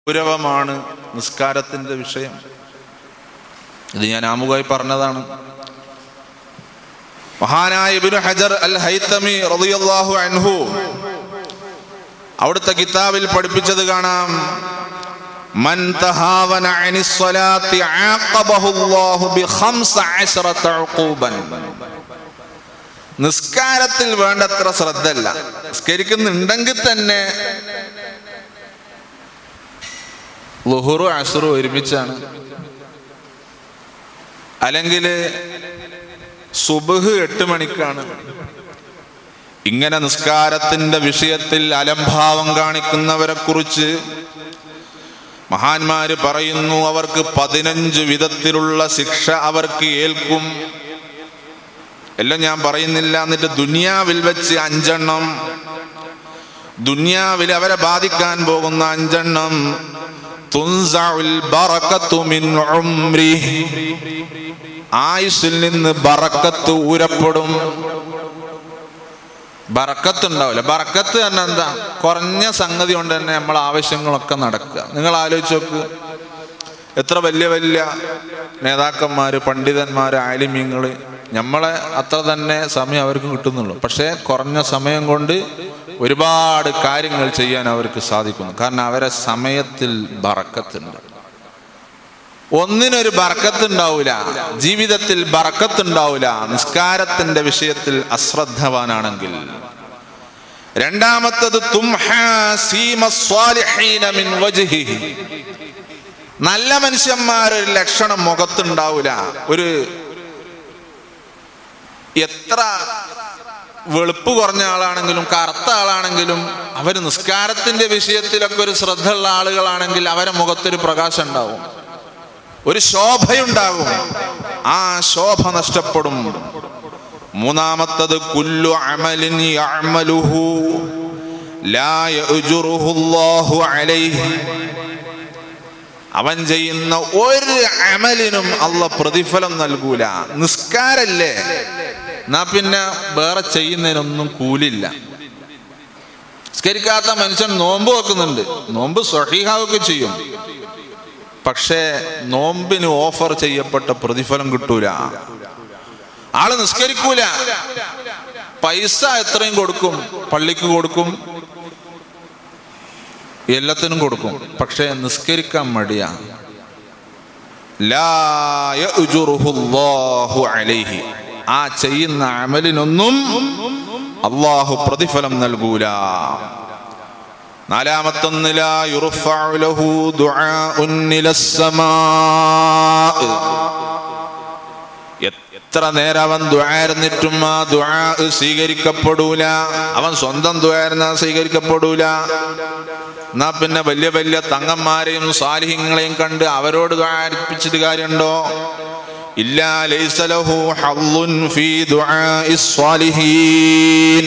ഗൗരവമാണ് നിസ്കാരത്തിന്റെ വിഷയം ഇത് ഞാൻ ആമുഖമായി പറഞ്ഞതാണ് മഹാനായ ഇബ്നു ഹജർ അൽ ഹൈത്തമി റളിയല്ലാഹു അൻഹു അവിടുത്തെ കിതാബിൽ പഠിപ്പിച്ചത് കാണാം മൻ തഹാവന അനി സ്വലാത്തി ആഖബഹു അല്ലാഹു ബി ഖംസ അശറത ഉഖൂബൻ നിസ്കാരത്തിൽ വേണ്ടത്ര ശ്രദ്ധല്ല നിസ്കരിക്കുന്നുണ്ടെങ്കിൽ തന്നെ ലുഹുറു അസുറു ഒരുമിച്ചാണ് അല്ലെങ്കിൽ സുബഹ് എട്ട് മണിക്കാണ് ഇങ്ങനെ നിസ്കാരത്തിന്റെ വിഷയത്തിൽ അലംഭാവം കാണിക്കുന്നവരെ കുറിച്ച് മഹാന്മാര് പറയുന്നു അവർക്ക് പതിനഞ്ച് വിധത്തിലുള്ള ശിക്ഷ അവർക്ക് ഏൽക്കും എല്ലാം ഞാൻ പറയുന്നില്ല എന്നിട്ട് ദുനിയാവിൽ വെച്ച് അഞ്ചെണ്ണം ദുനിയാവിൽ അവരെ ബാധിക്കാൻ പോകുന്ന അഞ്ചെണ്ണം തുൻസഉൽ ബറകത്തു മിൻ ഉംരി ആയുസ്സിൽ നിന്ന് ബറക്കത്ത് ഊരപ്പെടും ബറക്കത്ത് ഉണ്ടാവില്ല ബറക്കത്ത് തന്നെ എന്താ കുറഞ്ഞ സംഗതി കൊണ്ട് തന്നെ നമ്മൾ ആവശ്യങ്ങളൊക്കെ നടക്കുക നിങ്ങൾ ആലോചിച്ച് നോക്ക് എത്ര വലിയ വലിയ നേതാക്കന്മാര് പണ്ഡിതന്മാര് ആലിമ്യങ്ങള് നമ്മളെ അത്ര തന്നെ സമയം അവർക്ക് കിട്ടുന്നുള്ളൂ പക്ഷേ കുറഞ്ഞ സമയം കൊണ്ട് ഒരുപാട് കാര്യങ്ങൾ ചെയ്യാൻ അവർക്ക് സാധിക്കുന്നു കാരണം അവരെ സമയത്തിൽ ബറക്കത്തുണ്ട് ഒന്നിനൊരു ബറക്കത്തുണ്ടാവൂല ജീവിതത്തിൽ ബറക്കത്തുണ്ടാവൂല നിസ്കാരത്തിന്റെ വിഷയത്തിൽ അശ്രദ്ധവാനാണെങ്കിൽ രണ്ടാമത്തത് തുംഹാ സീമ സ്വാലിഹീന മിൻ വജ്ഹിഹി. നല്ല മനുഷ്യന്മാരൊരു ലക്ഷണം മുഖത്തുണ്ടാവൂല ഒരു എത്ര വെളുപ്പ് കുറഞ്ഞ ആളാണെങ്കിലും കറുത്ത ആളാണെങ്കിലും അവർ നിസ്കാരത്തിന്റെ വിഷയത്തിലൊക്കെ ഒരു ശ്രദ്ധ ഉള്ള ആളുകളാണെങ്കിൽ അവരെ മുഖത്തൊരു പ്രകാശം ഉണ്ടാവും ഒരു ശോഭയുണ്ടാകും ആ ശോഭ നഷ്ടപ്പെടും മൂന്നാമത്തത് കുല്ലു അമലിൻ യഅമലുഹു ലാ യഅ്ജുറുഹു അല്ലാഹു അലൈഹി അവൻ ചെയ്യുന്ന ഒരു അമലിനും അല്ല പ്രതിഫലം നൽകൂല നിസ്കാരല്ലേ എന്നാ പിന്നെ വേറെ ചെയ്യുന്നതിനൊന്നും കൂലില്ല നിസ്കരിക്കാത്ത മനുഷ്യൻ നോമ്പ് വെക്കുന്നുണ്ട് നോമ്പ് സ്വഹീഹാവൊക്കെ ചെയ്യും പക്ഷേ നോമ്പിന് ഓഫർ ചെയ്യപ്പെട്ട പ്രതിഫലം കിട്ടൂല ആള് നിസ്കരിക്കൂല പൈസ എത്രയും കൊടുക്കും പള്ളിക്ക് കൊടുക്കും എല്ലാത്തിനും കൊടുക്കും പക്ഷേ നിസ്കരിക്കാൻ മടിയാ ലാ യഅ്ജുറുഹു അല്ലാഹു അലൈഹി ആ ചെയ്യുന്ന അമലിനൊന്നും അള്ളാഹു പ്രതിഫലം നൽകൂല നാലാമത്തൊന്ന് ലാ യുർഫഉ ലഹു ദുആഉൻ ഇലസ്സമാ എത്ര നേരം അവൻ ദ്വാരുന്നിട്ടും ആ ദ്വാ സ്വീകരിക്കപ്പെടൂല അവൻ സ്വന്തം ദ്വാരുന്ന സ്വീകരിക്കപ്പെടൂല എന്നാ പിന്നെ വലിയ വലിയ തങ്ങന്മാരെയും സാലിഹ്യങ്ങളെയും കണ്ട് അവരോട് ദ്വാരിപ്പിച്ചിട്ട് കാര്യമുണ്ടോ ഇല്ലാ ലൈസ ലഹു ഹള്ളുൻ ഫീ ദുആഇസ് സ്വാലിഹീൻ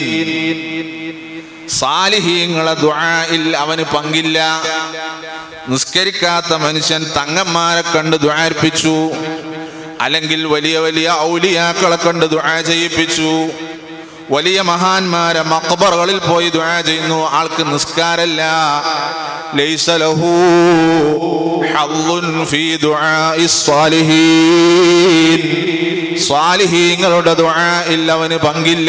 സാലിഹീങ്ങളെ ദുആയിൽ അവന് പങ്കില്ല നിസ്കരിക്കാത്ത മനുഷ്യൻ തങ്ങന്മാരെ കണ്ട് ദ്വാരിപ്പിച്ചു അല്ലെങ്കിൽ വലിയ വലിയ ഔലിയാക്കളെ കണ്ട് ദുആ ചെയ്യിപ്പിച്ചു വലിയ മഹാന്മാരെ മക്ബറുകളിൽ പോയി ദുആ ചെയ്യുന്നു ആൾക്ക് നിസ്കാരല്ല ലൈസ ലഹു ഹള്ളുൻ ഫീ ദുആഇസ് സ്വാലിഹീൻ സ്വാലിഹീങ്ങളുടെ ദുആയിൽ അവന് പങ്കില്ല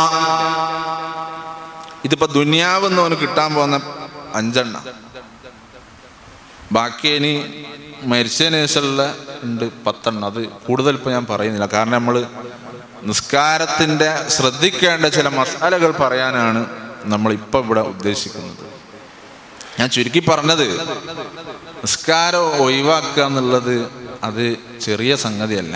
ഇതിപ്പോ ദുനിയാവെന്ന് അവന് കിട്ടാൻ പോകുന്ന അഞ്ചെണ്ണം ബാക്കി ഇനി മരിച്ചതിന് ശേഷമുള്ള ഉണ്ട് പത്തെണ്ണം അത് കൂടുതൽ ഇപ്പൊ ഞാൻ പറയുന്നില്ല കാരണം നമ്മൾ നിസ്കാരത്തിന്റെ ശ്രദ്ധിക്കേണ്ട ചില മസാലകൾ പറയാനാണ് നമ്മൾ ഇപ്പൊ ഇവിടെ ഉദ്ദേശിക്കുന്നത് ഞാൻ ചുരുക്കി പറഞ്ഞത് നിസ്കാരം ഒഴിവാക്കുക എന്നുള്ളത് അത് ചെറിയ സംഗതിയല്ല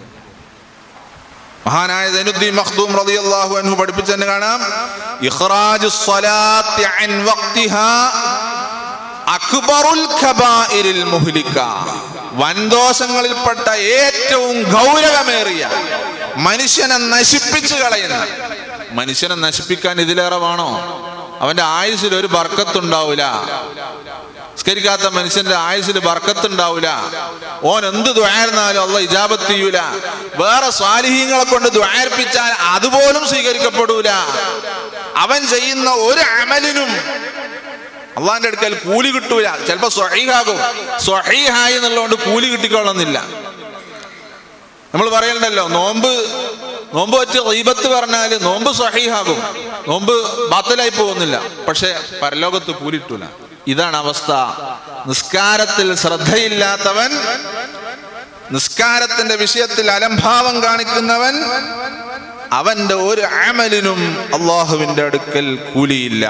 മഹാനായ സൈനുദ്ദീൻ മഖ്ദൂം റളിയല്ലാഹു അൻഹു പഠിപ്പിച്ചെന്ന് കാണാം ഇഖ്റാജു സ്വലാത്തി അൻ വഖ്തിഹാ അക്ബറുൽ ഖബാഇരിൽ മുഹ്ലിക വൻദോഷങ്ങളിൽപ്പെട്ട ഏറ്റവും ഗൗരവമേറിയ മനുഷ്യനെ നശിപ്പിച്ചു കളയുന്ന മനുഷ്യനെ നശിപ്പിക്കാൻ ഇതിലേറെ വേണോ അവന്റെ ആയുസ്സിൽ ഒരു ബർക്കത്തുണ്ടാവൂല നിസ്കരിക്കാത്ത മനുഷ്യന്റെ ആയുസ്സിൽ ബർക്കത്തുണ്ടാവൂല ഓൻ എന്ത് ദ്വാരുന്നാലും അള്ള ഇജാബത്ത് ചെയ്യൂല വേറെ സ്വാലിഹീങ്ങളെ കൊണ്ട് ദ്വാരിപ്പിച്ചാൽ അതുപോലും സ്വീകരിക്കപ്പെടൂല അവൻ ചെയ്യുന്ന ഒരു അമലിനും അള്ളാന്റെ അടുക്കൽ കൂലി കിട്ടൂല ചിലപ്പോ സ്വഹീഹാകും സ്വഹീഹായി എന്നുള്ളതുകൊണ്ട് കൂലി കിട്ടിക്കൊള്ളുന്നില്ല നമ്മൾ പറയലുണ്ടല്ലോ നോമ്പ് നോമ്പ് വെച്ച് റീബത്ത് പറഞ്ഞാൽ നോമ്പ് സഹീഹാകും നോമ്പ് ബാത്തലായി പോകുന്നില്ല പക്ഷെ പരലോകത്ത് കൂലിട്ടൂല ഇതാണ് അവസ്ഥ നിസ്കാരത്തിൽ ശ്രദ്ധയില്ലാത്തവൻ നിസ്കാരത്തിന്റെ വിഷയത്തിൽ അലംഭാവം കാണിക്കുന്നവൻ അവന്റെ ഒരു അമലിനും അള്ളാഹുവിന്റെ അടുക്കൽ കൂലിയില്ല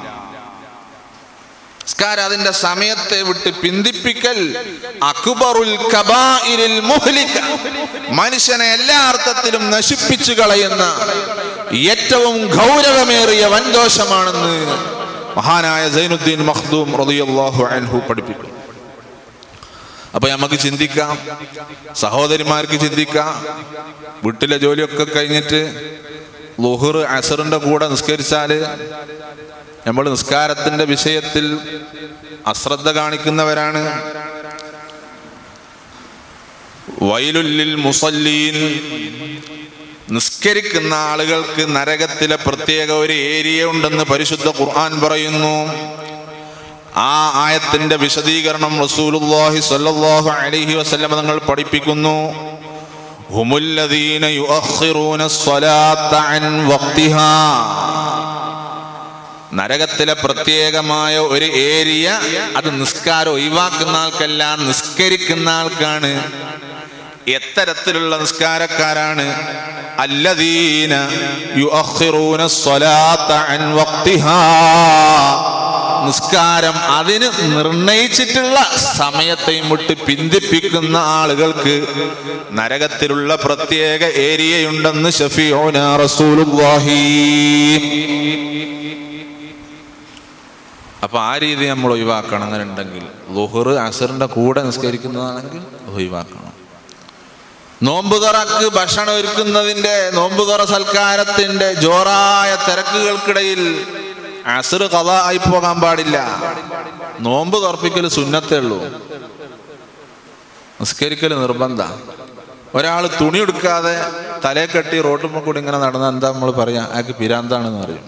നിസ്കാരം അതിന്റെ സമയത്തെ വിട്ട് പിന്തിപ്പിക്കൽ അക്ബറുൽ കബാഇരിൽ മുഹ്ലിക മനുഷ്യനെ എല്ലാ അർത്ഥത്തിലും നശിപ്പിച്ചു കളയുന്ന ഏറ്റവും ഗൗരവമേറിയ വൻദോഷമാണെന്ന് മഹാനായ സൈനുദ്ദീൻ മഖ്ദൂം റളിയല്ലാഹു അൻഹു പഠിപ്പിക്കുന്നു അപ്പൊ നമുക്ക് ചിന്തിക്കാം സഹോദരിമാർക്ക് ചിന്തിക്കാം വീട്ടിലെ ജോലിയൊക്കെ കഴിഞ്ഞിട്ട് ലുഹുർ അസറിന്റെ കൂടെ നിസ്കരിച്ചാല് നമ്മൾ നിസ്കാരത്തിന്റെ വിഷയത്തിൽ അശ്രദ്ധ കാണിക്കുന്നവരാണ് വൈലുല്ലിൽ മുസല്ലീൻ നിസ്കരിക്കുന്ന ആളുകൾക്ക് നരകത്തിലെ പ്രത്യേക ഒരു ഏരിയ ഉണ്ടെന്ന് പരിശുദ്ധ ഖുർആൻ പറയുന്നു ആ ആയത്തിന്റെ വിശദീകരണം റസൂലുള്ളാഹി സ്വല്ലല്ലാഹു അലൈഹി വസല്ലം തങ്ങൾ പഠിപ്പിക്കുന്നു ഹുമുല്ലദീന യുഅഖിറൂന സ്വലാത്ത അൻ വഖ്തിഹാ നരകത്തിലെ പ്രത്യേകമായ ഒരു ഏരിയ അത് നിസ്കാരം ഒഴിവാക്കുന്ന ആൾക്കല്ല നിസ്കരിക്കുന്ന ആൾക്കാണ് എത്തരത്തിലുള്ള നിസ്കാരക്കാരാണ് അല്ലദീന യുഅഖിറൂന സ്വലാത്ത അൻ വഖ്തിഹാ നിസ്കാരം അതിന് നിർണയിച്ചിട്ടുള്ള സമയത്തെയും വിട്ട് പിന്തിപ്പിക്കുന്ന ആളുകൾക്ക് നരകത്തിലുള്ള പ്രത്യേക ഏരിയയുണ്ടെന്ന് ഷഫീഉന റസൂലുള്ളാഹി അപ്പൊ ആ രീതി നമ്മൾ ഒഴിവാക്കണം അങ്ങനെ ഉണ്ടെങ്കിൽ ലുഹർ അസറിന്റെ കൂടെ നിസ്കരിക്കുന്നതാണെങ്കിൽ ഒഴിവാക്കണം നോമ്പ് തുറക്ക് ഭക്ഷണം ഒരുക്കുന്നതിന്റെ നോമ്പ് തുറ സൽക്കാരത്തിന്റെ ജോറായ തിരക്കുകൾക്കിടയിൽ അസർ കഥ ആയി പോകാൻ പാടില്ല നോമ്പ് തുറപ്പിക്കൽ സുന്നത്തേ ഉള്ളൂ നിസ്കരിക്കൽ നിർബന്ധ ഒരാൾ തുണി എടുക്കാതെ തലയെ കെട്ടി റോട്ടുമ്മ കൂടി ഇങ്ങനെ നടന്ന എന്താ നമ്മൾ പറയാ അയാൾക്ക് പിരാന്താണെന്ന് പറയും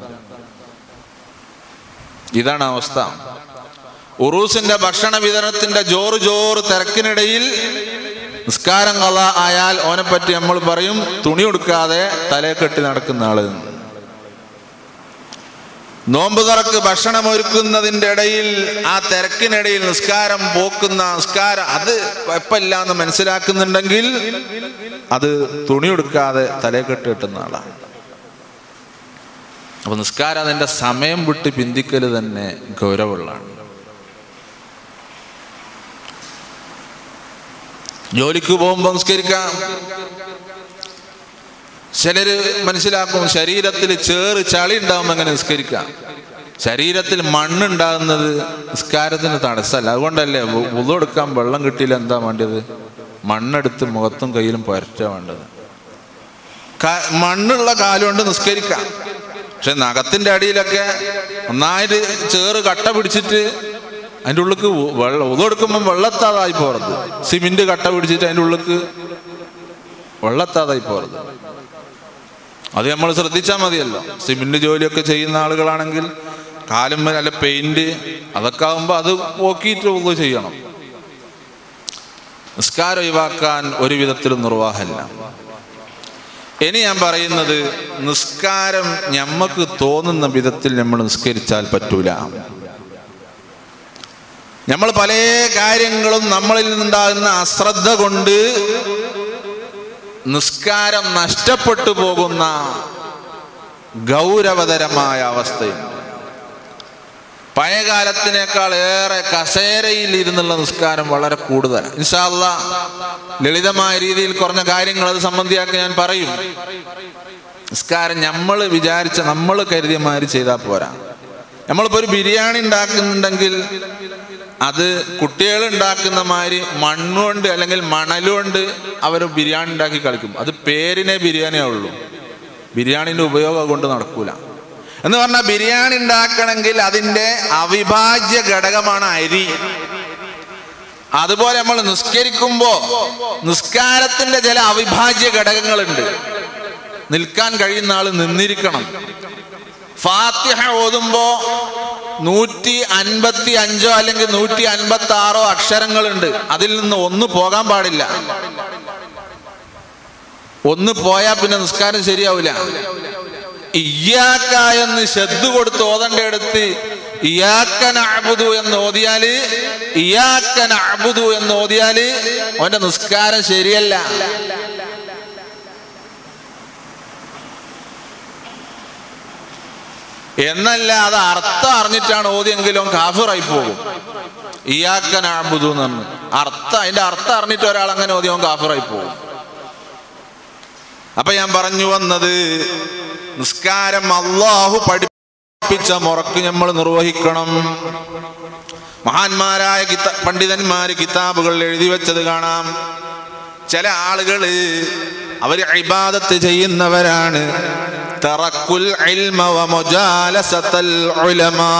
ഇതാണ് അവസ്ഥ ഉറൂസിന്റെ ഭക്ഷണ വിതരണത്തിന്റെ ജോറ് ജോറ് തിരക്കിനിടയിൽ നിസ്കാരം കഥ ആയാൽ ഓനെ പറ്റി നമ്മൾ പറയും തുണി കൊടുക്കാതെ തലയെ കെട്ടി നടക്കുന്ന ആള് നോമ്പ് തുറക്ക് ഭക്ഷണം ഒരുക്കുന്നതിന്റെ ഇടയിൽ ആ തിരക്കിനിടയിൽ നിസ്കാരം പോക്കുന്ന നിസ്കാരം അത് കുഴപ്പമില്ല എന്ന് മനസ്സിലാക്കുന്നുണ്ടെങ്കിൽ അത് തുണി കൊടുക്കാതെ തലയെ കെട്ടി കെട്ടുന്ന ആളാണ് അപ്പൊ നിസ്കാരം അതിന്റെ സമയം വിട്ട് പിന്തിക്കൽ തന്നെ ഗൗരവമുള്ളതാണ് ജോലിക്ക് പോകുമ്പോൾ നിസ്കരിക്കാം ചിലര് മനസ്സിലാക്കും ശരീരത്തിൽ ചേറ് ചളി ഉണ്ടാകുമ്പോൾ എങ്ങനെ നിസ്കരിക്കാം ശരീരത്തിൽ മണ്ണുണ്ടാകുന്നത് നിസ്കാരത്തിന് തടസ്സമല്ല അതുകൊണ്ടല്ലേ ഉതു എടുക്കാൻ വെള്ളം കിട്ടിയില്ല എന്താ വേണ്ടത് മണ്ണെടുത്ത് മുഖത്തും കയ്യിലും പുരട്ടാ വേണ്ടത് ക- മണ്ണുള്ള കാലുകൊണ്ട് നിസ്കരിക്കാം പക്ഷെ നഖത്തിന്റെ അടിയിലൊക്കെ ഒന്നായിട്ട് ചേറ് കട്ട പിടിച്ചിട്ട് അതിൻ്റെ ഉള്ളിക്ക് വെള്ളം ഉതെടുക്കുമ്പോൾ വെള്ളത്താതായി പോറത് സിമെന്റ് കട്ട പിടിച്ചിട്ട് അതിൻ്റെ ഉള്ളിക്ക് വെള്ളത്താതായി പോറത് അത് നമ്മൾ ശ്രദ്ധിച്ചാൽ മതിയല്ലോ സിമെന്റ് ജോലിയൊക്കെ ചെയ്യുന്ന ആളുകളാണെങ്കിൽ കാലും അല്ല പെയിന്റ് അതൊക്കെ ആകുമ്പോൾ അത് പോക്കിയിട്ട് ഉള്ളു ചെയ്യണം നിസ്കാരം ഒഴിവാക്കാൻ ഒരു വിധത്തിലും നിർവാഹമില്ല ഇനി ഞാൻ പറയുന്നത് നിസ്കാരം ഞമ്മക്ക് തോന്നുന്ന വിധത്തിൽ നമ്മൾ നിസ്കരിച്ചാൽ പറ്റൂല നമ്മൾ പല കാര്യങ്ങളും നമ്മളിൽ നിന്നുണ്ടാകുന്ന അശ്രദ്ധ കൊണ്ട് നിസ്കാരം നഷ്ടപ്പെട്ടു പോകുന്ന ഗൗരവതരമായ അവസ്ഥയുണ്ട് പഴയകാലത്തിനേക്കാൾ ഏറെ കസേരയിൽ ഇരുന്നുള്ള നിസ്കാരം വളരെ കൂടുതൽ ഇൻഷാല്ല ലളിതമായ രീതിയിൽ കുറഞ്ഞ കാര്യങ്ങൾ അത് സംബന്ധിയാക്കി ഞാൻ പറയും നിസ്കാരം നമ്മൾ വിചാരിച്ച നമ്മൾ കരുതിയ മാതിരി ചെയ്താൽ പോരാ നമ്മളിപ്പോ ഒരു ബിരിയാണി ഉണ്ടാക്കുന്നുണ്ടെങ്കിൽ അത് കുട്ടികൾ ഉണ്ടാക്കുന്ന മാതിരി മണ്ണുകൊണ്ട് അല്ലെങ്കിൽ മണലുകൊണ്ട് അവർ ബിരിയാണി ഉണ്ടാക്കി കളിക്കും അത് പേരിനെ ബിരിയാണിയേ ഉള്ളൂ ബിരിയാണിന്റെ ഉപയോഗം കൊണ്ട് നടക്കൂല എന്ന് പറഞ്ഞാൽ ബിരിയാണി ഉണ്ടാക്കണമെങ്കിൽ അതിന്റെ അവിഭാജ്യ ഘടകമാണ് അരി അതുപോലെ നമ്മൾ നിസ്കരിക്കുമ്പോ നിസ്കാരത്തിന്റെ ചില അവിഭാജ്യ ഘടകങ്ങളുണ്ട് നിൽക്കാൻ കഴിയുന്ന ആള് നിന്നിരിക്കണം ഫാത്തിഹ ഓതുമ്പോ നൂറ്റി അൻപത്തി അഞ്ചോ അല്ലെങ്കിൽ നൂറ്റി അൻപത്തി ആറോ അക്ഷരങ്ങളുണ്ട് അതിൽ നിന്ന് ഒന്ന് പോകാൻ പാടില്ല ഒന്ന് പോയാൽ പിന്നെ നിസ്കാരം ശരിയാവില്ല ഇയാക്ക എന്ന് ശ്രദ്ധ കൊടുത്ത് ഓതണ്ട അടുത്ത് ഇയാക്കന അബുദു എന്ന് ഓതിയാല് ഇയാക്കന അബുദു എന്ന് ഓതിയാല് അവന്റെ നിസ്കാരം ശരിയല്ല എന്നല്ല അത് അർത്ഥം അറിഞ്ഞിട്ടാണ് ഓതിയെങ്കിലും കാഫിറായി പോകും ഇയാക്കൻ അബുദു എന്ന് പറഞ്ഞു അർത്ഥം അതിന്റെ അർത്ഥം അറിഞ്ഞിട്ട് ഒരാൾ അങ്ങനെ ഓതി അവൻ കാഫിറായി പോകും അപ്പൊ ഞാൻ പറഞ്ഞു വന്നത് നിസ്കാരം അള്ളാഹു പഠിപ്പിച്ച മുറക്ക് നമ്മൾ നിർവഹിക്കണം മഹാന്മാരായ കിത പണ്ഡിതന്മാര് കിതാബുകൾ എഴുതി വെച്ചത് കാണാം ചില ആളുകള് അവര് ഇബാദത്ത് ചെയ്യുന്നവരാണ് തറക്കുൽ ഇൽമ വ മുജാലസത്തൽ ഉലമാ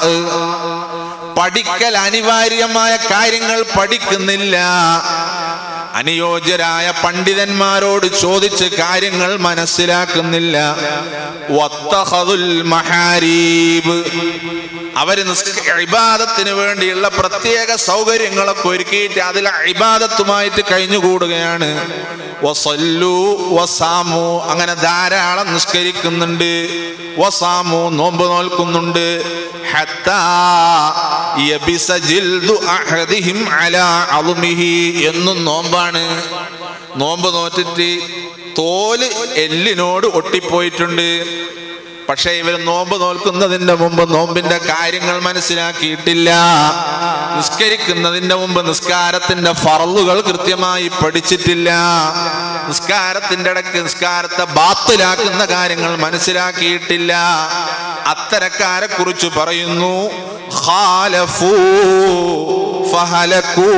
പഠിക്കൽ അനിവാര്യമായ കാര്യങ്ങൾ പഠിക്കുന്നില്ല അനുയോജ്യരായ പണ്ഡിതന്മാരോട് ചോദിച്ച് കാര്യങ്ങൾ മനസ്സിലാക്കുന്നില്ല വത്തഖദുൽ മഹാരീബ് അവര് നിസ്ക- ഇബാദത്തിന് വേണ്ടിയുള്ള പ്രത്യേക സൗകര്യങ്ങളൊക്കെ ഒരുക്കിയിട്ട് അതിൽ ഇബാദത്തുമായിട്ട് കഴിഞ്ഞുകൂടുകയാണ് വസല്ലു വസാമു അങ്ങനെ ധാരാളം നിസ്കരിക്കുന്നുണ്ട് വസാമു നോമ്പ് നോൽക്കുന്നുണ്ട് ഹത്താ യബിസ ജിൽദു അഹദിഹിം അലാ അളുമിഹി എന്നും നോമ്പാണ് നോമ്പ് നോറ്റിട്ട് തോല് എല്ലിനോട് ഒട്ടിപ്പോയിട്ടുണ്ട് പക്ഷേ ഇവർ നോമ്പ് നോൽക്കുന്നതിന്റെ മുമ്പ് നോമ്പിന്റെ കാര്യങ്ങൾ മനസ്സിലാക്കിയിട്ടില്ല നിസ്കരിക്കുന്നതിന്റെ മുമ്പ് നിസ്കാരത്തിന്റെ ഫറലുകൾ കൃത്യമായി പഠിച്ചിട്ടില്ല നിസ്കാരത്തിന്റെ ഇടയ്ക്ക് നിസ്കാരത്തെ ബാത്തിലാക്കുന്ന കാര്യങ്ങൾ മനസ്സിലാക്കിയിട്ടില്ല അത്തരക്കാരെ കുറിച്ച് പറയുന്നു ഖാലഫൂ ഫഹലക്കൂ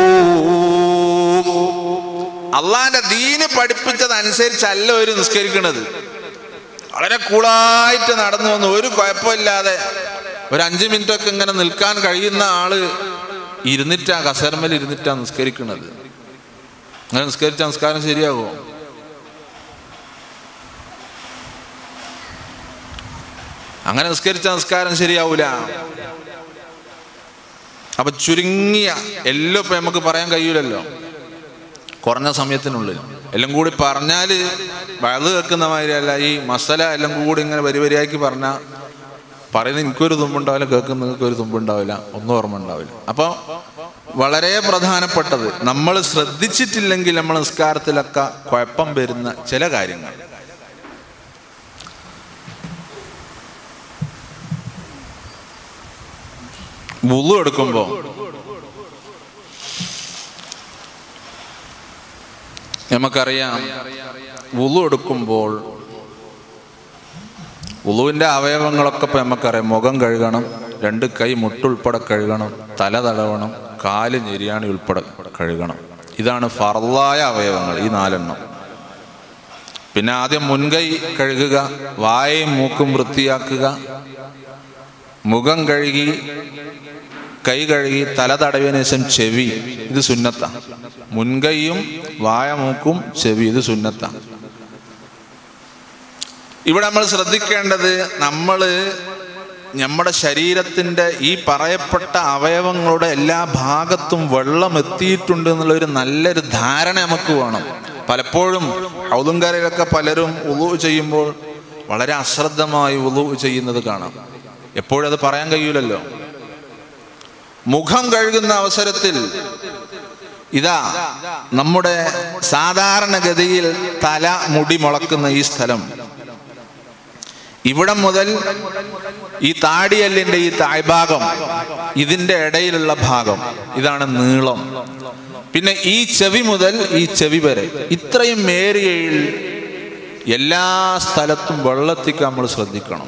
അള്ളാന്റെ ദീന് പഠിപ്പിച്ചതനുസരിച്ചല്ല ഒരു നിസ്കരിക്കുന്നത് വളരെ കൂളായിട്ട് നടന്നു വന്നു ഒരു കുഴപ്പമില്ലാതെ ഒരു അഞ്ച് മിനിറ്റ് ഒക്കെ ഇങ്ങനെ നിൽക്കാൻ കഴിയുന്ന ആള് ഇരുന്നിട്ടാ കസേരമേൽ ഇരുന്നിട്ടാ നിസ്കരിക്കുന്നത് അങ്ങനെ നിസ്കരിച്ച നിസ്കാരം ശരിയാകുമോ അങ്ങനെ നിസ്കരിച്ച നിസ്കാരം ശരിയാവൂല അപ്പൊ ചുരുങ്ങിയ എല്ലാം ഇപ്പൊ നമുക്ക് പറയാൻ കഴിയൂലല്ലോ കുറഞ്ഞ സമയത്തിനുള്ളിൽ എല്ലാം കൂടി പറഞ്ഞാല് വയത് കേൾക്കുന്ന മാതിരിയല്ല ഈ മസല എല്ലാം കൂടി ഇങ്ങനെ വരി വരിയാക്കി പറഞ്ഞാൽ പറയുന്നത് എനിക്കൊരു തുമ്പുണ്ടാവില്ല കേൾക്കുന്ന നിങ്ങൾക്ക് ഒരു തുമ്പുണ്ടാവില്ല ഒന്നും ഓർമ്മ ഉണ്ടാവില്ല അപ്പോൾ വളരെ പ്രധാനപ്പെട്ടത് നമ്മൾ ശ്രദ്ധിച്ചിട്ടില്ലെങ്കിൽ നമ്മൾ നിസ്കാരത്തിലൊക്കെ കുഴപ്പം വരുന്ന ചില കാര്യങ്ങൾ വുളു എടുക്കുമ്പോൾ നമുക്കറിയാം വുളു എടുക്കുമ്പോൾ വുളുവിൻ്റെ അവയവങ്ങളൊക്കെ ഇപ്പം നമുക്കറിയാം മുഖം കഴുകണം രണ്ട് കൈ മുട്ടുൾപ്പെടെ കഴുകണം തല തടവണം കാല് ഞെരിയാണി ഉൾപ്പെടെ കഴുകണം ഇതാണ് ഫർലായ അവയവങ്ങൾ ഈ നാലെണ്ണം പിന്നെ ആദ്യം മുൻകൈ കഴുകുക വായയും മൂക്കും വൃത്തിയാക്കുക മുഖം കഴുകി കൈ കഴുകി തല തടവിയതിനു ശേഷം ചെവി ഇത് സുന്നത്ത മുൻകൈയും വായ മൂക്കും ചെവി ഇത് സുന്നത്ത ഇവിടെ നമ്മൾ ശ്രദ്ധിക്കേണ്ടത് നമ്മൾ നമ്മുടെ ശരീരത്തിൻ്റെ ഈ പറയപ്പെട്ട അവയവങ്ങളുടെ എല്ലാ ഭാഗത്തും വെള്ളം എത്തിയിട്ടുണ്ട് എന്നുള്ള ഒരു നല്ലൊരു ധാരണ നമുക്ക് വേണം പലപ്പോഴും ഔതുങ്കാരയിലൊക്കെ പലരും ഉളു ചെയ്യുമ്പോൾ വളരെ അശ്രദ്ധമായി ഉളു ചെയ്യുന്നത് കാണാം എപ്പോഴും അത് പറയാൻ കഴിയൂലല്ലോ മുഖം കഴുകുന്ന അവസരത്തിൽ ഇതാ നമ്മുടെ സാധാരണഗതിയിൽ തല മുടി മുളക്കുന്ന ഈ സ്ഥലം ഇവിടം മുതൽ ഈ താടിയല്ലിന്റെ ഈ താഴ്ഭാഗം ഇതിന്റെ ഇടയിലുള്ള ഭാഗം ഇതാണ് നീളം പിന്നെ ഈ ചെവി മുതൽ ഈ ചെവി വരെ ഇത്രയും ഏരിയയിൽ എല്ലാ സ്ഥലത്തും വെള്ളത്തിക്ക് നമ്മൾ ശ്രദ്ധിക്കണം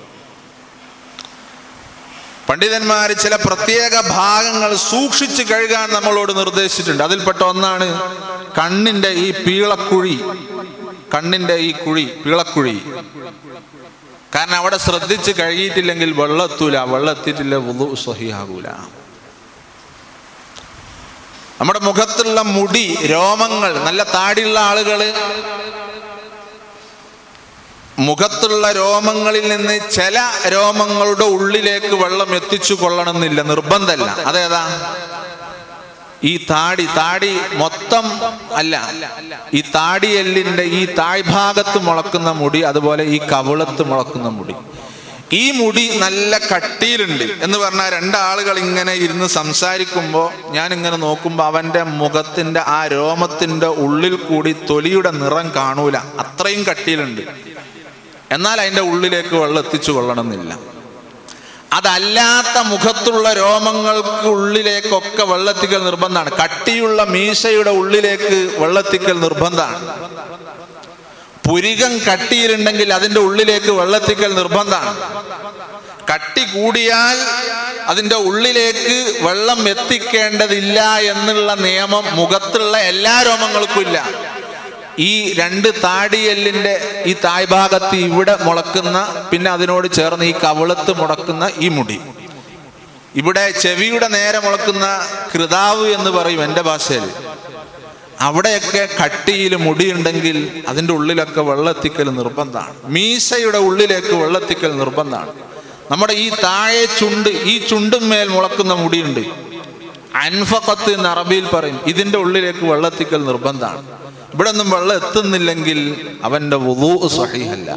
പണ്ഡിതന്മാർ ചില പ്രത്യേക ഭാഗങ്ങൾ സൂക്ഷിച്ച് കഴുകാൻ നമ്മളോട് നിർദ്ദേശിച്ചിട്ടുണ്ട് അതിൽപ്പെട്ട ഒന്നാണ് കണ്ണിന്റെ ഈ പീളക്കുഴി കണ്ണിന്റെ ഈ കുഴി പീളക്കുഴി കാരണം അവിടെ ശ്രദ്ധിച്ച് കഴുകിയിട്ടില്ലെങ്കിൽ വെള്ളത്തൂല വെള്ളത്തിട്ടില്ല വുളു സഹിയാകൂല നമ്മുടെ മുഖത്തുള്ള മുടി രോമങ്ങൾ നല്ല താടിയുള്ള ആളുകള് മുഖത്തുള്ള രോമങ്ങളിൽ നിന്ന് ചില രോമങ്ങളുടെ ഉള്ളിലേക്ക് വെള്ളം എത്തിച്ചു കൊള്ളണമെന്നില്ല നിർബന്ധമല്ല അതേതാ ഈ താടി താടി മൊത്തം അല്ല ഈ താടിയെല്ലിന്റെ ഈ താഴ്ഭാഗത്ത് മുളക്കുന്ന മുടി അതുപോലെ ഈ കവിളത്ത് മുളക്കുന്ന മുടി ഈ മുടി നല്ല കട്ടിയിലുണ്ട് എന്ന് പറഞ്ഞാൽ രണ്ടാളുകൾ ഇങ്ങനെ ഇരുന്ന് സംസാരിക്കുമ്പോൾ ഞാൻ ഇങ്ങനെ നോക്കുമ്പോൾ അവന്റെ മുഖത്തിന്റെ ആ രോമത്തിന്റെ ഉള്ളിൽ കൂടി തൊലിയുടെ നിറം കാണൂല അത്രയും കട്ടിയിലുണ്ട് എന്നാൽ അതിന്റെ ഉള്ളിലേക്ക് വെള്ളം എത്തിച്ചു കൊള്ളണമെന്നില്ല അതല്ലാത്ത മുഖത്തുള്ള രോമങ്ങൾക്ക് ഉള്ളിലേക്കൊക്കെ വെള്ളത്തിക്കൽ നിർബന്ധമാണ് കട്ടിയുള്ള മീശയുടെ ഉള്ളിലേക്ക് വെള്ളത്തിക്കൽ നിർബന്ധമാണ് പുരികം കട്ടിയിലുണ്ടെങ്കിൽ അതിന്റെ ഉള്ളിലേക്ക് വെള്ളത്തിക്കൽ നിർബന്ധമാണ് കട്ടി കൂടിയാൽ അതിന്റെ ഉള്ളിലേക്ക് വെള്ളം എത്തിക്കേണ്ടതില്ല എന്നുള്ള നിയമം മുഖത്തുള്ള എല്ലാ രോമങ്ങൾക്കും ഇല്ല ഈ രണ്ട് താടിയെല്ലിന്റെ ഈ തായ്ഭാഗത്ത് ഇവിടെ മുളക്കുന്ന പിന്നെ അതിനോട് ചേർന്ന് ഈ കവിളത്ത് മുടക്കുന്ന ഈ മുടി ഇവിടെ ചെവിയുടെ നേരെ മുളക്കുന്ന കൃതാവ് എന്ന് പറയും എൻ്റെ ഭാഷയിൽ അവിടെയൊക്കെ കട്ടിയിൽ മുടിയുണ്ടെങ്കിൽ അതിൻ്റെ ഉള്ളിലൊക്കെ വെള്ളത്തിക്കൽ നിർബന്ധമാണ് മീശയുടെ ഉള്ളിലേക്ക് വെള്ളത്തിക്കൽ നിർബന്ധമാണ് നമ്മുടെ ഈ താഴെ ചുണ്ട് ഈ ചുണ്ടുമേൽ മുളക്കുന്ന മുടിയുണ്ട് അൻഫക്കത്ത് എന്ന് അറബിയിൽ പറയും ഇതിൻ്റെ ഉള്ളിലേക്ക് വെള്ളത്തിക്കൽ നിർബന്ധമാണ് ഇവിടെ ഒന്നും വെള്ളം എത്തുന്നില്ലെങ്കിൽ അവന്റെ വുളു സഹിഹല്ല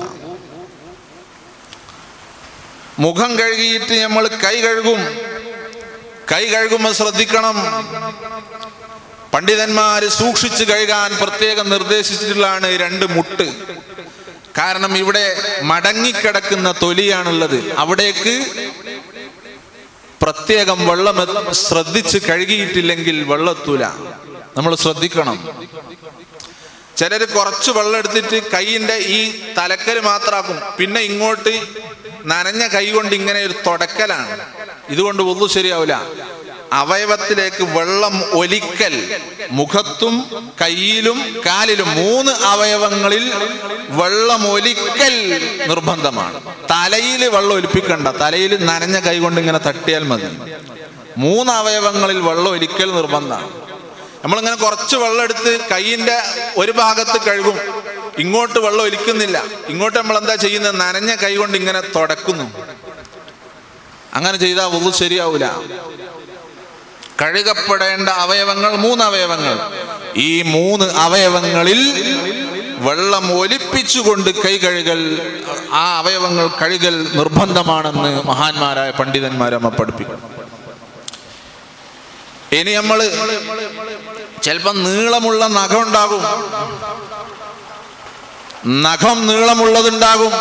മുഖം കഴുകിയിട്ട് നമ്മൾ കൈ കഴുകും കൈ കഴുകുമ്പോൾ ശ്രദ്ധിക്കണം പണ്ഡിതന്മാര് സൂക്ഷിച്ചു കഴുകാൻ പ്രത്യേകം നിർദ്ദേശിച്ചിട്ടുള്ളതാണ് രണ്ട് മുട്ട് കാരണം ഇവിടെ മടങ്ങിക്കിടക്കുന്ന തൊലിയാണുള്ളത് അവിടേക്ക് പ്രത്യേകം വെള്ളം എ- ശ്രദ്ധിച്ച് കഴുകിയിട്ടില്ലെങ്കിൽ വെള്ളത്തൂല നമ്മൾ ശ്രദ്ധിക്കണം ചിലർ കുറച്ച് വെള്ളം എടുത്തിട്ട് കൈയിന്റെ ഈ തലക്കല് മാത്രമാക്കും പിന്നെ ഇങ്ങോട്ട് നനഞ്ഞ കൈ കൊണ്ട് ഇങ്ങനെ ഒരു തുടക്കലാണ് ഇതുകൊണ്ട് ഒന്നും ശരിയാവില്ല അവയവത്തിലേക്ക് വെള്ളം ഒലിക്കൽ മുഖത്തും കയ്യിലും കാലിലും മൂന്ന് അവയവങ്ങളിൽ വെള്ളം ഒലിക്കൽ നിർബന്ധമാണ് തലയിൽ വെള്ളം ഒലിപ്പിക്കണ്ട തലയിൽ നനഞ്ഞ കൈ കൊണ്ട് ഇങ്ങനെ തട്ടിയാൽ മതി മൂന്ന് അവയവങ്ങളിൽ വെള്ളം ഒലിക്കൽ നിർബന്ധമാണ് നമ്മളിങ്ങനെ കുറച്ച് വെള്ളം എടുത്ത് കൈയിന്റെ ഒരു ഭാഗത്ത് കഴുകും ഇങ്ങോട്ട് വെള്ളം ഒലിക്കുന്നില്ല ഇങ്ങോട്ട് നമ്മൾ എന്താ ചെയ്യുന്നത് നനഞ്ഞ കൈ കൊണ്ട് ഇങ്ങനെ തുടക്കുന്നു അങ്ങനെ ചെയ്താൽ ഒന്നും ശരിയാവൂല കഴുകപ്പെടേണ്ട അവയവങ്ങൾ മൂന്ന് അവയവങ്ങൾ ഈ മൂന്ന് അവയവങ്ങളിൽ വെള്ളം ഒലിപ്പിച്ചുകൊണ്ട് കൈ കഴുകൽ ആ അവയവങ്ങൾ കഴുകൽ നിർബന്ധമാണെന്ന് മഹാന്മാരായ പണ്ഡിതന്മാരെ നമ്മ പഠിപ്പിക്കണം ഇനി നമ്മൾ ചിലപ്പം നീളമുള്ള നഖം ഉണ്ടാകും നഖം നീളമുള്ളതുണ്ടാകും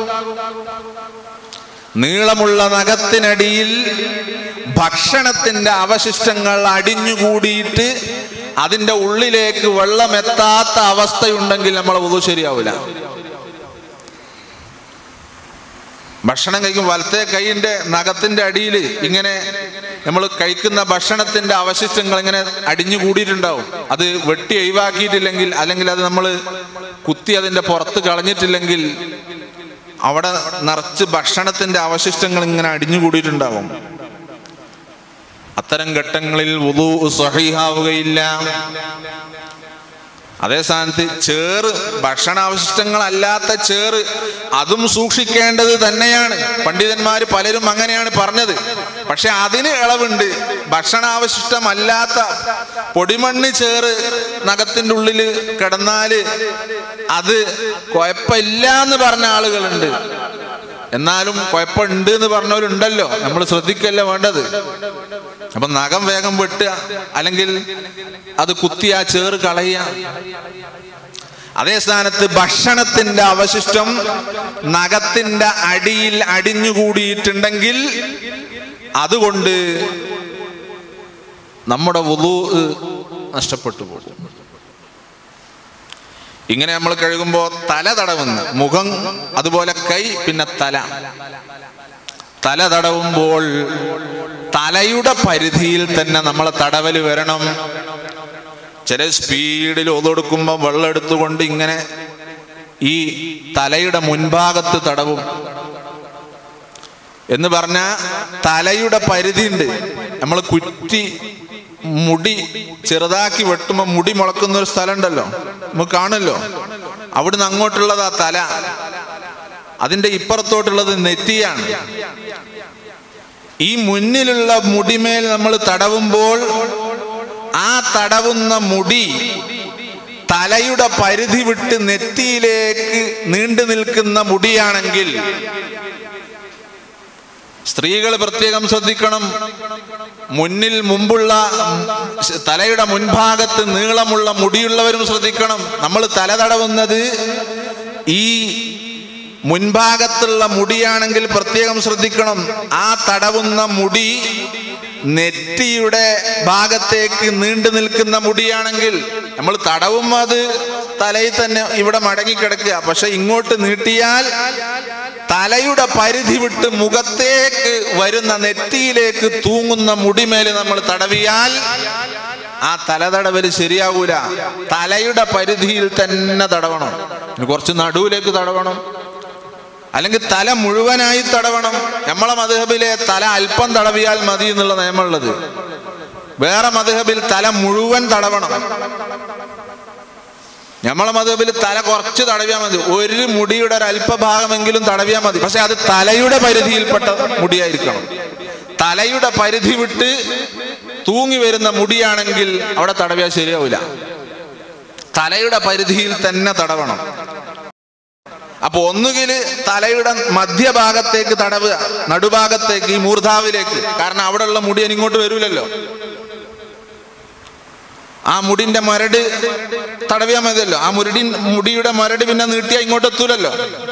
നീളമുള്ള നഖത്തിനടിയിൽ ഭക്ഷണത്തിന്റെ അവശിഷ്ടങ്ങൾ അടിഞ്ഞുകൂടിയിട്ട് അതിന്റെ ഉള്ളിലേക്ക് വെള്ളം എത്താത്ത അവസ്ഥയുണ്ടെങ്കിൽ നമ്മളെ ഉതു ശരിയാവില്ല ഭക്ഷണം കഴിക്കും വലത്തെ കൈയിന്റെ നഖത്തിന്റെ അടിയിൽ ഇങ്ങനെ നമ്മൾ കഴിക്കുന്ന ഭക്ഷണത്തിന്റെ അവശിഷ്ടങ്ങൾ ഇങ്ങനെ അടിഞ്ഞു കൂടിയിട്ടുണ്ടാവും അത് വെട്ടി ഒഴിവാക്കിയിട്ടില്ലെങ്കിൽ അല്ലെങ്കിൽ അത് നമ്മൾ കുത്തി അതിന്റെ പുറത്ത് കളഞ്ഞിട്ടില്ലെങ്കിൽ അവിടെ നിറച്ച് ഭക്ഷണത്തിന്റെ അവശിഷ്ടങ്ങൾ ഇങ്ങനെ അടിഞ്ഞു കൂടിയിട്ടുണ്ടാവും അത്തരം ഘട്ടങ്ങളിൽ വുളു സഹിഹാവുകയില്ല അതേ സ്ഥാനത്ത് ചേറ് ഭക്ഷണാവശിഷ്ടങ്ങളല്ലാത്ത ചേറ് അതും സൂക്ഷിക്കേണ്ടത് തന്നെയാണ് പണ്ഡിതന്മാർ പലരും അങ്ങനെയാണ് പറഞ്ഞത് പക്ഷെ അതിന് ഇളവുണ്ട് ഭക്ഷണാവശിഷ്ടമല്ലാത്ത പൊടിമണ്ണ് ചേറ് നഖത്തിന്റെ ഉള്ളിൽ കിടന്നാല് അത് കുഴപ്പമില്ല എന്ന് പറഞ്ഞ ആളുകളുണ്ട് എന്നാലും കുഴപ്പമുണ്ട് എന്ന് പറഞ്ഞവരുണ്ടല്ലോ നമ്മൾ ശ്രദ്ധിക്കല്ല വേണ്ടത് അപ്പൊ നഖം വേഗം വെട്ടുക അല്ലെങ്കിൽ അത് കുത്തി ആ ചേറ് കളയുക അതേ സ്ഥാനത്ത് ഭക്ഷണത്തിന്റെ അവശിഷ്ടം നഖത്തിന്റെ അടിയിൽ അടിഞ്ഞുകൂടിയിട്ടുണ്ടെങ്കിൽ അതുകൊണ്ട് നമ്മുടെ വുളു നഷ്ടപ്പെട്ടു പോകും ഇങ്ങനെ നമ്മൾ കഴുകുമ്പോൾ തല തടവുന്നു മുഖം അതുപോലെ കൈ പിന്നെ തല തല തടവുമ്പോൾ തലയുടെ പരിധിയിൽ തന്നെ നമ്മളെ തടവല് വരണം ചില സ്പീഡിൽ ഒതൊടുക്കുമ്പോൾ വെള്ളം എടുത്തുകൊണ്ട് ഇങ്ങനെ ഈ തലയുടെ മുൻഭാഗത്ത് തടവും എന്ന് പറഞ്ഞ തലയുടെ പരിധിയുണ്ട് നമ്മൾ കുറ്റി മുടി ചെറുതാക്കി വെട്ടുമ്പോൾ മുടി മുളക്കുന്ന ഒരു സ്ഥലം ഉണ്ടല്ലോ നമുക്ക് കാണുമല്ലോ അവിടുന്ന് അങ്ങോട്ടുള്ളതാ തല അതിന്റെ ഇപ്പുറത്തോട്ടുള്ളത് നെറ്റിയാണ് ഈ മുന്നിലുള്ള മുടിമേൽ നമ്മൾ തടവുമ്പോൾ ആ തടവുന്ന മുടി തലയുടെ പരിധി വിട്ട് നെറ്റിയിലേക്ക് നീണ്ടു നിൽക്കുന്ന മുടിയാണെങ്കിൽ സ്ത്രീകൾ പ്രത്യേകം ശ്രദ്ധിക്കണം മുന്നിൽ മുമ്പുള്ള തലയുടെ മുൻഭാഗത്ത് നീളമുള്ള മുടിയുള്ളവരും ശ്രദ്ധിക്കണം നമ്മൾ തല തടവുന്നത് ഈ മുൻഭാഗത്തുള്ള മുടിയാണെങ്കിൽ പ്രത്യേകം ശ്രദ്ധിക്കണം ആ തടവുന്ന മുടി നെറ്റിയുടെ ഭാഗത്തേക്ക് നീണ്ടു നിൽക്കുന്ന മുടിയാണെങ്കിൽ നമ്മൾ തടവും അത് തലയിൽ തന്നെ ഇവിടെ മടങ്ങിക്കിടക്കുക പക്ഷെ ഇങ്ങോട്ട് നീട്ടിയാൽ തലയുടെ പരിധി വിട്ട് മുഖത്തേക്ക് വരുന്ന നെറ്റിയിലേക്ക് തൂങ്ങുന്ന മുടിമേൽ നമ്മൾ തടവിയാൽ ആ തല തടവല് ശരിയാവൂല തലയുടെ പരിധിയിൽ തന്നെ തടവണം ഇനി കുറച്ച് നടുവിലേക്ക് തടവണം അല്ലെങ്കിൽ തല മുഴുവനായി തടവണം നമ്മളെ മധുഹബിലെ തല അല്പം തടവിയാൽ മതി എന്നുള്ള നിയമമുള്ളത് വേറെ മധുഹബിൽ തല മുഴുവൻ തടവണം നമ്മളെ മതബിൽ തല കുറച്ച് തടവിയാൽ മതി ഒരു മുടിയുടെ ഒരു അല്പഭാഗമെങ്കിലും തടവിയാൽ മതി പക്ഷെ അത് തലയുടെ പരിധിയിൽപ്പെട്ട മുടിയായിരിക്കണം തലയുടെ പരിധി വിട്ട് തൂങ്ങി വരുന്ന മുടിയാണെങ്കിൽ അവിടെ തടവിയാൽ ശരിയാവില്ല തലയുടെ പരിധിയിൽ തന്നെ തടവണം അപ്പൊ ഒന്നുകിൽ തലയുടെ മധ്യഭാഗത്തേക്ക് തടവുക നടുഭാഗത്തേക്ക് ഈ മൂർധാവിലേക്ക് കാരണം അവിടെയുള്ള മുടി ഇനി ഇങ്ങോട്ട് വരൂലല്ലോ ആ മുടിന്റെ മരട് തടവിയാൽ മതിയല്ലോ ആ മുരടി മുടിയുടെ മരട് പിന്നെ നീട്ടിയാൽ ഇങ്ങോട്ട് എത്തൂലല്ലോ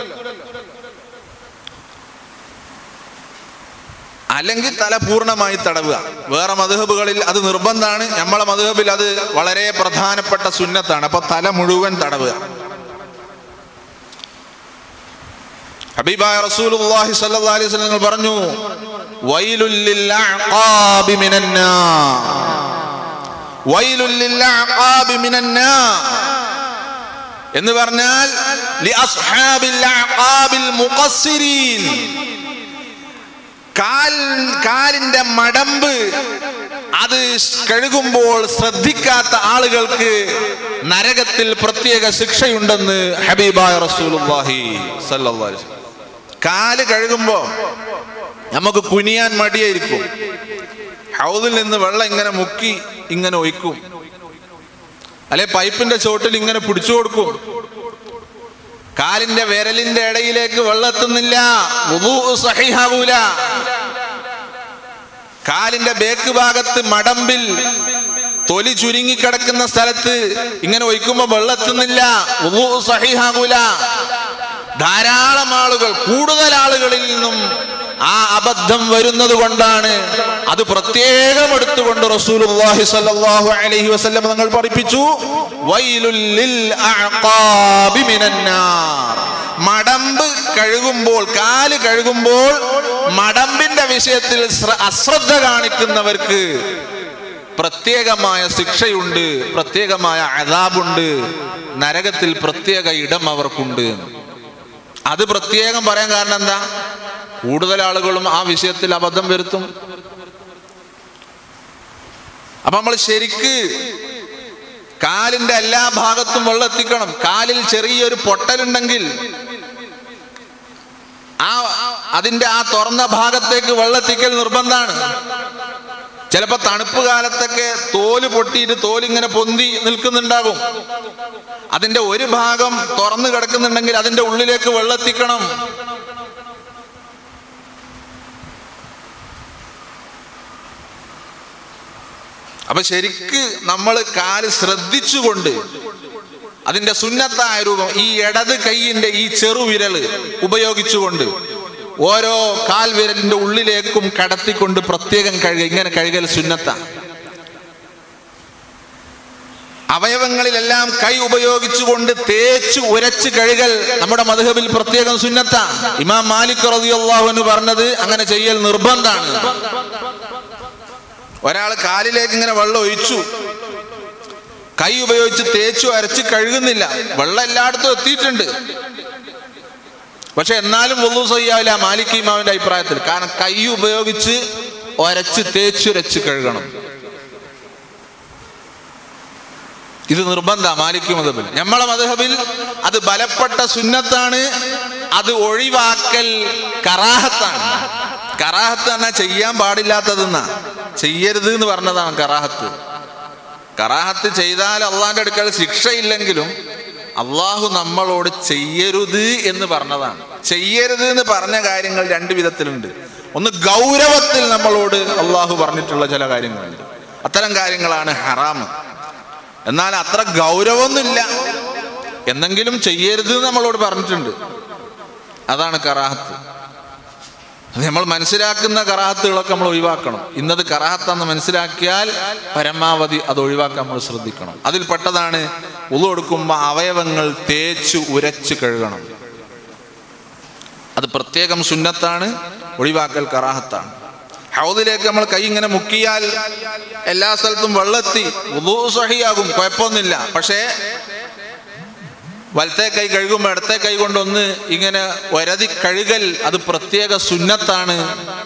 അല്ലെങ്കിൽ തല പൂർണ്ണമായി തടവുക വേറെ മധുഹബുകളിൽ അത് നിർബന്ധമാണ് നമ്മളെ മധുഹബിൽ അത് വളരെ പ്രധാനപ്പെട്ട സുന്നത്താണ് അപ്പൊ തല മുഴുവൻ തടവുക ഹബീബായ റസൂലുള്ളാഹി സ്വല്ലല്ലാഹി അലൈഹി വസല്ലം പറഞ്ഞു വൈലുൽ ലിൽ അഖാബി മിനൻ നാർ വൈലുൽ ലിൽ അഖാബി മിനൻ നാർ എന്ന് പറഞ്ഞാൽ ലി അസ്ഹാബിൽ അഖാബിൽ മുഖസ്സിരീൻ കാൽ കാലിന്റെ മടമ്പ് അത് കഴുകുമ്പോൾ ശ്രദ്ധിക്കാത്ത ആളുകൾക്ക് നരകത്തിൽ പ്രത്യേക ശിക്ഷയുണ്ടെന്ന് ഹബീബായ റസൂലുള്ളാഹി സല്ലല്ലാഹു അലൈഹി വസല്ലം കാല് കഴുകുമ്പോ നമുക്ക് കുനിയാൻ മടിയായിരിക്കും ഹൗദിൽ നിന്ന് വെള്ളം ഇങ്ങനെ മുക്കി ഇങ്ങനെ ഒഴിക്കും അല്ലെ പൈപ്പിന്റെ ചോട്ടിൽ ഇങ്ങനെ പിടിച്ചു കൊടുക്കും കാലിന്റെ വിരലിന്റെ ഇടയിലേക്ക് വെള്ളം എത്തുന്നില്ല വുളൂ സഹിഹാവൂല കാലിന്റെ ബേക്ക് ഭാഗത്ത് മടമ്പിൽ തൊലി ചുരുങ്ങിക്കിടക്കുന്ന സ്ഥലത്ത് ഇങ്ങനെ ഒഴിക്കുമ്പോ വെള്ളം എത്തുന്നില്ല വുളൂ സഹിഹാവൂല ധാരാളം ആളുകൾ കൂടുതൽ ആളുകളിൽ നിന്നും ആ അബദ്ധം വരുന്നത് കൊണ്ടാണ് അത് പ്രത്യേകം എടുത്തുകൊണ്ട് റസൂലുള്ളാഹി സ്വല്ലല്ലാഹു അലൈഹി വസല്ലം തങ്ങൾ പഠിപ്പിച്ചു വൈലുൽ ലിൽ അഅഖാബി മിനൻ നാർ മടമ്പ് കഴുകുമ്പോൾ കാല് കഴുകുമ്പോൾ മടമ്പിന്റെ വിഷയത്തിൽ ശ്ര- അശ്രദ്ധ കാണിക്കുന്നവർക്ക് പ്രത്യേകമായ ശിക്ഷയുണ്ട് പ്രത്യേകമായ അതാബുണ്ട് നരകത്തിൽ പ്രത്യേക ഇടം അവർക്കുണ്ട് അത് പ്രത്യേകം പറയാൻ കാരണം എന്താ കൂടുതൽ ആളുകളും ആ വിഷയത്തിൽ അബദ്ധം വരുത്തും അപ്പൊ നമ്മൾ ശരിക്ക് കാലിന്റെ എല്ലാ ഭാഗത്തും വെള്ളം എത്തിക്കണം കാലിൽ ചെറിയൊരു പൊട്ടലുണ്ടെങ്കിൽ ആ അതിന്റെ ആ തുറന്ന ഭാഗത്തേക്ക് വെള്ളെത്തിക്കൽ നിർബന്ധമാണ് ചിലപ്പോ തണുപ്പ് കാലത്തൊക്കെ തോല് പൊട്ടിയിട്ട് തോലിങ്ങനെ പൊന്തി നിൽക്കുന്നുണ്ടാകും അതിന്റെ ഒരു ഭാഗം തുറന്നു കിടക്കുന്നുണ്ടെങ്കിൽ അതിന്റെ ഉള്ളിലേക്ക് വെള്ളെത്തിക്കണം അപ്പൊ ശരിക്ക് നമ്മൾ കാല് ശ്രദ്ധിച്ചുകൊണ്ട് അതിന്റെ സുന്നത്തായ രൂപം ഈ ഇടത് കൈയിന്റെ ഈ ചെറുവിരല് ഉപയോഗിച്ചുകൊണ്ട് ഓരോ കാൽ വിരലിന്റെ ഉള്ളിലേക്കും കടത്തിക്കൊണ്ട് പ്രത്യേകം കഴുകുക ഇങ്ങനെ കഴുകൽ സുന്നത്ത അവയവങ്ങളിലെല്ലാം കൈ ഉപയോഗിച്ചുകൊണ്ട് തേച്ച് ഉരച്ച് കഴുകൽ നമ്മുടെ മധുഹബിൽ പ്രത്യേകം സുന്നത്ത ഇമാം മാലിക് റളിയല്ലാഹു എന്ന് പറഞ്ഞത് അങ്ങനെ ചെയ്യൽ നിർബന്ധാണ് ഒരാൾ കാലിലേക്ക് ഇങ്ങനെ വെള്ളം ഒഴിച്ചു കൈ ഉപയോഗിച്ച് തേച്ചു അരച്ച് കഴുകുന്നില്ല വെള്ളം എല്ലായിടത്തും എത്തിയിട്ടുണ്ട് പക്ഷെ എന്നാലും ഒന്നു ചെയ്യാവില്ല മാലിക് ഇമാവിന്റെ അഭിപ്രായത്തിൽ കാരണം കൈ ഉപയോഗിച്ച് ഒരച്ച് തേച്ചുരച്ച് കഴുകണം ഇത് നിർബന്ധ മാലിക് മതബിൽ നമ്മളെ മധബിൽ അത് ബലപ്പെട്ട സുന്നത്താണ് അത് ഒഴിവാക്കൽ കറാഹത്താണ് കറാഹത്ത് എന്നാ ചെയ്യാൻ പാടില്ലാത്തതെന്നാ ചെയ്യരുത് എന്ന് പറഞ്ഞതാണ് കറാഹത്ത് കറാഹത്ത് ചെയ്താൽ അള്ളാന്റെ അടുക്കൽ ശിക്ഷയില്ലെങ്കിലും അള്ളാഹു നമ്മളോട് ചെയ്യരുത് എന്ന് പറഞ്ഞതാണ് ചെയ്യരുത് എന്ന് പറഞ്ഞ കാര്യങ്ങൾ രണ്ട് വിധത്തിലുണ്ട് ഒന്ന് ഗൗരവത്തിൽ നമ്മളോട് അള്ളാഹു പറഞ്ഞിട്ടുള്ള ചില കാര്യങ്ങളുണ്ട് അത്തരം കാര്യങ്ങളാണ് ഹറാമ് എന്നാൽ അത്ര ഗൗരവമൊന്നുമില്ല എന്നെങ്കിലും ചെയ്യരുത് എന്ന് നമ്മളോട് പറഞ്ഞിട്ടുണ്ട് അതാണ് കറാഹത്ത് അത് നമ്മൾ മനസ്സിലാക്കുന്ന കറാഹത്തുകളൊക്കെ നമ്മൾ ഒഴിവാക്കണം ഇന്നത് കറാഹത്താന്ന് മനസ്സിലാക്കിയാൽ പരമാവധി അത് ഒഴിവാക്കാൻ നമ്മൾ ശ്രദ്ധിക്കണം അതിൽ പെട്ടതാണ് ഉളു കൊടുക്കുമ്പോൾ അവയവങ്ങൾ തേച്ച് ഉരച്ച് കഴുകണം അത് പ്രത്യേകം സുന്നത്താണ് ഒഴിവാക്കൽ കറാഹത്താണ് ഹൗദിലേക്ക് നമ്മൾ കൈ ഇങ്ങനെ മുക്കിയാൽ എല്ലാ സ്ഥലത്തും വെള്ളെത്തി ഉദു സഹിയാകും കുഴപ്പമൊന്നുമില്ല പക്ഷേ വലത്തെ കൈ കഴുകുമ്പോൾ ഇടത്തെ കൈ കൊണ്ടൊന്ന് ഇങ്ങനെ വരതി കഴുകൽ അത് പ്രത്യേക സുന്നത്താണ്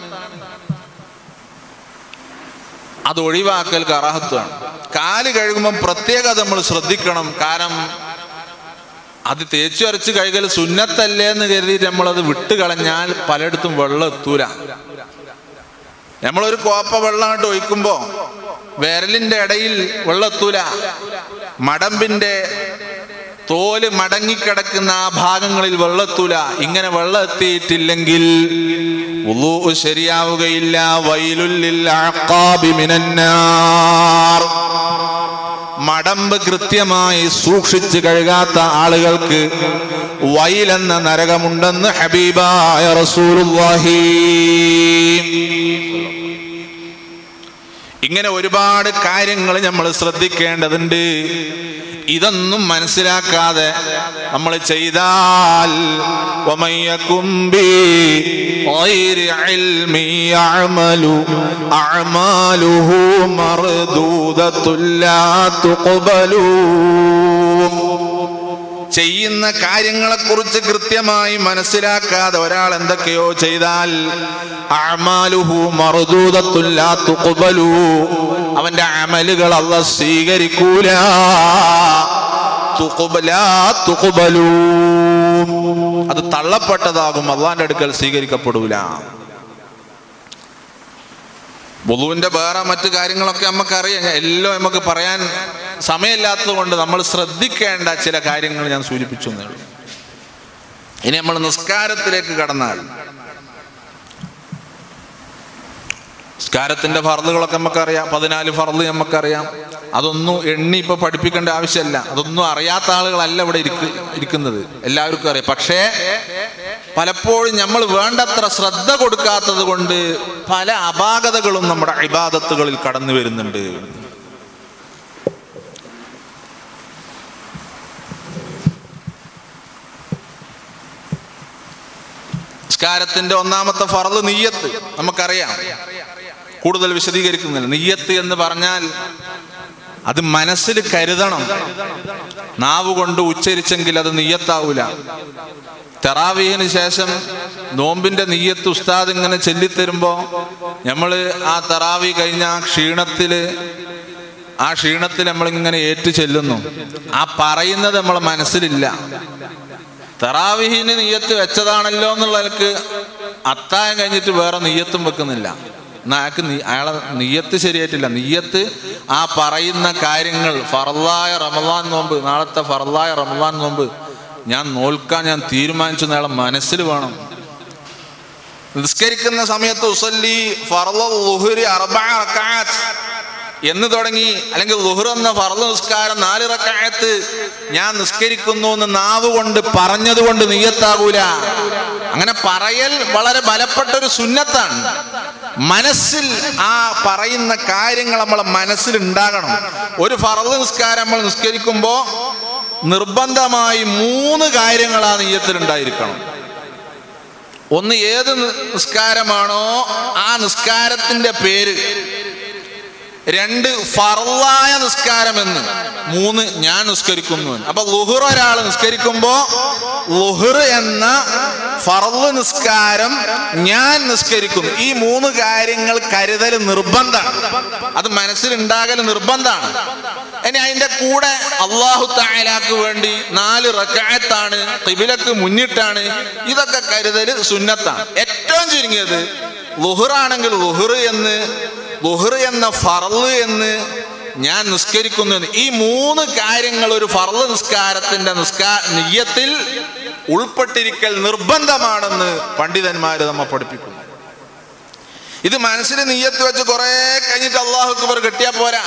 അത് ഒഴിവാക്കൽ കറാഹത്താണ് കാല് കഴുകുമ്പം പ്രത്യേകം നമ്മൾ ശ്രദ്ധിക്കണം കാരണം അത് തേച്ചു അരച്ച് കഴുകൽ സുന്നത്തല്ലേ എന്ന് കരുതിയിട്ട് നമ്മളത് വിട്ട് കളഞ്ഞാൽ പലയിടത്തും വെള്ളം എത്തൂല നമ്മളൊരു കോപ്പ വെള്ളം അങ്ങോട്ട് ഒഴിക്കുമ്പോ വിരലിന്റെ ഇടയിൽ വെള്ളം എത്തൂല മടമ്പിന്റെ തോല് മടങ്ങിക്കിടക്കുന്ന ആ ഭാഗങ്ങളിൽ വെള്ളത്തൂല ഇങ്ങനെ വെള്ളം എത്തിയിട്ടില്ലെങ്കിൽ വുളൂ ശരിയാവുകയില്ല വൈലുല്ലിൽ അഅഖാബി മിനന്നാർ മടമ്പ് കൃത്യമായി സൂക്ഷിച്ച് കഴുകാത്ത ആളുകൾക്ക് വൈലെന്ന നരകമുണ്ടെന്ന് ഹബീബായ റസൂലുള്ളാഹി ഇങ്ങനെ ഒരുപാട് കാര്യങ്ങൾ നമ്മൾ ശ്രദ്ധിക്കേണ്ടതുണ്ട് ഇതൊന്നും മനസ്സിലാക്കാതെ നമ്മൾ ചെയ്താൽ ومن يكن بغير علم يعمل أعماله مردودة لا تقبل ചെയ്യുന്ന കാര്യങ്ങളെക്കുറിച്ച് കൃത്യമായി മനസ്സിലാക്കാതെ ഒരാൾ എന്തൊക്കെയോ ചെയ്താൽ അഅമാലുഹു മർദൂദത്തുല്ലാ തുഖ്ബലു അവന്റെ അമലുകൾ അല്ല സ്വീകരിക്കൂല തുഖ്ബലാ തുഖ്ബലൂ അത് തള്ളപ്പെട്ടതാകും അള്ളാന്റെ അടുക്കൽ സ്വീകരിക്കപ്പെടൂല ബുധുവിന്റെ വേറെ മറ്റു കാര്യങ്ങളൊക്കെ നമുക്കറിയാം എല്ലാം നമുക്ക് പറയാൻ സമയമില്ലാത്തത് കൊണ്ട് നമ്മൾ ശ്രദ്ധിക്കേണ്ട ചില കാര്യങ്ങൾ ഞാൻ സൂചിപ്പിച്ചു എന്നേ ഉള്ളൂ ഇനി നമ്മൾ നിസ്കാരത്തിലേക്ക് കടന്നാൽ നിസ്കാരത്തിന്റെ ഫർദുകളൊക്കെ നമുക്കറിയാം പതിനാല് ഫർദ് നമുക്കറിയാം അതൊന്നും എണ്ണി ഇപ്പൊ പഠിപ്പിക്കേണ്ട ആവശ്യമല്ല അതൊന്നും അറിയാത്ത ആളുകളല്ല ഇവിടെ ഇരിക്ക ഇരിക്കുന്നത് എല്ലാവർക്കും അറിയാം പക്ഷേ പലപ്പോഴും നമ്മൾ വേണ്ടത്ര ശ്രദ്ധ കൊടുക്കാത്തത് കൊണ്ട് പല അപാകതകളും നമ്മുടെ ഇബാദത്തുകളിൽ കടന്നു വരുന്നുണ്ട് നിസ്കാരത്തിന്റെ ഒന്നാമത്തെ ഫറദ് നീയത്ത് നമുക്കറിയാം കൂടുതൽ വിശദീകരിക്കുന്നില്ല നീയത്ത് എന്ന് പറഞ്ഞാൽ അത് മനസ്സിൽ കരുതണം നാവ് കൊണ്ട് ഉച്ചരിച്ചെങ്കിൽ അത് നീയത്താവൂല തെറാവീഹിന് ശേഷം നോമ്പിന്റെ നീയത്ത് ഉസ്താദ് ഇങ്ങനെ ചൊല്ലിത്തരുമ്പോ നമ്മൾ ആ തെറാവി കഴിഞ്ഞ ആ ക്ഷീണത്തില് ആ ക്ഷീണത്തിൽ നമ്മൾ ഇങ്ങനെ ഏറ്റു ചെല്ലുന്നു ആ പറയുന്നത് നമ്മളെ മനസ്സിലില്ല തെറാവിഹിന് നീയത്ത് വെച്ചതാണല്ലോ എന്നുള്ളവർക്ക് അത്തായം കഴിഞ്ഞിട്ട് വേറെ നീയത്തും വെക്കുന്നില്ല എന്നാ അയാൾക്ക് നീ അയാളെ നീയത്ത് ശരിയായിട്ടില്ല നീയത്ത് ആ പറയുന്ന കാര്യങ്ങൾ ഫറലായ റമദാൻ നോമ്പ് നാളത്തെ ഫറലായ റമദാൻ നോമ്പ് ഞാൻ നോൽക്കാൻ ഞാൻ തീരുമാനിച്ചു അയാളെ മനസ്സിൽ വേണം നിസ്കരിക്കുന്ന സമയത്ത് ഉസല്ലി ഫറല ലുഹുരി അർബഅ റക്അത്ത് എന്ന് തുടങ്ങി അല്ലെങ്കിൽ ലുഹുർ എന്ന ഫർദ് നിസ്കാരം നാല് റക്കായത്ത് ഞാൻ നിസ്കരിക്കുന്നു എന്ന് നാവ് കൊണ്ട് പറഞ്ഞത് കൊണ്ട് നീയത്താകൂല അങ്ങനെ പറയൽ വളരെ ബലപ്പെട്ട ഒരു സുന്നത്താണ് മനസ്സിൽ ആ പറയുന്ന കാര്യങ്ങൾ നമ്മളെ മനസ്സിൽ ഉണ്ടാകണം ഒരു ഫർദ് നിസ്കാരം നമ്മൾ നിസ്കരിക്കുമ്പോൾ നിർബന്ധമായി മൂന്ന് കാര്യങ്ങൾ ആ നീയത്തിൽ ഉണ്ടായിരിക്കണം ഒന്ന് ഏത് നിസ്കാരമാണോ ആ നിസ്കാരത്തിന്റെ പേര് രണ്ട് ഫറലായ നിസ്കാരം എന്ന് മൂന്ന് ഞാൻ നിസ്കരിക്കുന്നു എന്ന്. അപ്പൊ ലുഹുർ ഒരാൾ നിസ്കരിക്കുമ്പോ ലുഹുർ എന്ന ഫറല് നിസ്കാരം ഞാൻ നിസ്കരിക്കുന്നു ഈ മൂന്ന് കാര്യങ്ങൾ കരുതൽ നിർബന്ധമാണ് അത് മനസ്സിലുണ്ടാകൽ നിർബന്ധമാണ് ഇനി അതിന്റെ കൂടെ അള്ളാഹു താലാക്ക് വേണ്ടി നാല് റക്കായത്താണ് തിബിലക്ക് മുന്നിട്ടാണ് ഇതൊക്കെ കരുതൽ സുന്നത്താണ് ഏറ്റവും ചുരുങ്ങിയത് ലുഹുറാണെങ്കിൽ ലുഹുർ എന്ന് ലുഹുർ എന്ന ഫറല് എന്ന് ഞാൻ നിസ്കരിക്കുന്നു എന്ന് ഈ മൂന്ന് കാര്യങ്ങൾ ഒരു ഫറല് നിസ്കാരത്തിന്റെ നിസ്കാ നിയ്യത്തിൽ ഉൾപ്പെട്ടിരിക്കൽ നിർബന്ധമാണെന്ന് പണ്ഡിതന്മാര് നമ്മെ പഠിപ്പിക്കുന്നു ഇത് മനസ്സിൽ നീയത്ത് വെച്ച് കുറെ കഴിഞ്ഞിട്ട് അള്ളാഹു അക്ബർ കെട്ടിയാ പോരാ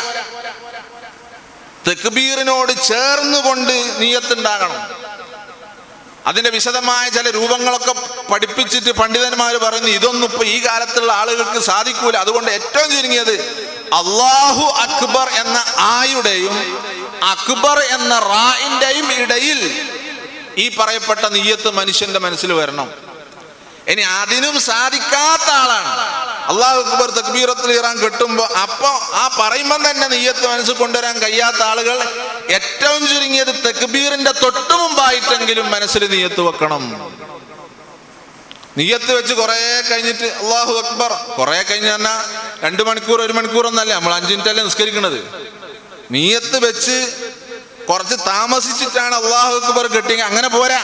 തെക്ബീറിനോട് ചേർന്നുകൊണ്ട് നീയത്തുണ്ടാകണം അതിന്റെ വിശദമായ ചില രൂപങ്ങളൊക്കെ പഠിപ്പിച്ചിട്ട് പണ്ഡിതന്മാർ പറയുന്നു ഇതൊന്നും ഇപ്പൊ ഈ കാലത്തുള്ള ആളുകൾക്ക് സാധിക്കൂല അതുകൊണ്ട് ഏറ്റവും ചുരുങ്ങിയത് അള്ളാഹു അക്ബർ എന്ന ആയുടെയും അക്ബർ എന്ന റായിന്റെയും ഇടയിൽ ഈ പറയപ്പെട്ട നീയത്ത് മനുഷ്യന്റെ മനസ്സിൽ വരണം ഇനി അതിനും സാധിക്കാത്ത ആളാണ് അള്ളാഹു അക്ബർ തക്ബീറത്തിൽ ഇറാൻ കെട്ടുമ്പോ അപ്പൊ ആ പറയുമ്പം തന്നെ നെയ്യത്ത് മനസ്സിൽ കൊണ്ടുവരാൻ കഴിയാത്ത ആളുകൾ ഏറ്റവും ചുരുങ്ങിയത് തക്ബീറിന്റെ തൊട്ടു മുമ്പായിട്ടെങ്കിലും മനസ്സിൽ നെയ്യത്ത് വെക്കണം നീയത്ത് വെച്ച് കുറെ കഴിഞ്ഞിട്ട് അള്ളാഹു അക്ബർ കുറെ കഴിഞ്ഞ് പറഞ്ഞാൽ രണ്ട് മണിക്കൂർ ഒരു മണിക്കൂർ ഒന്നല്ല നമ്മൾ അഞ്ചു മിനിറ്റ് അല്ലേ നിസ്കരിക്കണത് നീയത്ത് വെച്ച് കുറച്ച് താമസിച്ചിട്ടാണ് അള്ളാഹു അക്ബർ കെട്ടി അങ്ങനെ പോരാ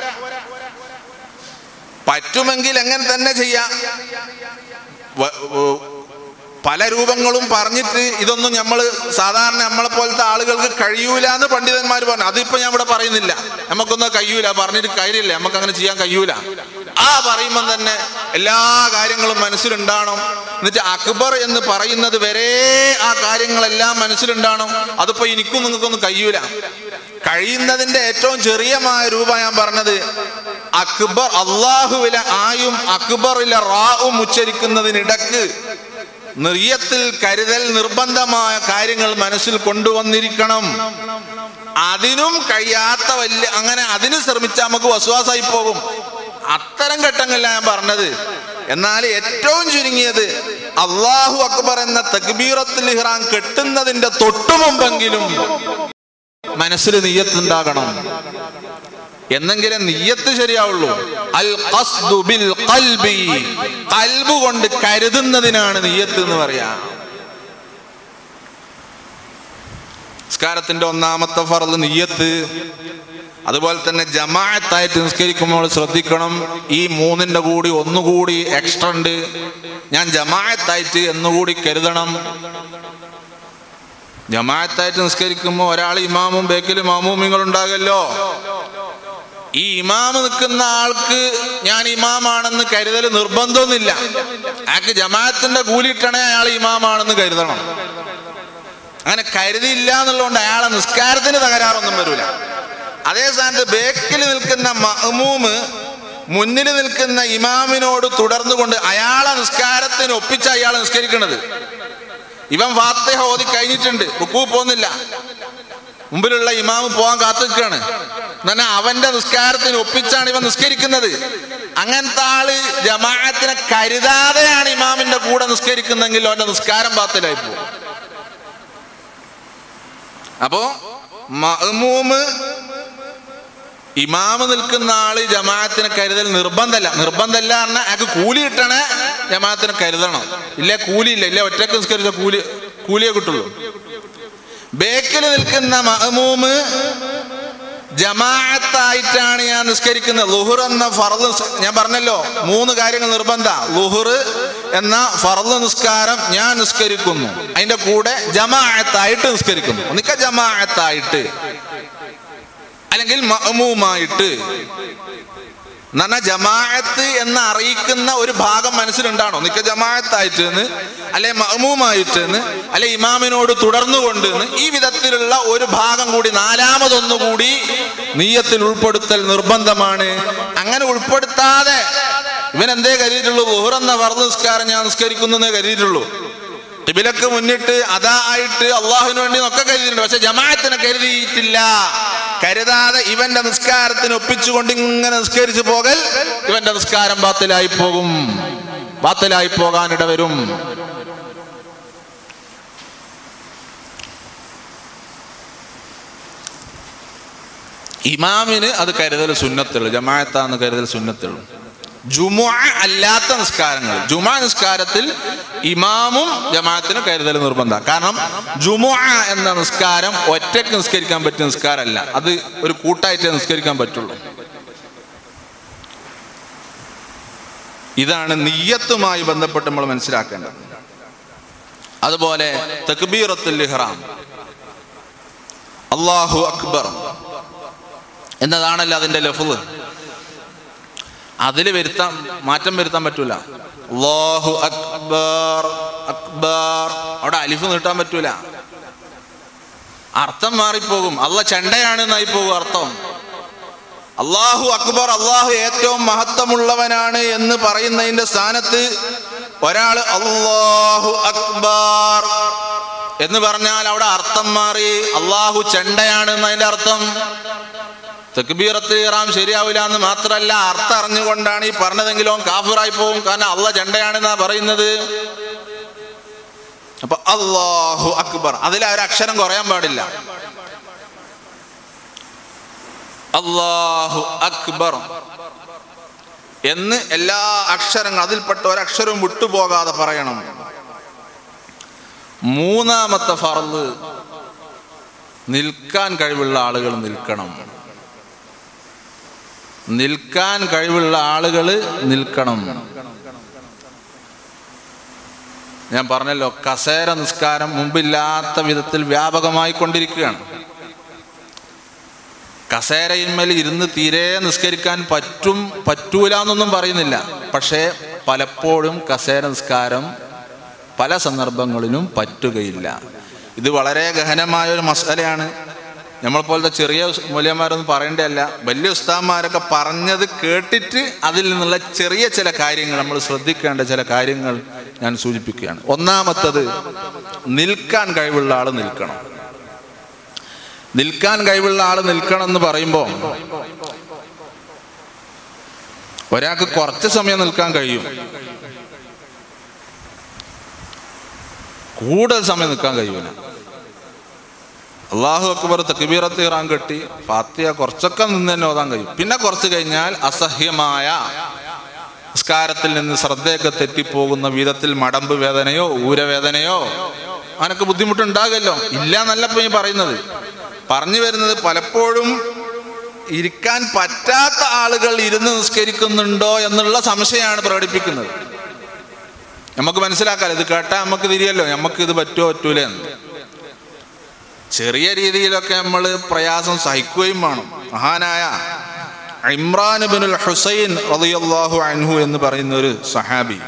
പറ്റുമെങ്കിൽ എങ്ങനെ തന്നെ ചെയ്യാം വ- വ- പല രൂപങ്ങളും പറഞ്ഞിട്ട് ഇതൊന്നും നമ്മൾ സാധാരണ നമ്മളെ പോലത്തെ ആളുകൾക്ക് കഴിയൂല എന്ന് പണ്ഡിതന്മാർ പറഞ്ഞു അതിപ്പോ ഞാൻ ഇവിടെ പറയുന്നില്ല നമുക്കൊന്നും കഴിയൂല പറഞ്ഞിട്ട് കാര്യമില്ല നമുക്ക് അങ്ങനെ ചെയ്യാൻ കഴിയൂല ആ പറയുമ്പോൾ തന്നെ എല്ലാ കാര്യങ്ങളും മനസ്സിലുണ്ടാവണം എന്നിട്ട് അക്ബർ എന്ന് പറയുന്നത് വരെ ആ കാര്യങ്ങളെല്ലാം മനസ്സിലുണ്ടാവണം അതിപ്പോ എനിക്കും നിങ്ങൾക്കൊന്നും കഴിയൂല കഴിയുന്നതിന്റെ ഏറ്റവും ചെറിയമായ രൂപ ഞാൻ പറഞ്ഞത് അക്ബർ അള്ളാഹുവിലെ ആയും അക്ബറിലെ റാവും ഉച്ചരിക്കുന്നതിനിടക്ക് നിയത്തിൽ കരുതൽ നിർബന്ധമായ കാര്യങ്ങൾ മനസ്സിൽ കൊണ്ടുവന്നിരിക്കണം അതിനും കഴിയാത്ത വലിയ അങ്ങനെ അതിന് ശ്രമിച്ചാൽ നമുക്ക് വസുവാസായി പോകും അത്തരം ഘട്ടങ്ങളിലാണ് ഞാൻ പറഞ്ഞത് എന്നാൽ ഏറ്റവും ചുരുങ്ങിയത് അള്ളാഹു അക്ബർ എന്ന തക്ബീറത്തിൽ ഇഹ്റാൻ കെട്ടുന്നതിന്റെ തൊട്ടു മുമ്പെങ്കിലും മനസ്സിൽ നീയത്തുണ്ടാകണം എന്നെങ്കിലും നീയത്ത് ശരിയാവുള്ളൂ അൽ ഖസ്ദു ബിൽ ഖൽബി കൽബ് കൊണ്ട് കരുതുന്നതിനാണ് നീയത്ത് എന്ന് പറയാ നിസ്കാരത്തിന്റെ ഒന്നാമത്തെ ഫറല് നീയത്ത് അതുപോലെ തന്നെ ജമാഅത്തായിട്ട് നിസ്കരിക്കുമ്പോൾ ശ്രദ്ധിക്കണം ഈ മൂന്നിന്റെ കൂടി ഒന്നുകൂടി എക്സ്ട്രാ ഉണ്ട് ഞാൻ ജമാഅത്തായിട്ട് എന്നുകൂടി കരുതണം ജമാഅത്തായിട്ട് നിസ്കരിക്കുമ്പോൾ ഒരാൾ ഇമാമും ബേക്കിൽ മാമൂമിങ്ങൾ ഉണ്ടാകല്ലോ ഈ ഇമാമ് നിൽക്കുന്ന ആൾക്ക് ഞാൻ ഇമാമാണെന്ന് കരുതൽ നിർബന്ധമൊന്നുമില്ല അയാൾക്ക് ജമാഅത്തിന്റെ കൂലിയിട്ടണേ അയാൾ ഇമാമാണെന്ന് കരുതണം അങ്ങനെ കരുതിയില്ല എന്നുള്ളതുകൊണ്ട് അയാളെ നിസ്കാരത്തിന് തകരാറൊന്നും വരൂല അതേ സ്ഥാനത്ത് ബേക്കിൽ നിൽക്കുന്ന മഹ്മൂമ് മുന്നിൽ നിൽക്കുന്ന ഇമാമിനോട് തുടർന്നുകൊണ്ട് അയാളെ നിസ്കാരത്തിന് ഒപ്പിച്ച അയാൾ നിസ്കരിക്കുന്നത് ഇവൻ ഫാത്തിഹ ഓതി കഴിഞ്ഞിട്ടുണ്ട് റുക്കൂ പോകുന്നില്ല മുമ്പിലുള്ള ഇമാമ് പോകാൻ കാത്തു നിൽക്കുകയാണ് എന്നാൽ അവന്റെ നിസ്കാരത്തിന് ഒപ്പിച്ചാണ് ഇവൻ നിസ്കരിക്കുന്നത് അങ്ങനത്തെ ആള് ജമാഅത്തിനെ കരുതാതെയാണ് ഇമാമിന്റെ കൂടെ നിസ്കരിക്കുന്നെങ്കിൽ അവന്റെ നിസ്കാരം പാത്തിലായി പോകും അപ്പോ മഅ്മൂമ് ഇമാമ് നിൽക്കുന്ന ആള് ജമാഅത്തിനെ കരുതൽ നിർബന്ധമല്ല നിർബന്ധമല്ല പറഞ്ഞാൽ അയാൾക്ക് കൂലി കിട്ടണേ ജമാഅത്തിനെ കരുതണം ഇല്ല കൂലി ഇല്ല ഇല്ല ഒറ്റക്ക് നിസ്കരിച്ച കൂലി കൂലിയെ കിട്ടുള്ളൂ ബേക്കിൽ നിൽക്കുന്ന മഹമൂമ് ജമാഅത്തായിട്ടാണ് ഞാൻ നിസ്കരിക്കുന്നത് ലുഹുർ എന്ന ഫറദ് നിസ്- ഞാൻ പറഞ്ഞല്ലോ മൂന്ന് കാര്യങ്ങൾ നിർബന്ധ ലുഹുർ എന്ന ഫറദ് നിസ്കാരം ഞാൻ നിസ്കരിക്കുന്നു അതിന്റെ കൂടെ ജമാഅത്തായിട്ട് നിസ്കരിക്കുന്നു ഒന്നിക്ക ജമാഅത്തായിട്ട് അല്ലെങ്കിൽ മഅമൂമായിട്ട് എന്ന് പറഞ്ഞാൽ ജമാഅത്ത് എന്ന് അറിയിക്കുന്ന ഒരു ഭാഗം മനസ്സിലുണ്ടാണോ നിക്ക ജമാഅത്തായിട്ട് എന്ന് അല്ലെ മഅമൂമായിട്ട് എന്ന് അല്ലെ ഇമാമിനോട് തുടർന്നുകൊണ്ട് എന്ന് ഈ വിധത്തിലുള്ള ഒരു ഭാഗം കൂടി നാലാമതൊന്നുകൂടി നീയത്തിൽ ഉൾപ്പെടുത്തൽ നിർബന്ധമാണ് അങ്ങനെ ഉൾപ്പെടുത്താതെ ഇവൻ എന്തേ കരുതിയിട്ടുള്ളൂ ലുഹുർ എന്ന വർദ്ധ നിസ്കാരം ഞാൻ നിസ്കരിക്കുന്നേ കരുതിയിട്ടുള്ളൂ ിബിലക്ക് മുന്നിട്ട് അതാ ആയിട്ട് അള്ളാഹുവിന് വേണ്ടി ഒക്കെ കരുതിയിട്ടുണ്ട് പക്ഷെ ജമാഅത്തിനെ കരുതിയിട്ടില്ല കരുതാതെ ഇവന്റെ നിസ്കാരത്തിന് ഒപ്പിച്ചുകൊണ്ട് ഇങ്ങനെ നിസ്കരിച്ചു പോകൽ ഇവന്റെ നിസ്കാരം ബാത്തിലായി പോകും ബാത്തിലായി പോകാനിട വരും ഇമാമിന് അത് കരുതൽ സുന്നത്തുള്ളൂ ജമാഅത്താന്ന് കരുതൽ സുന്നത്തുള്ളൂ ജുമുഅ അല്ലാത്ത നിസ്കാരങ്ങൾ ജുമാ നിസ്കാരത്തിൽ ഇമാമും ജമാഅത്തിനും കരുതൽ നിർബന്ധം കാരണം ജുമുഅ എന്ന നിസ്കാരം ഒറ്റയ്ക്ക് നിസ്കരിക്കാൻ പറ്റിയ നിസ്കാരമല്ല അത് ഒരു കൂട്ടായിട്ടേ നിസ്കരിക്കാൻ പറ്റുള്ളൂ ഇതാണ് നീയത്തുമായി ബന്ധപ്പെട്ട് നമ്മൾ മനസ്സിലാക്കേണ്ടത് അതുപോലെ തക്ബീറത്തുൽ ഇഹ്റാം അള്ളാഹു അക്ബർ എന്നതാണല്ലോ അതിന്റെ ലഫ്ള് അതിൽ വരുത്താൻ മാറ്റം വരുത്താൻ പറ്റൂല അള്ളാഹു അക്ബർ അക്ബർ അവിടെ അലിഫ് നീട്ടാൻ പറ്റൂല അർത്ഥം മാറിപ്പോകും അള്ള ചെണ്ടയാണ് എന്നായി പോകും അർത്ഥം അള്ളാഹു അക്ബർ അള്ളാഹു ഏറ്റവും മഹത്വമുള്ളവനാണ് എന്ന് പറയുന്നതിന്റെ സ്ഥാനത്ത് ഒരാൾ അള്ളാഹു അക്ബർ എന്ന് പറഞ്ഞാൽ അവിടെ അർത്ഥം മാറി അള്ളാഹു ചെണ്ടയാണ് എന്നതിന്റെ അർത്ഥം തെക്കുബീറത്ത് ഇറാം ശരിയാവില്ല എന്ന് മാത്രമല്ല അർത്ഥം അറിഞ്ഞുകൊണ്ടാണ് ഈ പറഞ്ഞതെങ്കിലും അവൻ കാഫിറായി പോകും കാരണം അള്ള ചെണ്ടയാണെന്നാ പറയുന്നത് അപ്പൊ അള്ളാഹു അക്ബർ അതിൽ ആ ഒരു അക്ഷരം കുറയാൻ പാടില്ല അള്ളാഹു അക്ബർ എന്ന് എല്ലാ അക്ഷരങ്ങൾ അതിൽപ്പെട്ട ഒരക്ഷരവും വിട്ടുപോകാതെ പറയണം മൂന്നാമത്തെ ഫറല് നിൽക്കാൻ കഴിവുള്ള ആളുകൾ നിൽക്കണം നിൽക്കാൻ കഴിവുള്ള ആളുകൾ നിൽക്കണം ഞാൻ പറഞ്ഞല്ലോ കസേര നിസ്കാരം മുമ്പില്ലാത്ത വിധത്തിൽ വ്യാപകമായി കൊണ്ടിരിക്കുകയാണ് കസേരയിന്മേൽ ഇരുന്ന് തീരെ നിസ്കരിക്കാൻ പറ്റും പറ്റൂല എന്നൊന്നും പറയുന്നില്ല പക്ഷേ പലപ്പോഴും കസേര നിസ്കാരം പല സന്ദർഭങ്ങളിലും പറ്റുകയില്ല ഇത് വളരെ ഗഹനമായ ഒരു മസാലയാണ് നമ്മളെപ്പോലത്തെ ചെറിയ മൂല്യന്മാരൊന്നും പറയേണ്ടതല്ല വലിയ ഉസ്താന്മാരൊക്കെ പറഞ്ഞത് കേട്ടിട്ട് അതിൽ നിന്നുള്ള ചെറിയ ചില കാര്യങ്ങൾ നമ്മൾ ശ്രദ്ധിക്കേണ്ട ചില കാര്യങ്ങൾ ഞാൻ സൂചിപ്പിക്കുകയാണ് ഒന്നാമത്തത് നിൽക്കാൻ കഴിവുള്ള ആൾ നിൽക്കണം നിൽക്കാൻ കഴിവുള്ള ആൾ നിൽക്കണം എന്ന് പറയുമ്പോൾ ഒരാൾക്ക് കുറച്ച് സമയം നിൽക്കാൻ കഴിയും കൂടുതൽ സമയം നിൽക്കാൻ കഴിയൂല അള്ളാഹു അക്ബർ തക്ബീറത്ത് ഇറാൻ കെട്ടി ഫാത്തിയ കുറച്ചൊക്കെ നിന്ന് തന്നെ ഓതാൻ കഴിയും പിന്നെ കുറച്ച് കഴിഞ്ഞാൽ അസഹ്യമായ നിസ്കാരത്തിൽ നിന്ന് ശ്രദ്ധയൊക്കെ തെറ്റിപ്പോകുന്ന വിധത്തിൽ മടമ്പ് വേദനയോ ഊരവേദനയോ അവനൊക്കെ ബുദ്ധിമുട്ടുണ്ടാകല്ലോ ഇല്ല എന്നല്ല ഇപ്പൊ ഈ പറയുന്നത് പറഞ്ഞു വരുന്നത് പലപ്പോഴും ഇരിക്കാൻ പറ്റാത്ത ആളുകൾ ഇരുന്ന് നിസ്കരിക്കുന്നുണ്ടോ എന്നുള്ള സംശയമാണ് പ്രകടിപ്പിക്കുന്നത് നമുക്ക് മനസ്സിലാക്കാം ഇത് കേട്ടാൽ നമുക്ക് തിരിയല്ലോ നമുക്ക് ഇത് പറ്റുമോ പറ്റൂലേ എന്ന് ചെറിയ രീതിയിലൊക്കെ നമ്മൾ പ്രയാസം സഹിക്കുകയും വേണം മഹാനായ ഇമ്രാൻ ബിനുൽ ഹുസൈൻ റളിയല്ലാഹു അൻഹു എന്ന് പറയുന്ന ഒരു സഹാബി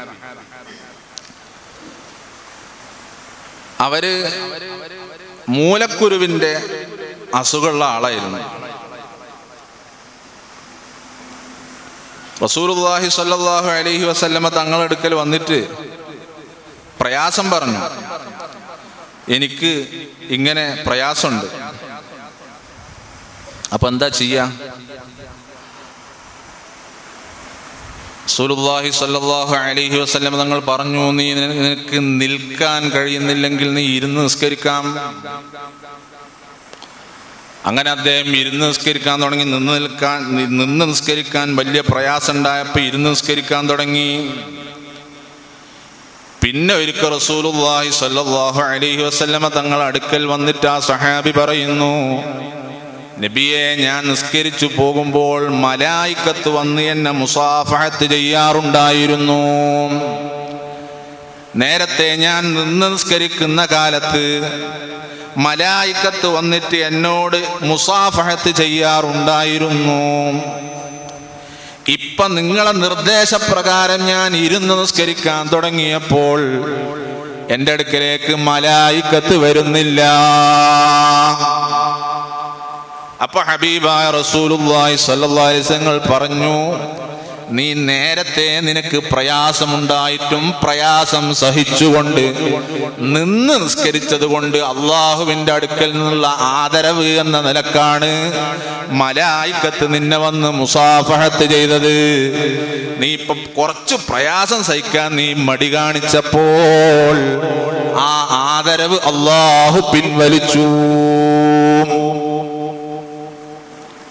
അവര് മൂലക്കുരുവിന്റെ അസുഖമുള്ള ആളായിരുന്നു റസൂലുള്ളാഹി സ്വല്ലല്ലാഹു അലൈഹി വസല്ലമ തങ്ങളെടുക്കൽ വന്നിട്ട് പ്രയാസം പറഞ്ഞു എനിക്ക് ഇങ്ങനെ പ്രയാസമുണ്ട് അപ്പൊ എന്താ ചെയ്യാ റസൂലുള്ളാഹി സ്വല്ലല്ലാഹു അലൈഹി വസല്ലം തങ്ങൾ പറഞ്ഞു നീ നിനക്ക് നിൽക്കാൻ കഴിയുന്നില്ലെങ്കിൽ നീ ഇരുന്ന് നിസ്കരിക്കാം അങ്ങനെ അദ്ദേഹം ഇരുന്ന് നിസ്കരിക്കാൻ തുടങ്ങി നിന്ന് നിൽക്കാൻ നി- നിന്ന് നിസ്കരിക്കാൻ വലിയ പ്രയാസം ഉണ്ടായപ്പോൾ ഇരുന്ന് നിസ്കരിക്കാൻ തുടങ്ങി പിന്നെ ഒരിക്കൽ റസൂലുള്ളാഹി സ്വല്ലല്ലാഹു അലൈഹി വസല്ലമ തങ്ങൾ അടുക്കൽ വന്നിട്ട് ആ സഹാബി പറയുന്നു നബിയെ ഞാൻ നിസ്കരിച്ചു പോകുമ്പോൾ മലായിക്കത്ത് വന്ന് എന്നെ മുസാഫഹത്ത് ചെയ്യാറുണ്ടായിരുന്നു നേരത്തെ ഞാൻ നിന്ന് നിസ്കരിക്കുന്ന കാലത്ത് മലായിക്കത്ത് വന്നിട്ട് എന്നോട് മുസാഫഹത്ത് ചെയ്യാറുണ്ടായിരുന്നു ഇപ്പൊ നിങ്ങളെ നിർദ്ദേശപ്രകാരം ഞാൻ ഇരുന്ന് നിസ്കരിക്കാൻ തുടങ്ങിയപ്പോൾ എൻ്റെ അടുക്കലേക്ക് മലായിക്കത്ത് വരുന്നില്ല അപ്പൊ ഹബീബായ റസൂലുള്ളാഹി സ്വല്ലല്ലാഹി അലൈഹി വസല്ലം പറഞ്ഞു നീ നേരത്തെ നിനക്ക് പ്രയാസമുണ്ടായിട്ടും പ്രയാസം സഹിച്ചുകൊണ്ട് നിന്ന് നിസ്കരിച്ചത് കൊണ്ട് അള്ളാഹുവിൻ്റെ അടുക്കൽ നിന്നുള്ള ആദരവ് എന്ന നിലക്കാണ് മലായിക്കത്ത് നിന്നെ വന്ന് മുസാഫഹത്ത് ചെയ്തത് നീ ഇപ്പൊ കുറച്ച് പ്രയാസം സഹിക്കാൻ നീ മടി കാണിച്ചപ്പോൾ ആ ആദരവ് അള്ളാഹു പിൻവലിച്ചു അങ്ങനെ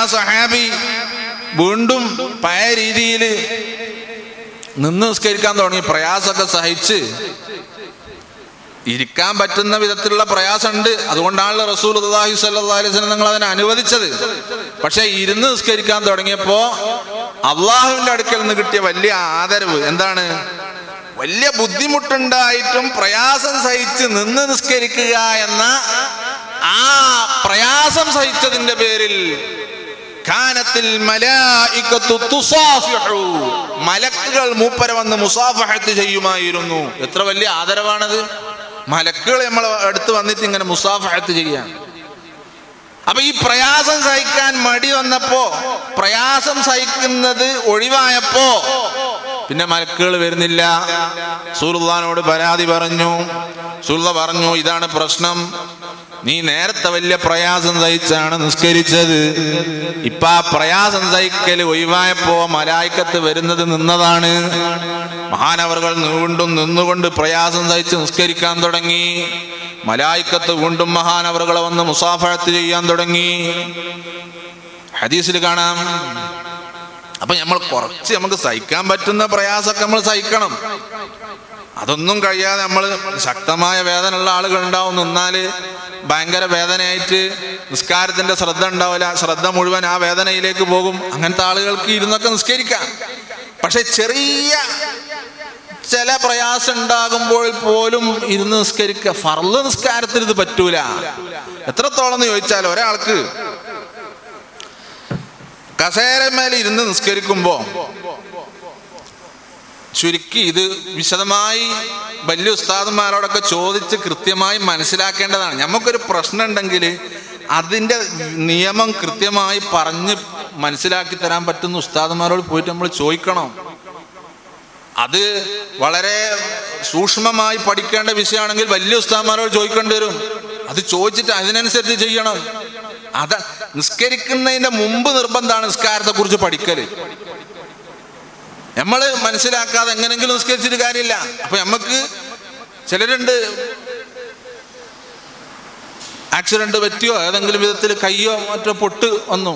സഹാബി വീണ്ടും പഴയ രീതിയിൽ നിന്ന് നിസ്കരിക്കാൻ തുടങ്ങി പ്രയാസമൊക്കെ സഹിച്ച് ഇരിക്കാൻ പറ്റുന്ന വിധത്തിലുള്ള പ്രയാസമുണ്ട് അതുകൊണ്ടാണല്ലോ റസൂൽ അള്ളാഹി സല്ലാ അലൈഹി സ്വലം നിങ്ങൾ അതിനെ അനുവദിച്ചത് പക്ഷെ ഇരുന്ന് നിസ്കരിക്കാൻ തുടങ്ങിയപ്പോ അള്ളാഹുവിന്റെ അടുക്കൽ നിന്ന് കിട്ടിയ വലിയ ആദരവ് എന്താണ് വലിയ ബുദ്ധിമുട്ടുണ്ടായിട്ടും പ്രയാസം സഹിച്ച് നിന്ന് നിസ്കരിക്കുക എന്ന ആ പ്രയാസം സഹിച്ചതിന്റെ പേരിൽ കാനത്തിൽ മലായികത്തു തുസാഫിഹു. മലക്കുകൾ മൂപ്പര വന്ന് മുസാഫഹത്ത് ചെയ്യുമായിരുന്നു എത്ര വലിയ ആദരവാണത് മലക്കുകൾ നമ്മളെ അടുത്ത് വന്നിട്ട് ഇങ്ങനെ മുസാഫഹത്ത് ചെയ്യാൻ അപ്പൊ ഈ പ്രയാസം സഹിക്കാൻ മടി വന്നപ്പോ പ്രയാസം സഹിക്കുന്നത് ഒഴിവായപ്പോ പിന്നെ മലക്കുകൾ വരുന്നില്ല സൂറുല്ലാനോട് പരാതി പറഞ്ഞു സുല്ല പറഞ്ഞു ഇതാണ് പ്രശ്നം നീ നേരത്തെ വലിയ പ്രയാസം സഹിച്ചാണ് നിസ്കരിച്ചത് ഇപ്പൊ ആ പ്രയാസം സഹിക്കൽ ഒഴിവായപ്പോ മലായിക്കത്ത് വരുന്നത് നിന്നതാണ് മഹാനവറുകൾ വീണ്ടും നിന്നുകൊണ്ട് പ്രയാസം സഹിച്ച് നിസ്കരിക്കാൻ തുടങ്ങി മലായിക്കത്ത് വീണ്ടും മഹാനവറുകളെ വന്ന് മുസാഫഴത്ത് ചെയ്യാൻ തുടങ്ങി ഹദീസിൽ കാണാം അപ്പൊ നമ്മൾ കുറച്ച് നമുക്ക് സഹിക്കാൻ പറ്റുന്ന പ്രയാസമൊക്കെ നമ്മൾ സഹിക്കണം അതൊന്നും കഴിയാതെ നമ്മൾ ശക്തമായ വേദന ഉള്ള ആളുകൾ ഉണ്ടാവും നിന്നാല് ഭയങ്കര വേദനയായിട്ട് നിസ്കാരത്തിന്റെ ശ്രദ്ധ ഉണ്ടാവില്ല ശ്രദ്ധ മുഴുവൻ ആ വേദനയിലേക്ക് പോകും അങ്ങനത്തെ ആളുകൾക്ക് ഇരുന്നൊക്കെ നിസ്കരിക്കാം പക്ഷെ ചെറിയ ചില പ്രയാസം ഉണ്ടാകുമ്പോൾ പോലും ഇരുന്ന് നിസ്കരിക്കുക ഫർള് നിസ്കാരത്തിൽ ഇത് പറ്റൂല എത്രത്തോളം എന്ന് ചോദിച്ചാൽ ഒരാൾക്ക് കസേരമേൽ ഇരുന്ന് നിസ്കരിക്കുമ്പോ ചുരുക്കി ഇത് വിശദമായി വലിയ ഉസ്താദന്മാരോടൊക്കെ ചോദിച്ച് കൃത്യമായി മനസ്സിലാക്കേണ്ടതാണ് നമുക്കൊരു പ്രശ്നം ഉണ്ടെങ്കിൽ അതിൻ്റെ നിയമം കൃത്യമായി പറഞ്ഞ് മനസ്സിലാക്കി തരാൻ പറ്റുന്ന ഉസ്താദന്മാരോട് പോയിട്ട് നമ്മൾ ചോദിക്കണം അത് വളരെ സൂക്ഷ്മമായി പഠിക്കേണ്ട വിഷയമാണെങ്കിൽ വലിയ ഉസ്താദന്മാരോട് ചോദിക്കേണ്ടി വരും അത് ചോദിച്ചിട്ട് അതിനനുസരിച്ച് ചെയ്യണം അത നിസ്കരിക്കുന്നതിന്റെ മുമ്പ് നിർബന്ധമാണ് നിസ്കാരത്തെ കുറിച്ച് പഠിക്കല് നമ്മൾ മനസ്സിലാക്കാതെ എങ്ങനെങ്കിലും നിസ്കരിച്ചിട്ട് കാര്യമില്ല അപ്പൊ നമുക്ക് ചിലരുണ്ട് ആക്സിഡന്റ് പറ്റിയോ ഏതെങ്കിലും വിധത്തിൽ കയ്യോ മറ്റോ പൊട്ട് വന്നു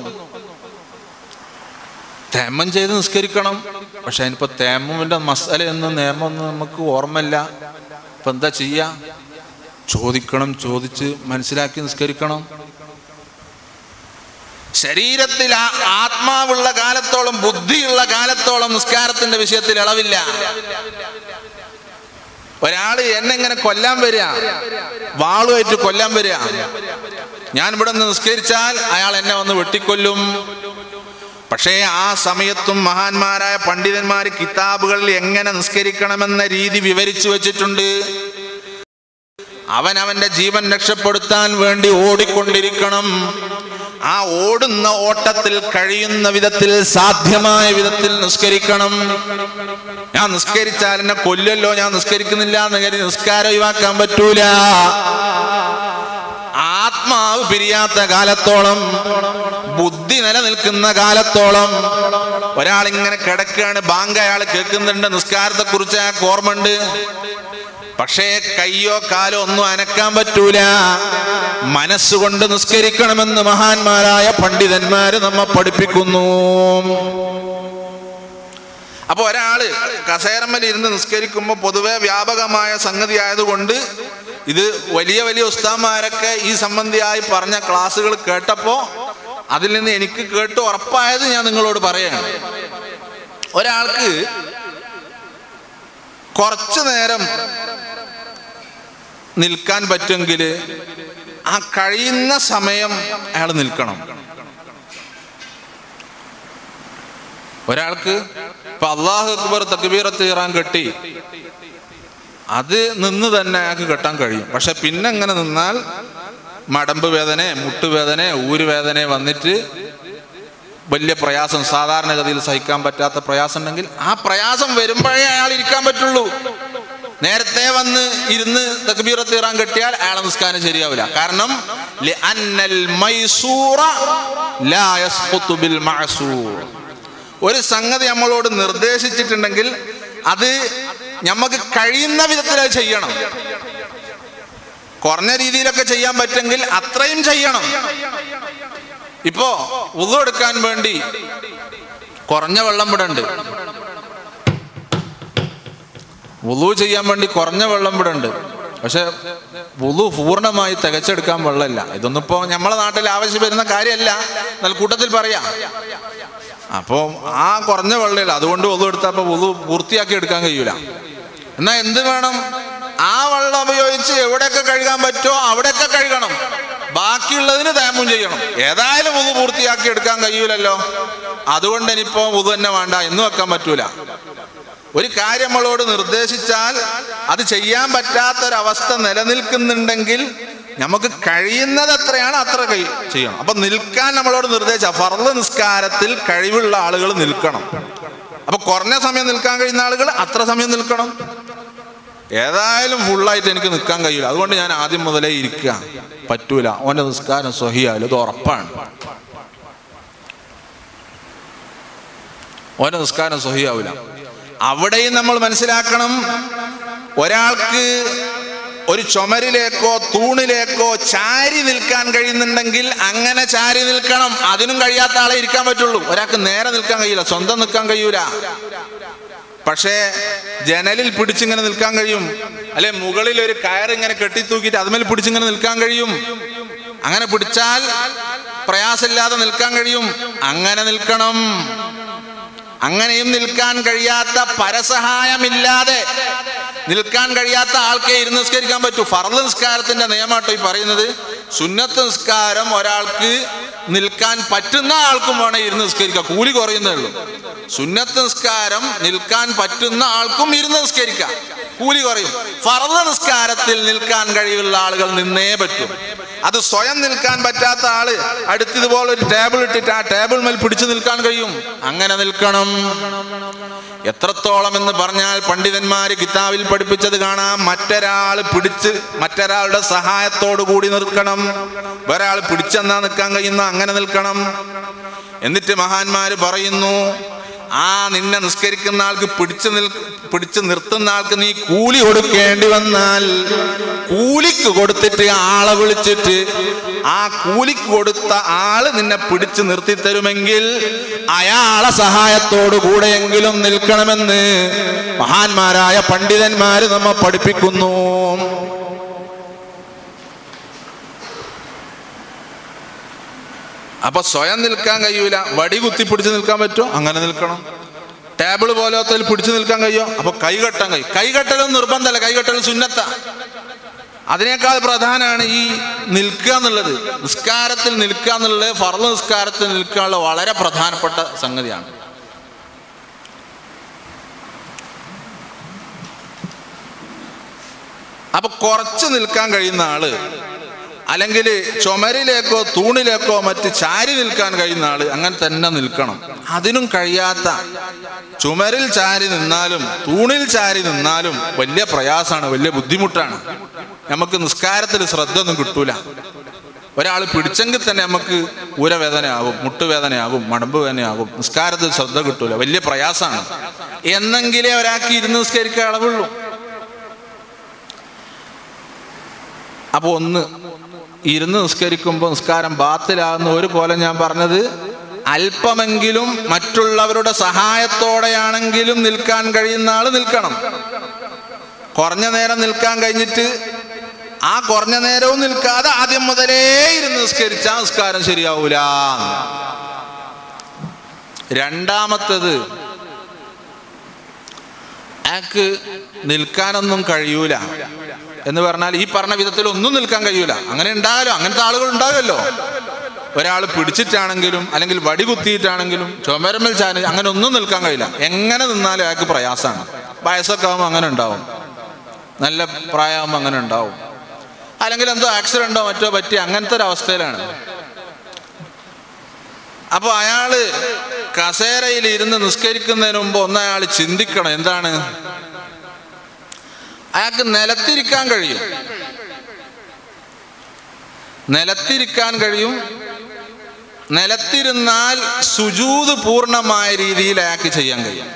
തേമം ചെയ്ത് നിസ്കരിക്കണം പക്ഷെ അതിനിപ്പോ തേമമിന്റെ മസാലയൊന്നും നിയമമൊന്നും നമുക്ക് ഓർമ്മയില്ല ഇപ്പൊ എന്താ ചെയ്യാ ചോദിക്കണം ചോദിച്ച് മനസ്സിലാക്കി നിസ്കരിക്കണം ശരീരത്തിൽ ആ ആത്മാവുള്ള കാലത്തോളം ബുദ്ധിയുള്ള കാലത്തോളം നിസ്കാരത്തിന്റെ വിഷയത്തിൽ ഇളവില്ല ഒരാള് എന്നെ ഇങ്ങനെ കൊല്ലാൻ വരിക വാളുമായിട്ട് കൊല്ലാൻ വരിക ഞാൻ ഇവിടെ നിന്ന് നിസ്കരിച്ചാൽ അയാൾ എന്നെ വന്ന് വെട്ടിക്കൊല്ലും പക്ഷേ ആ സമയത്തും മഹാന്മാരായ പണ്ഡിതന്മാർ കിതാബുകളിൽ എങ്ങനെ നിസ്കരിക്കണമെന്ന രീതി വിവരിച്ചു വച്ചിട്ടുണ്ട് അവൻ അവന്റെ ജീവൻ രക്ഷപ്പെടുത്താൻ വേണ്ടി ഓടിക്കൊണ്ടിരിക്കണം ആ ഓടുന്ന ഓട്ടത്തിൽ കഴിയുന്ന വിധത്തിൽ സാധ്യമായ വിധത്തിൽ നിസ്കരിക്കണം ഞാൻ നിസ്കരിച്ചാൽ എന്നെ കൊല്ലല്ലോ ഞാൻ നിസ്കരിക്കുന്നില്ല എന്ന് കരുതി നിസ്കാരം ഒഴിവാക്കാൻ പറ്റൂല ആത്മാവ് പിരിയാത്ത കാലത്തോളം ബുദ്ധി നിലനിൽക്കുന്ന കാലത്തോളം ഒരാൾ ഇങ്ങനെ കിടക്കുകയാണ് ബാങ്ക് അയാൾ കേൾക്കുന്നുണ്ട് നിസ്കാരത്തെ കുറിച്ച് അയാൾക്ക് ഓർമ്മയുണ്ട് പക്ഷേ കയ്യോ കാലോ ഒന്നും അനക്കാൻ പറ്റൂല മനസ്സുകൊണ്ട് നിസ്കരിക്കണമെന്ന് മഹാന്മാരായ പണ്ഡിതന്മാര് നമ്മെ പഠിപ്പിക്കുന്നു അപ്പൊ ഒരാള് കസേരമ്മൽ ഇരുന്ന് നിസ്കരിക്കുമ്പോൾ പൊതുവെ വ്യാപകമായ സംഗതി ആയതുകൊണ്ട് ഇത് വലിയ വലിയ ഉസ്താന്മാരൊക്കെ ഈ സംബന്ധിയായി പറഞ്ഞ ക്ലാസ്സുകൾ കേട്ടപ്പോ അതിൽ നിന്ന് എനിക്ക് കേട്ട് ഉറപ്പായത് ഞാൻ നിങ്ങളോട് പറയാണ് ഒരാൾക്ക് കുറച്ചു നേരം നിൽക്കാൻ പറ്റുമെങ്കിൽ ആ കഴിയുന്ന സമയം അയാൾ നിൽക്കണം ഒരാൾക്ക് ഇപ്പൊ അള്ളാഹു അക്ബർ തക്ബീറത്ത് ഇറാൻ കെട്ടി അത് നിന്ന് തന്നെ അയാൾക്ക് കെട്ടാൻ കഴിയും പക്ഷെ പിന്നെ എങ്ങനെ നിന്നാൽ മടമ്പ് വേദന മുട്ടുവേദന ഊരുവേദന വന്നിട്ട് വലിയ പ്രയാസം സാധാരണഗതിയിൽ സഹിക്കാൻ പറ്റാത്ത പ്രയാസം ഉണ്ടെങ്കിൽ ആ പ്രയാസം വരുമ്പോഴേ അയാൾ ഇരിക്കാൻ പറ്റുള്ളൂ നേരത്തെ വന്ന് ഇരുന്ന് തക്ബീറത്ത് ഇറാൻ കെട്ടിയാൽ അയാളെ നിസ്കാരം ശരിയാവില്ല കാരണം ലിഅന്നൽ മൈസൂറ ലാ യസ്ഖുതു ബിൽ മഅസൂർ. ഒരു സംഗതി നമ്മളോട് നിർദ്ദേശിച്ചിട്ടുണ്ടെങ്കിൽ അത് നമുക്ക് കഴിയുന്ന വിധത്തിൽ അത് ചെയ്യണം കുറഞ്ഞ രീതിയിലൊക്കെ ചെയ്യാൻ പറ്റുമെങ്കിൽ അത്രയും ചെയ്യണം ഇപ്പോ ഉളു എടുക്കാൻ വേണ്ടി കുറഞ്ഞ വെള്ളം ഇവിടെ ഉണ്ട് വുളു ചെയ്യാൻ വേണ്ടി കുറഞ്ഞ വെള്ളം ഇവിടെ ഉണ്ട് പക്ഷെ വുളു പൂർണ്ണമായി തികച്ചെടുക്കാൻ വെള്ളമില്ല ഇതൊന്നും ഇപ്പോൾ നമ്മളെ നാട്ടിൽ ആവശ്യം വരുന്ന കാര്യമല്ല എന്നാൽ കൂട്ടത്തിൽ പറയാം അപ്പോൾ ആ കുറഞ്ഞ വെള്ളമില്ല അതുകൊണ്ട് വുളു എടുത്തപ്പോൾ വുളു പൂർത്തിയാക്കി എടുക്കാൻ കഴിയൂല എന്നാ എന്ത് വേണം ആ വെള്ളം ഉപയോഗിച്ച് എവിടെയൊക്കെ കഴുകാൻ പറ്റുമോ അവിടെയൊക്കെ കഴുകണം ബാക്കിയുള്ളതിന് തേമും ചെയ്യണം ഏതായാലും വുളു പൂർത്തിയാക്കി എടുക്കാൻ കഴിയൂലല്ലോ അതുകൊണ്ട് ഇനിയിപ്പോ വുളു തന്നെ വേണ്ട എന്ന് വെക്കാൻ പറ്റൂല ഒരു കാര്യം നമ്മളോട് നിർദ്ദേശിച്ചാൽ അത് ചെയ്യാൻ പറ്റാത്തൊരവസ്ഥ നിലനിൽക്കുന്നുണ്ടെങ്കിൽ നമുക്ക് കഴിയുന്നത് എത്രയാണ് അത്ര കഴി ചെയ്യണം അപ്പൊ നിൽക്കാൻ നമ്മളോട് നിർദ്ദേശിച്ച ഫർദ് നിസ്കാരത്തിൽ കഴിവുള്ള ആളുകൾ നിൽക്കണം അപ്പൊ കുറഞ്ഞ സമയം നിൽക്കാൻ കഴിയുന്ന ആളുകൾ അത്ര സമയം നിൽക്കണം ഏതായാലും ഫുള്ളായിട്ട് എനിക്ക് നിൽക്കാൻ കഴിയില്ല അതുകൊണ്ട് ഞാൻ ആദ്യം മുതലേ ഇരിക്കുക പറ്റൂല ഓന്റെ നിസ്കാരം സ്വഹിയാലും ഇത് ഉറപ്പാണ് ഓന്റെ നിസ്കാരം സ്വഹിയാവില്ല അവിടെയും നമ്മൾ മനസ്സിലാക്കണം ഒരാൾക്ക് ഒരു ചുമരിലേക്കോ തൂണിലേക്കോ ചാരി നിൽക്കാൻ കഴിയുന്നുണ്ടെങ്കിൽ അങ്ങനെ ചാരി നിൽക്കണം അതിനും കഴിയാത്ത ആളെ ഇരിക്കാൻ പറ്റുള്ളൂ ഒരാൾക്ക് നേരെ നിൽക്കാൻ കഴിയില്ല സ്വന്തം നിൽക്കാൻ കഴിയൂല പക്ഷേ ജനലിൽ പിടിച്ചിങ്ങനെ നിൽക്കാൻ കഴിയും അല്ലെ മുകളിൽ ഒരു കയർ ഇങ്ങനെ കെട്ടിത്തൂക്കിയിട്ട് അതുമേൽ പിടിച്ചിങ്ങനെ നിൽക്കാൻ കഴിയും അങ്ങനെ പിടിച്ചാൽ പ്രയാസമില്ലാതെ നിൽക്കാൻ കഴിയും അങ്ങനെ നിൽക്കണം അങ്ങനെയും നിൽക്കാൻ കഴിയാത്ത പരസഹായമില്ലാതെ നിൽക്കാൻ കഴിയാത്ത ആൾക്കേ ഇരുന്ന് നിസ്കരിക്കാൻ പറ്റൂ ഫർദ് നിസ്കാരത്തിന്റെ നിയമാട്ടോ ഈ പറയുന്നത് സുന്നത്ത് നിസ്കാരം ഒരാൾക്ക് നിൽക്കാൻ പറ്റുന്ന ആൾക്കും വേണം ഇരുന്ന് നിസ്കരിക്കാം കൂലി കുറയുന്നേ ഉള്ളൂ സുന്നത്ത് നിസ്കാരം നിൽക്കാൻ പറ്റുന്ന ആൾക്കും ഇരുന്ന് നിസ്കരിക്കാം കൂലി കുറയും ഫർദ് നിസ്കാരത്തിൽ നിൽക്കാൻ കഴിവുള്ള ആളുകൾ നിന്നേ പറ്റും അത് സ്വയം നിൽക്കാൻ പറ്റാത്ത ആള് അടുത്തതുപോലെ ഒരു ടേബിൾ ഇട്ടിട്ട് ആ ടേബിൾ മേൽ പിടിച്ചു നിൽക്കാൻ കഴിയും അങ്ങനെ നിൽക്കണം എത്രത്തോളം എന്ന് പറഞ്ഞാൽ പണ്ഡിതന്മാര് കിതാബിൽ പഠിപ്പിച്ചത് കാണാം മറ്റൊരാൾ പിടിച്ച് മറ്റൊരാളുടെ സഹായത്തോടു കൂടി നിൽക്കണം ഒരാൾ പിടിച്ചെന്നാ നിൽക്കാൻ കഴിയുന്ന അങ്ങനെ നിൽക്കണം എന്നിട്ട് മഹാന്മാര് പറയുന്നു ആ നിന്നെ നിസ്കരിക്കുന്ന ആൾക്ക് പിടിച്ചു നിൽ പിടിച്ചു നിർത്തുന്ന ആൾക്ക് നീ കൂലി കൊടുക്കേണ്ടി വന്നാൽ കൂലിക്ക് കൊടുത്തിട്ട് ആളെ വിളിച്ചിട്ട് ആ കൂലിക്ക് കൊടുത്ത ആള് നിന്നെ പിടിച്ചു നിർത്തി തരുമെങ്കിൽ അയാളെ സഹായത്തോടു കൂടെയെങ്കിലും നിൽക്കണമെന്ന് മഹാന്മാരായ പണ്ഡിതന്മാര് നമ്മെ പഠിപ്പിക്കുന്നു അപ്പൊ സ്വയം നിൽക്കാൻ കഴിയൂല വടി കുത്തി പിടിച്ച് നിൽക്കാൻ പറ്റുമോ അങ്ങനെ നിൽക്കണം ടേബിൾ പോലത്തിൽ പിടിച്ചു നിൽക്കാൻ കഴിയോ അപ്പൊ കൈകെട്ടാൻ കഴിയും കൈകെട്ടലും നിർബന്ധമല്ല കൈകെട്ടലും സുന്നത്ത അതിനേക്കാൾ പ്രധാനമാണ് ഈ നിൽക്കുക എന്നുള്ളത് നിസ്കാരത്തിൽ നിൽക്കുക എന്നുള്ളത് ഫർദ് നിസ്കാരത്തിൽ നിൽക്കാനുള്ള വളരെ പ്രധാനപ്പെട്ട സംഗതിയാണ് അപ്പൊ കുറച്ച് നിൽക്കാൻ കഴിയുന്ന ആള് അല്ലെങ്കിൽ ചുമരിലേക്കോ തൂണിലേക്കോ മറ്റ് ചാരി നിൽക്കാൻ കഴിയുന്ന ആള് അങ്ങനെ തന്നെ നിൽക്കണം അതിനും കഴിയാത്ത ചുമരിൽ ചാരി നിന്നാലും തൂണിൽ ചാരി നിന്നാലും വലിയ പ്രയാസമാണ് വലിയ ബുദ്ധിമുട്ടാണ് നമുക്ക് നിസ്കാരത്തിൽ ശ്രദ്ധ ഒന്നും കിട്ടൂല ഒരാൾ പിടിച്ചെങ്കിൽ തന്നെ നമുക്ക് ഊരവേദനയാകും മുട്ടുവേദനയാകും മടമ്പ് വേദനയാകും നിസ്കാരത്തിൽ ശ്രദ്ധ കിട്ടൂല വലിയ പ്രയാസമാണ് എന്നെങ്കിലേ ഒരാൾക്ക് ഇരുന്ന് നിസ്കരിക്കാൻ അളവുള്ളൂ അപ്പൊ ഒന്ന് ഇരുന്ന് നിസ്കരിക്കുമ്പോൾ നിസ്കാരം ബാത്തിലാകുന്ന ഒരു കോലം ഞാൻ പറഞ്ഞത് അല്പമെങ്കിലും മറ്റുള്ളവരുടെ സഹായത്തോടെയാണെങ്കിലും നിൽക്കാൻ കഴിയുന്ന ആള് നിൽക്കണം കുറഞ്ഞ നേരം നിൽക്കാൻ കഴിഞ്ഞിട്ട് ആ കുറഞ്ഞ നേരവും നിൽക്കാതെ ആദ്യം മുതലേ ഇരുന്ന് നിസ്കരിച്ച നിസ്കാരം ശരിയാവൂല രണ്ടാമത്തത് അയാൾക്ക് നിൽക്കാനൊന്നും കഴിയൂല എന്ന് പറഞ്ഞാൽ ഈ പറഞ്ഞ വിധത്തിൽ ഒന്നും നിൽക്കാൻ കഴിയൂല അങ്ങനെ ഉണ്ടാകല്ലോ അങ്ങനത്തെ ആളുകൾ ഉണ്ടാകുമല്ലോ ഒരാൾ പിടിച്ചിട്ടാണെങ്കിലും അല്ലെങ്കിൽ വടി കുത്തിയിട്ടാണെങ്കിലും ചുമരമ്മൽ ചാന അങ്ങനെ ഒന്നും നിൽക്കാൻ കഴിയില്ല എങ്ങനെ നിന്നാലും അയാൾക്ക് പ്രയാസമാണ് വയസ്സൊക്കെ ആകുമ്പോൾ അങ്ങനെ ഉണ്ടാവും നല്ല പ്രായമാകുമ്പോൾ അങ്ങനെ ഉണ്ടാവും അല്ലെങ്കിൽ എന്തോ ആക്സിഡന്റോ മറ്റോ പറ്റി അങ്ങനത്തെ ഒരു അവസ്ഥയിലാണ് അപ്പൊ അയാള് കസേരയിൽ ഇരുന്ന് നിസ്കരിക്കുന്നതിന് മുമ്പ് ഒന്ന് അയാൾ ചിന്തിക്കണം എന്താണ് അയാൾക്ക് നിലത്തിരിക്കാൻ കഴിയും നിലത്തിരിക്കാൻ കഴിയും നിലത്തിരുന്നാൽ സുജൂത് പൂർണ്ണമായ രീതിയിൽ അയാൾക്ക് ചെയ്യാൻ കഴിയും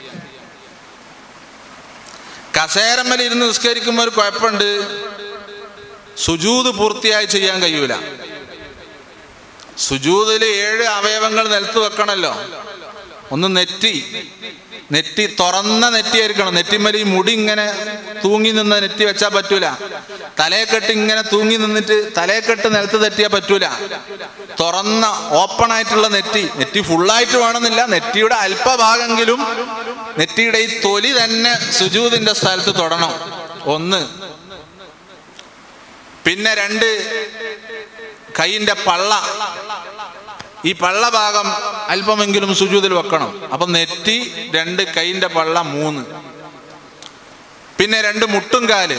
കസേരമ്മൽ ഇരുന്ന് നിസ്കരിക്കുമ്പോൾ ഒരു കുഴപ്പമുണ്ട് സുജൂത് പൂർത്തിയായി ചെയ്യാൻ കഴിയൂല സുജൂതിൽ ഏഴ് അവയവങ്ങൾ നിലത്ത് വെക്കണല്ലോ ഒന്ന് നെറ്റി നെറ്റി തുറന്ന നെറ്റിയായിരിക്കണം നെറ്റിമലി മുടി ഇങ്ങനെ തൂങ്ങി നിന്ന് നെറ്റി വെച്ചാൽ പറ്റൂല തലയെക്കെട്ട് ഇങ്ങനെ തൂങ്ങി നിന്നിട്ട് തലയെക്കെട്ട് നിലത്ത് തെറ്റിയാൽ പറ്റൂല തുറന്ന ഓപ്പൺ ആയിട്ടുള്ള നെറ്റി നെറ്റി ഫുള്ളായിട്ട് വേണമെന്നില്ല നെറ്റിയുടെ അല്പഭാഗമെങ്കിലും നെറ്റിയുടെ ഈ തൊലി തന്നെ സുജൂതിന്റെ സ്ഥലത്ത് തൊടണം ഒന്ന് പിന്നെ രണ്ട് കൈയിന്റെ പള്ള ഈ പള്ള ഭാഗം അല്പമെങ്കിലും സുജൂതിൽ വെക്കണം അപ്പൊ നെറ്റി രണ്ട് കൈയിന്റെ പള്ള മൂന്ന് പിന്നെ രണ്ട് മുട്ടും കാല്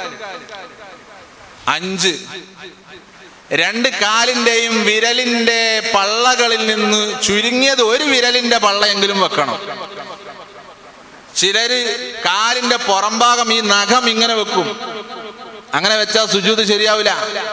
അഞ്ച് രണ്ട് കാലിന്റെയും വിരലിന്റെ പള്ളകളിൽ നിന്ന് ചുരുങ്ങിയത് ഒരു വിരലിന്റെ പള്ളയെങ്കിലും വെക്കണം ചിലര് കാലിന്റെ പുറംഭാഗം ഈ നഖം ഇങ്ങനെ വെക്കും അങ്ങനെ വെച്ചാൽ സുജൂത് ശരിയാവില്ല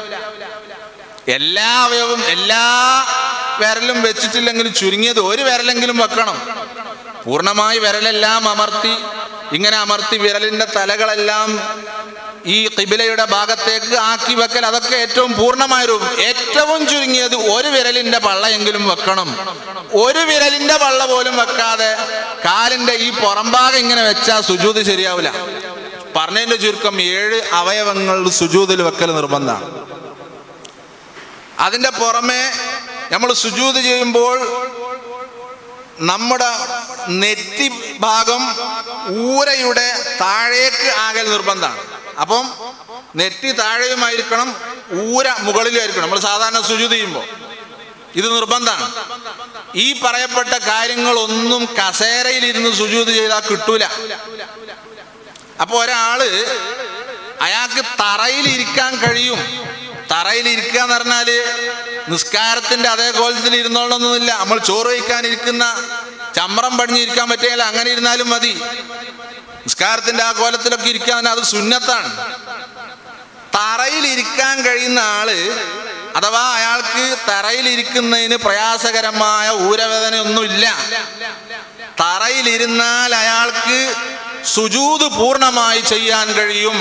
എല്ലാ അവയവും എല്ലാ വിരലും വെച്ചിട്ടില്ലെങ്കിൽ ചുരുങ്ങിയത് ഒരു വിരലെങ്കിലും വെക്കണം പൂർണ്ണമായി വിരലെല്ലാം അമർത്തി ഇങ്ങനെ അമർത്തി വിരലിന്റെ തലകളെല്ലാം ഈ കിബിലയുടെ ഭാഗത്തേക്ക് ആക്കി വെക്കൽ അതൊക്കെ ഏറ്റവും പൂർണ്ണമായ രൂപം ഏറ്റവും ചുരുങ്ങിയത് ഒരു വിരലിന്റെ പള്ളയെങ്കിലും വെക്കണം ഒരു വിരലിന്റെ പള്ള പോലും വെക്കാതെ കാലിന്റെ ഈ പുറംഭാഗം ഇങ്ങനെ വെച്ചാൽ സുജൂത് ശരിയാവില്ല പറഞ്ഞതിന്റെ ചുരുക്കം ഏഴ് അവയവങ്ങൾ സുജൂതിൽ വെക്കൽ നിർബന്ധമാണ് അതിന്റെ പുറമെ നമ്മൾ സുജൂത് ചെയ്യുമ്പോൾ നമ്മുടെ നെറ്റി ഭാഗം ഊരയുടെ താഴേക്ക് ആകൽ നിർബന്ധമാണ് അപ്പം നെറ്റി താഴെയുമായിരിക്കണം ഊര മുകളിലുമായിരിക്കണം നമ്മൾ സാധാരണ സുജൂത് ചെയ്യുമ്പോൾ ഇത് നിർബന്ധമാണ് ഈ പറയപ്പെട്ട കാര്യങ്ങളൊന്നും കസേരയിലിരുന്ന് സുജൂത് ചെയ്താൽ കിട്ടൂല അപ്പൊ ഒരാള് അയാൾക്ക് തറയിൽ ഇരിക്കാൻ കഴിയും തറയിൽ ഇരിക്കുക എന്ന് പറഞ്ഞാല് നിസ്കാരത്തിന്റെ അതേ കോലത്തിൽ ഇരുന്നോളൊന്നുമില്ല നമ്മൾ ചോറ് വയ്ക്കാൻ ഇരിക്കുന്ന ചമ്രം പടിഞ്ഞിരിക്കാൻ പറ്റില്ല അങ്ങനെ ഇരുന്നാലും മതി നിസ്കാരത്തിന്റെ ആ കോലത്തിലൊക്കെ ഇരിക്കാൻ അത് സുന്നത്താണ് തറയിൽ ഇരിക്കാൻ കഴിയുന്ന ആള് അഥവാ അയാൾക്ക് തറയിൽ ഇരിക്കുന്നതിന് പ്രയാസകരമായ ഊരവേദനയൊന്നുമില്ല തറയിലിരുന്നാൽ അയാൾക്ക് സുജൂത് പൂർണ്ണമായി ചെയ്യാൻ കഴിയും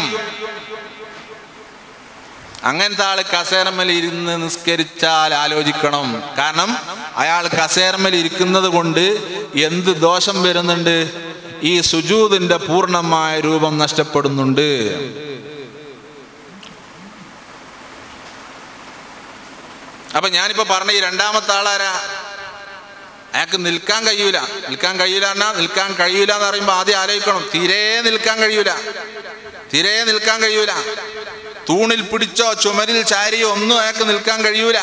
അങ്ങനത്തെ ആള് കസേരമ്മൽ ഇരുന്ന് നിസ്കരിച്ചാൽ ആലോചിക്കണം കാരണം അയാൾ കസേരമ്മൽ ഇരിക്കുന്നത് കൊണ്ട് എന്ത് ദോഷം വരുന്നുണ്ട് ഈ സുജൂതിന്റെ പൂർണ്ണമായ രൂപം നഷ്ടപ്പെടുന്നുണ്ട് അപ്പൊ ഞാനിപ്പോ പറഞ്ഞ ഈ രണ്ടാമത്തെ ആളാരാ അയാൾക്ക് നിൽക്കാൻ കഴിയൂല നിൽക്കാൻ കഴിയൂല എന്നാ നിൽക്കാൻ കഴിയൂല എന്ന് പറയുമ്പോൾ ആദ്യം ആലോചിക്കണം തീരെ നിൽക്കാൻ കഴിയൂല തീരെ നിൽക്കാൻ കഴിയൂല തൂണിൽ പിടിച്ചോ ചുമരിൽ ചാരിയോ ഒന്നും അയാൾക്ക് നിൽക്കാൻ കഴിയൂല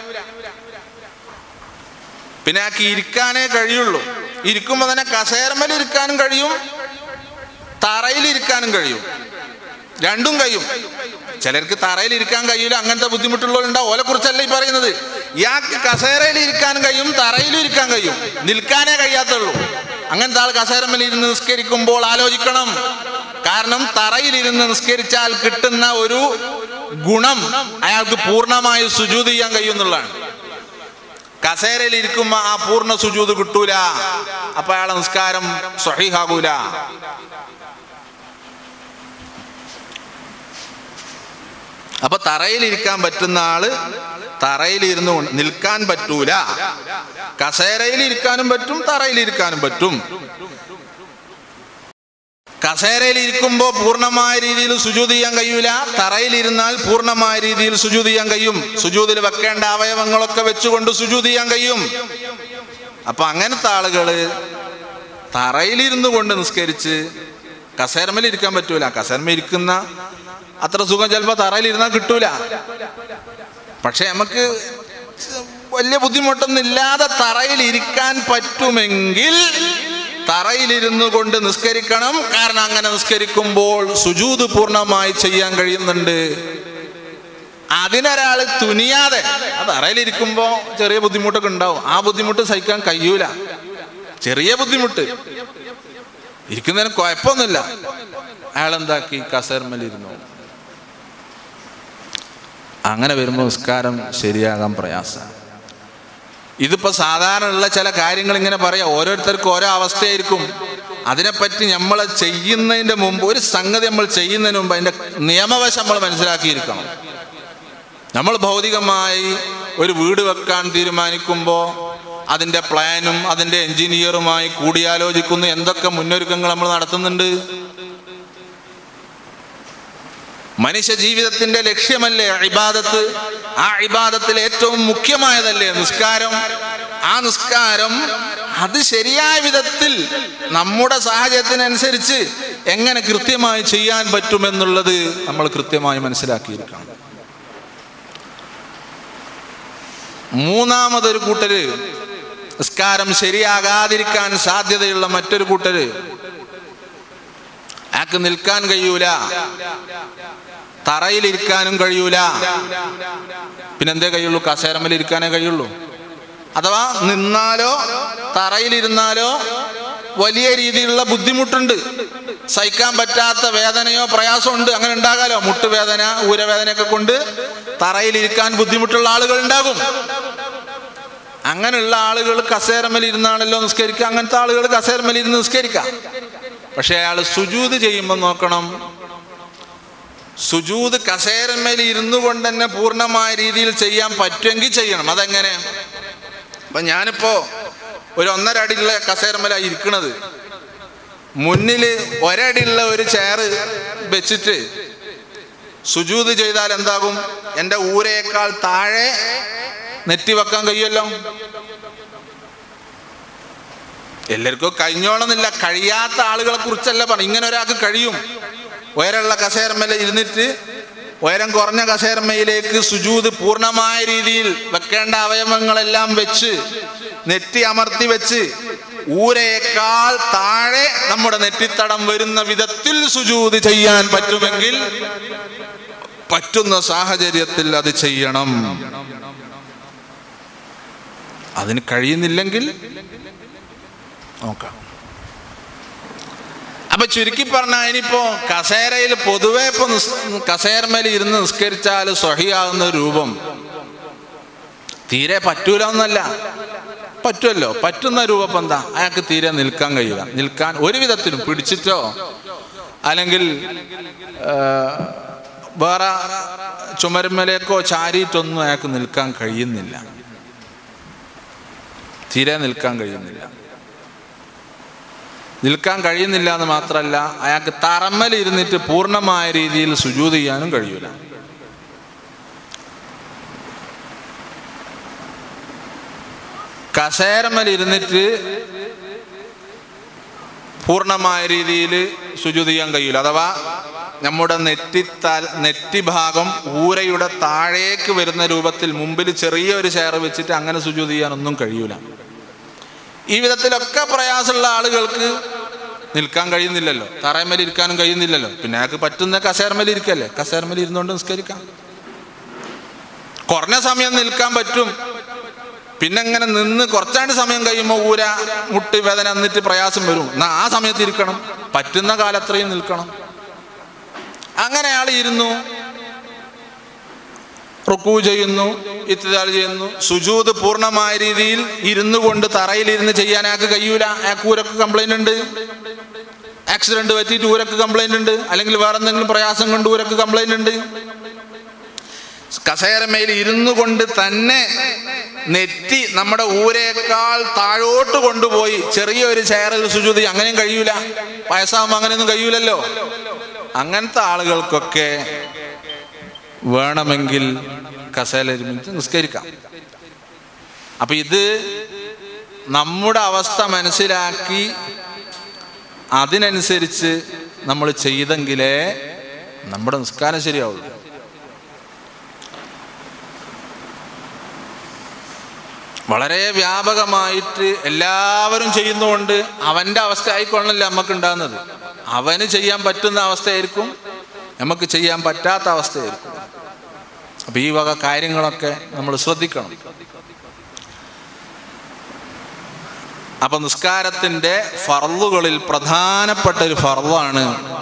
പിന്നെ അയാൾക്ക് ഇരിക്കാനേ കഴിയുള്ളൂ ഇരിക്കുമ്പോൾ തന്നെ കസേരമേൽ ഇരിക്കാനും കഴിയും തറയിൽ ഇരിക്കാനും കഴിയും രണ്ടും കഴിയും ചിലർക്ക് തറയിൽ ഇരിക്കാൻ കഴിയൂല അങ്ങനത്തെ ബുദ്ധിമുട്ടുള്ളവരുണ്ടാവും ഓലെ കുറിച്ചല്ല ഈ പറയുന്നത് ഇയാൾക്ക് കസേരയിൽ ഇരിക്കാൻ കഴിയും തറയിലും ഇരിക്കാൻ കഴിയും നിൽക്കാനേ കഴിയാത്തുള്ളൂ അങ്ങനത്തെ ആൾ കസേരമേൽ ഇരുന്ന് നിസ്കരിക്കുമ്പോൾ ആലോചിക്കണം കാരണം തറയിലിരുന്ന് നിസ്കരിച്ചാൽ കിട്ടുന്ന ഒരു ഗുണം അയാൾക്ക് പൂർണ്ണമായി സുജൂത് ചെയ്യാൻ കഴിയുന്നുള്ളതാണ് കസേരയിൽ ഇരിക്കുമ്പോ ആ പൂർണ്ണ സുജൂത് കിട്ടൂല അപ്പൊ അയാളെ നിസ്കാരം സ്വഹീഹാകൂല അപ്പൊ തറയിലിരിക്കാൻ പറ്റുന്ന ആള് തറയിലിരുന്നു കൊണ്ട് നിൽക്കാൻ പറ്റൂല കസേരയിൽ ഇരിക്കാനും പറ്റും തറയിലിരിക്കാനും പറ്റും കസേരയിൽ ഇരിക്കുമ്പോൾ പൂർണ്ണമായ രീതിയിൽ സുജൂത് ചെയ്യാൻ കഴിയൂല തറയിലിരുന്നാൽ പൂർണ്ണമായ രീതിയിൽ സുജൂത് ചെയ്യാൻ കഴിയും സുജൂതിൽ വെക്കേണ്ട അവയവങ്ങളൊക്കെ വെച്ചുകൊണ്ട് സുജൂത് ചെയ്യാൻ കഴിയും അപ്പൊ അങ്ങനത്തെ ആളുകള് തറയിലിരുന്നു കൊണ്ട് നിസ്കരിച്ച് കസേരമേൽ ഇരിക്കാൻ പറ്റൂല കസേരമേൽ ഇരിക്കുന്ന അത്ര സുഖം ചിലപ്പോൾ തറയിലിരുന്നാൽ കിട്ടൂല പക്ഷെ നമുക്ക് വലിയ ബുദ്ധിമുട്ടൊന്നും ഇല്ലാതെ തറയിൽ ഇരിക്കാൻ പറ്റുമെങ്കിൽ തറയിലിരുന്നു കൊണ്ട് നിസ്കരിക്കണം കാരണം അങ്ങനെ നിസ്കരിക്കുമ്പോൾ സുജൂത് പൂർണ്ണമായി ചെയ്യാൻ കഴിയുന്നുണ്ട് അതിനൊരാള് തുനിയാതെ ആ തറയിലിരിക്കുമ്പോ ചെറിയ ബുദ്ധിമുട്ടൊക്കെ ഉണ്ടാവും ആ ബുദ്ധിമുട്ട് സഹിക്കാൻ കഴിയൂല ചെറിയ ബുദ്ധിമുട്ട് ഇരിക്കുന്നതിന് കുഴപ്പമൊന്നുമില്ല അയാൾ എന്താക്കി കസേർമലിരുന്നു അങ്ങനെ വരുമ്പോൾ നിസ്കാരം ശരിയാകാൻ പ്രയാസമാണ് ഇതിപ്പോ സാധാരണ ഉള്ള ചില കാര്യങ്ങൾ ഇങ്ങനെ പറയാം ഓരോരുത്തർക്കും ഓരോ അവസ്ഥയായിരിക്കും അതിനെപ്പറ്റി നമ്മൾ ചെയ്യുന്നതിന്റെ മുമ്പ് ഒരു സംഗതി നമ്മൾ ചെയ്യുന്നതിന് മുമ്പ് അതിന്റെ നിയമവശം നമ്മൾ മനസ്സിലാക്കിയിരിക്കണം നമ്മൾ ഭൗതികമായി ഒരു വീട് വെക്കാൻ തീരുമാനിക്കുമ്പോൾ അതിൻ്റെ പ്ലാനും അതിൻ്റെ എഞ്ചിനീയറുമായി കൂടിയാലോചിക്കുന്നു എന്തൊക്കെ മുന്നൊരുക്കങ്ങൾ നമ്മൾ നടത്തുന്നുണ്ട് മനുഷ്യ ജീവിതത്തിന്റെ ലക്ഷ്യമല്ലേ ഇബാദത്ത് ആ ഇബാദത്തിൽ ഏറ്റവും മുഖ്യമായതല്ലേ നിസ്കാരം ആ നിസ്കാരം അത് ശരിയായ വിധത്തിൽ നമ്മുടെ സാഹചര്യത്തിനനുസരിച്ച് എങ്ങനെ കൃത്യമായി ചെയ്യാൻ പറ്റുമെന്നുള്ളത് നമ്മൾ കൃത്യമായി മനസ്സിലാക്കിയിരിക്കണം മൂന്നാമതൊരു കൂട്ടര് നിസ്കാരം ശരിയാകാതിരിക്കാൻ സാധ്യതയുള്ള മറ്റൊരു കൂട്ടര് ആക്ക് നിൽക്കാൻ കഴിയൂല തറയിലിരിക്കാനും കഴിയൂല പിന്നെന്തേ കഴിയുള്ളൂ കസേരമ്മൽ ഇരിക്കാനേ കഴിയുള്ളൂ അഥവാ നിന്നാലോ തറയിലിരുന്നാലോ വലിയ രീതിയിലുള്ള ബുദ്ധിമുട്ടുണ്ട് സഹിക്കാൻ പറ്റാത്ത വേദനയോ പ്രയാസമോ ഉണ്ട് അങ്ങനെ ഉണ്ടാകാലോ മുട്ടുവേദന ഊരവേദനയൊക്കെ കൊണ്ട് തറയിലിരിക്കാൻ ബുദ്ധിമുട്ടുള്ള ആളുകൾ ഉണ്ടാകും അങ്ങനെയുള്ള ആളുകൾ കസേരമ്മൽ ഇരുന്നാണല്ലോ നിസ്കരിക്കുക അങ്ങനത്തെ ആളുകൾ കസേരമ്മൽ ഇരുന്ന് നിസ്കരിക്കാം പക്ഷെ അയാൾ സുജൂത് ചെയ്യുമ്പോൾ നോക്കണം സുജൂത് കസേരമ്മേൽ ഇരുന്നു കൊണ്ട് തന്നെ പൂർണ്ണമായ രീതിയിൽ ചെയ്യാൻ പറ്റുമെങ്കിൽ ചെയ്യണം അതെങ്ങനെ അപ്പൊ ഞാനിപ്പോ ഒരു ഒന്നര അടിയുള്ള കസേരമ്മലാണ് ഇരിക്കണത് മുന്നിൽ ഒരടിയുള്ള ഒരു ചെയറ് വെച്ചിട്ട് സുജൂത് ചെയ്താൽ എന്താകും എൻ്റെ ഊരയേക്കാൾ താഴെ നെറ്റി വെക്കാൻ കഴിയുമല്ലോ എല്ലാവർക്കും കഴിഞ്ഞോണമെന്നില്ല കഴിയാത്ത ആളുകളെ കുറിച്ചല്ല പറഞ്ഞു ഇങ്ങനെ ഒരാൾക്ക് കഴിയും ഉയരമുള്ള കസേരമ്മയിൽ ഇരുന്നിട്ട് ഉയരം കുറഞ്ഞ കസേരമ്മയിലേക്ക് സുജൂത് പൂർണ്ണമായ രീതിയിൽ വെക്കേണ്ട അവയവങ്ങളെല്ലാം വെച്ച് നെറ്റി അമർത്തി വെച്ച് ഊരയേക്കാൾ താഴെ നമ്മുടെ നെറ്റിത്തടം വരുന്ന വിധത്തിൽ സുജൂത് ചെയ്യാൻ പറ്റുമെങ്കിൽ പറ്റുന്ന സാഹചര്യത്തിൽ അത് ചെയ്യണം അതിന് കഴിയുന്നില്ലെങ്കിൽ നോക്കാം അപ്പൊ ചുരുക്കി പറഞ്ഞാൽ ഇനിയിപ്പോ കസേരയിൽ പൊതുവെ ഇപ്പൊ കസേരമേൽ ഇരുന്ന് നിസ്കരിച്ചാൽ സ്വഹിയാകുന്ന രൂപം തീരെ പറ്റൂല എന്നല്ല പറ്റുമല്ലോ പറ്റുന്ന രൂപം എന്താ അയാൾക്ക് തീരെ നിൽക്കാൻ കഴിയുക നിൽക്കാൻ ഒരു വിധത്തിലും പിടിച്ചിട്ടോ അല്ലെങ്കിൽ വേറെ ചുമരുമലേക്കോ ചാരിയിട്ടൊന്നും അയാൾക്ക് നിൽക്കാൻ കഴിയുന്നില്ല തീരെ നിൽക്കാൻ കഴിയുന്നില്ല നിൽക്കാൻ കഴിയുന്നില്ല എന്ന് മാത്രമല്ല അയാൾക്ക് തറമ്മൽ ഇരുന്നിട്ട് പൂർണ്ണമായ രീതിയിൽ സുജൂത് ചെയ്യാനും കഴിയൂല കസേരമ്മൽ ഇരുന്നിട്ട് പൂർണ്ണമായ രീതിയിൽ സുജൂത് ചെയ്യാൻ കഴിയൂല അഥവാ നമ്മുടെ നെറ്റി തല നെറ്റി ഭാഗം ഊരയുടെ താഴേക്ക് വരുന്ന രൂപത്തിൽ മുമ്പിൽ ചെറിയൊരു ചെയർ വെച്ചിട്ട് അങ്ങനെ സുജൂത് ചെയ്യാനൊന്നും കഴിയൂല ഈ വിധത്തിലൊക്കെ പ്രയാസമുള്ള ആളുകൾക്ക് നിൽക്കാൻ കഴിയുന്നില്ലല്ലോ തറയമേൽ ഇരിക്കാനും കഴിയുന്നില്ലല്ലോ പിന്നെ അയാൾക്ക് പറ്റുന്ന കസേരമേൽ ഇരിക്കല്ലേ കസേരമേൽ ഇരുന്നുകൊണ്ട് നിസ്കരിക്കാം കുറഞ്ഞ സമയം നിൽക്കാൻ പറ്റും പിന്നെ ഇങ്ങനെ നിന്ന് കുറച്ചാണ്ട് സമയം കഴിയുമ്പോൾ ഊര മുട്ട് വേദന എന്നിട്ട് പ്രയാസം വരും എന്നാ ആ സമയത്ത് ഇരിക്കണം പറ്റുന്ന കാലത്രയും നിൽക്കണം അങ്ങനെ ആൾ ഇരുന്നു റുക്കു ചെയ്യുന്നു ഇത്തിദാൽ ചെയ്യുന്നു സുജൂത് പൂർണ്ണമായ രീതിയിൽ ഇരുന്നു കൊണ്ട് തറയിലിരുന്ന് ചെയ്യാൻ അയാൾക്ക് കഴിയൂല അയാൾക്ക് ഊരക്ക് കംപ്ലൈന്റ് ഉണ്ട് ആക്സിഡന്റ് പറ്റിയിട്ട് ഊരക്ക് കംപ്ലൈന്റ് ഉണ്ട് അല്ലെങ്കിൽ വേറെ എന്തെങ്കിലും പ്രയാസം കൊണ്ട് ഊരക്ക് കംപ്ലൈന്റ് ഉണ്ട് കസേരമേൽ ഇരുന്നു കൊണ്ട് തന്നെ നെറ്റി നമ്മുടെ ഊരേക്കാൾ താഴോട്ട് കൊണ്ടുപോയി ചെറിയൊരു ചെയറിൽ സുജൂതി അങ്ങനെയും കഴിയൂല വയസ്സാകുമ്പോൾ അങ്ങനെയൊന്നും കഴിയൂലല്ലോ അങ്ങനത്തെ ആളുകൾക്കൊക്കെ വേണമെങ്കിൽ കസേലരുമിച്ച് നിസ്കരിക്കാം അപ്പൊ ഇത് നമ്മുടെ അവസ്ഥ മനസ്സിലാക്കി അതിനനുസരിച്ച് നമ്മൾ ചെയ്തെങ്കിലേ നമ്മുടെ നിസ്കാരം ശരിയാവുള്ളൂ വളരെ വ്യാപകമായിട്ട് എല്ലാവരും ചെയ്യുന്നതുകൊണ്ട് അവൻ്റെ അവസ്ഥ ആയിക്കൊള്ളണല്ലേ നമുക്ക് ഉണ്ടാകുന്നത് അവന് ചെയ്യാൻ പറ്റുന്ന അവസ്ഥയായിരിക്കും നമുക്ക് ചെയ്യാൻ പറ്റാത്ത അവസ്ഥയായിരിക്കും അപ്പൊ ഈ വക കാര്യങ്ങളൊക്കെ നമ്മൾ ശ്രദ്ധിക്കണം അപ്പൊ നിസ്കാരത്തിന്റെ ഫർളുകളിൽ പ്രധാനപ്പെട്ട ഒരു ഫർളാണ്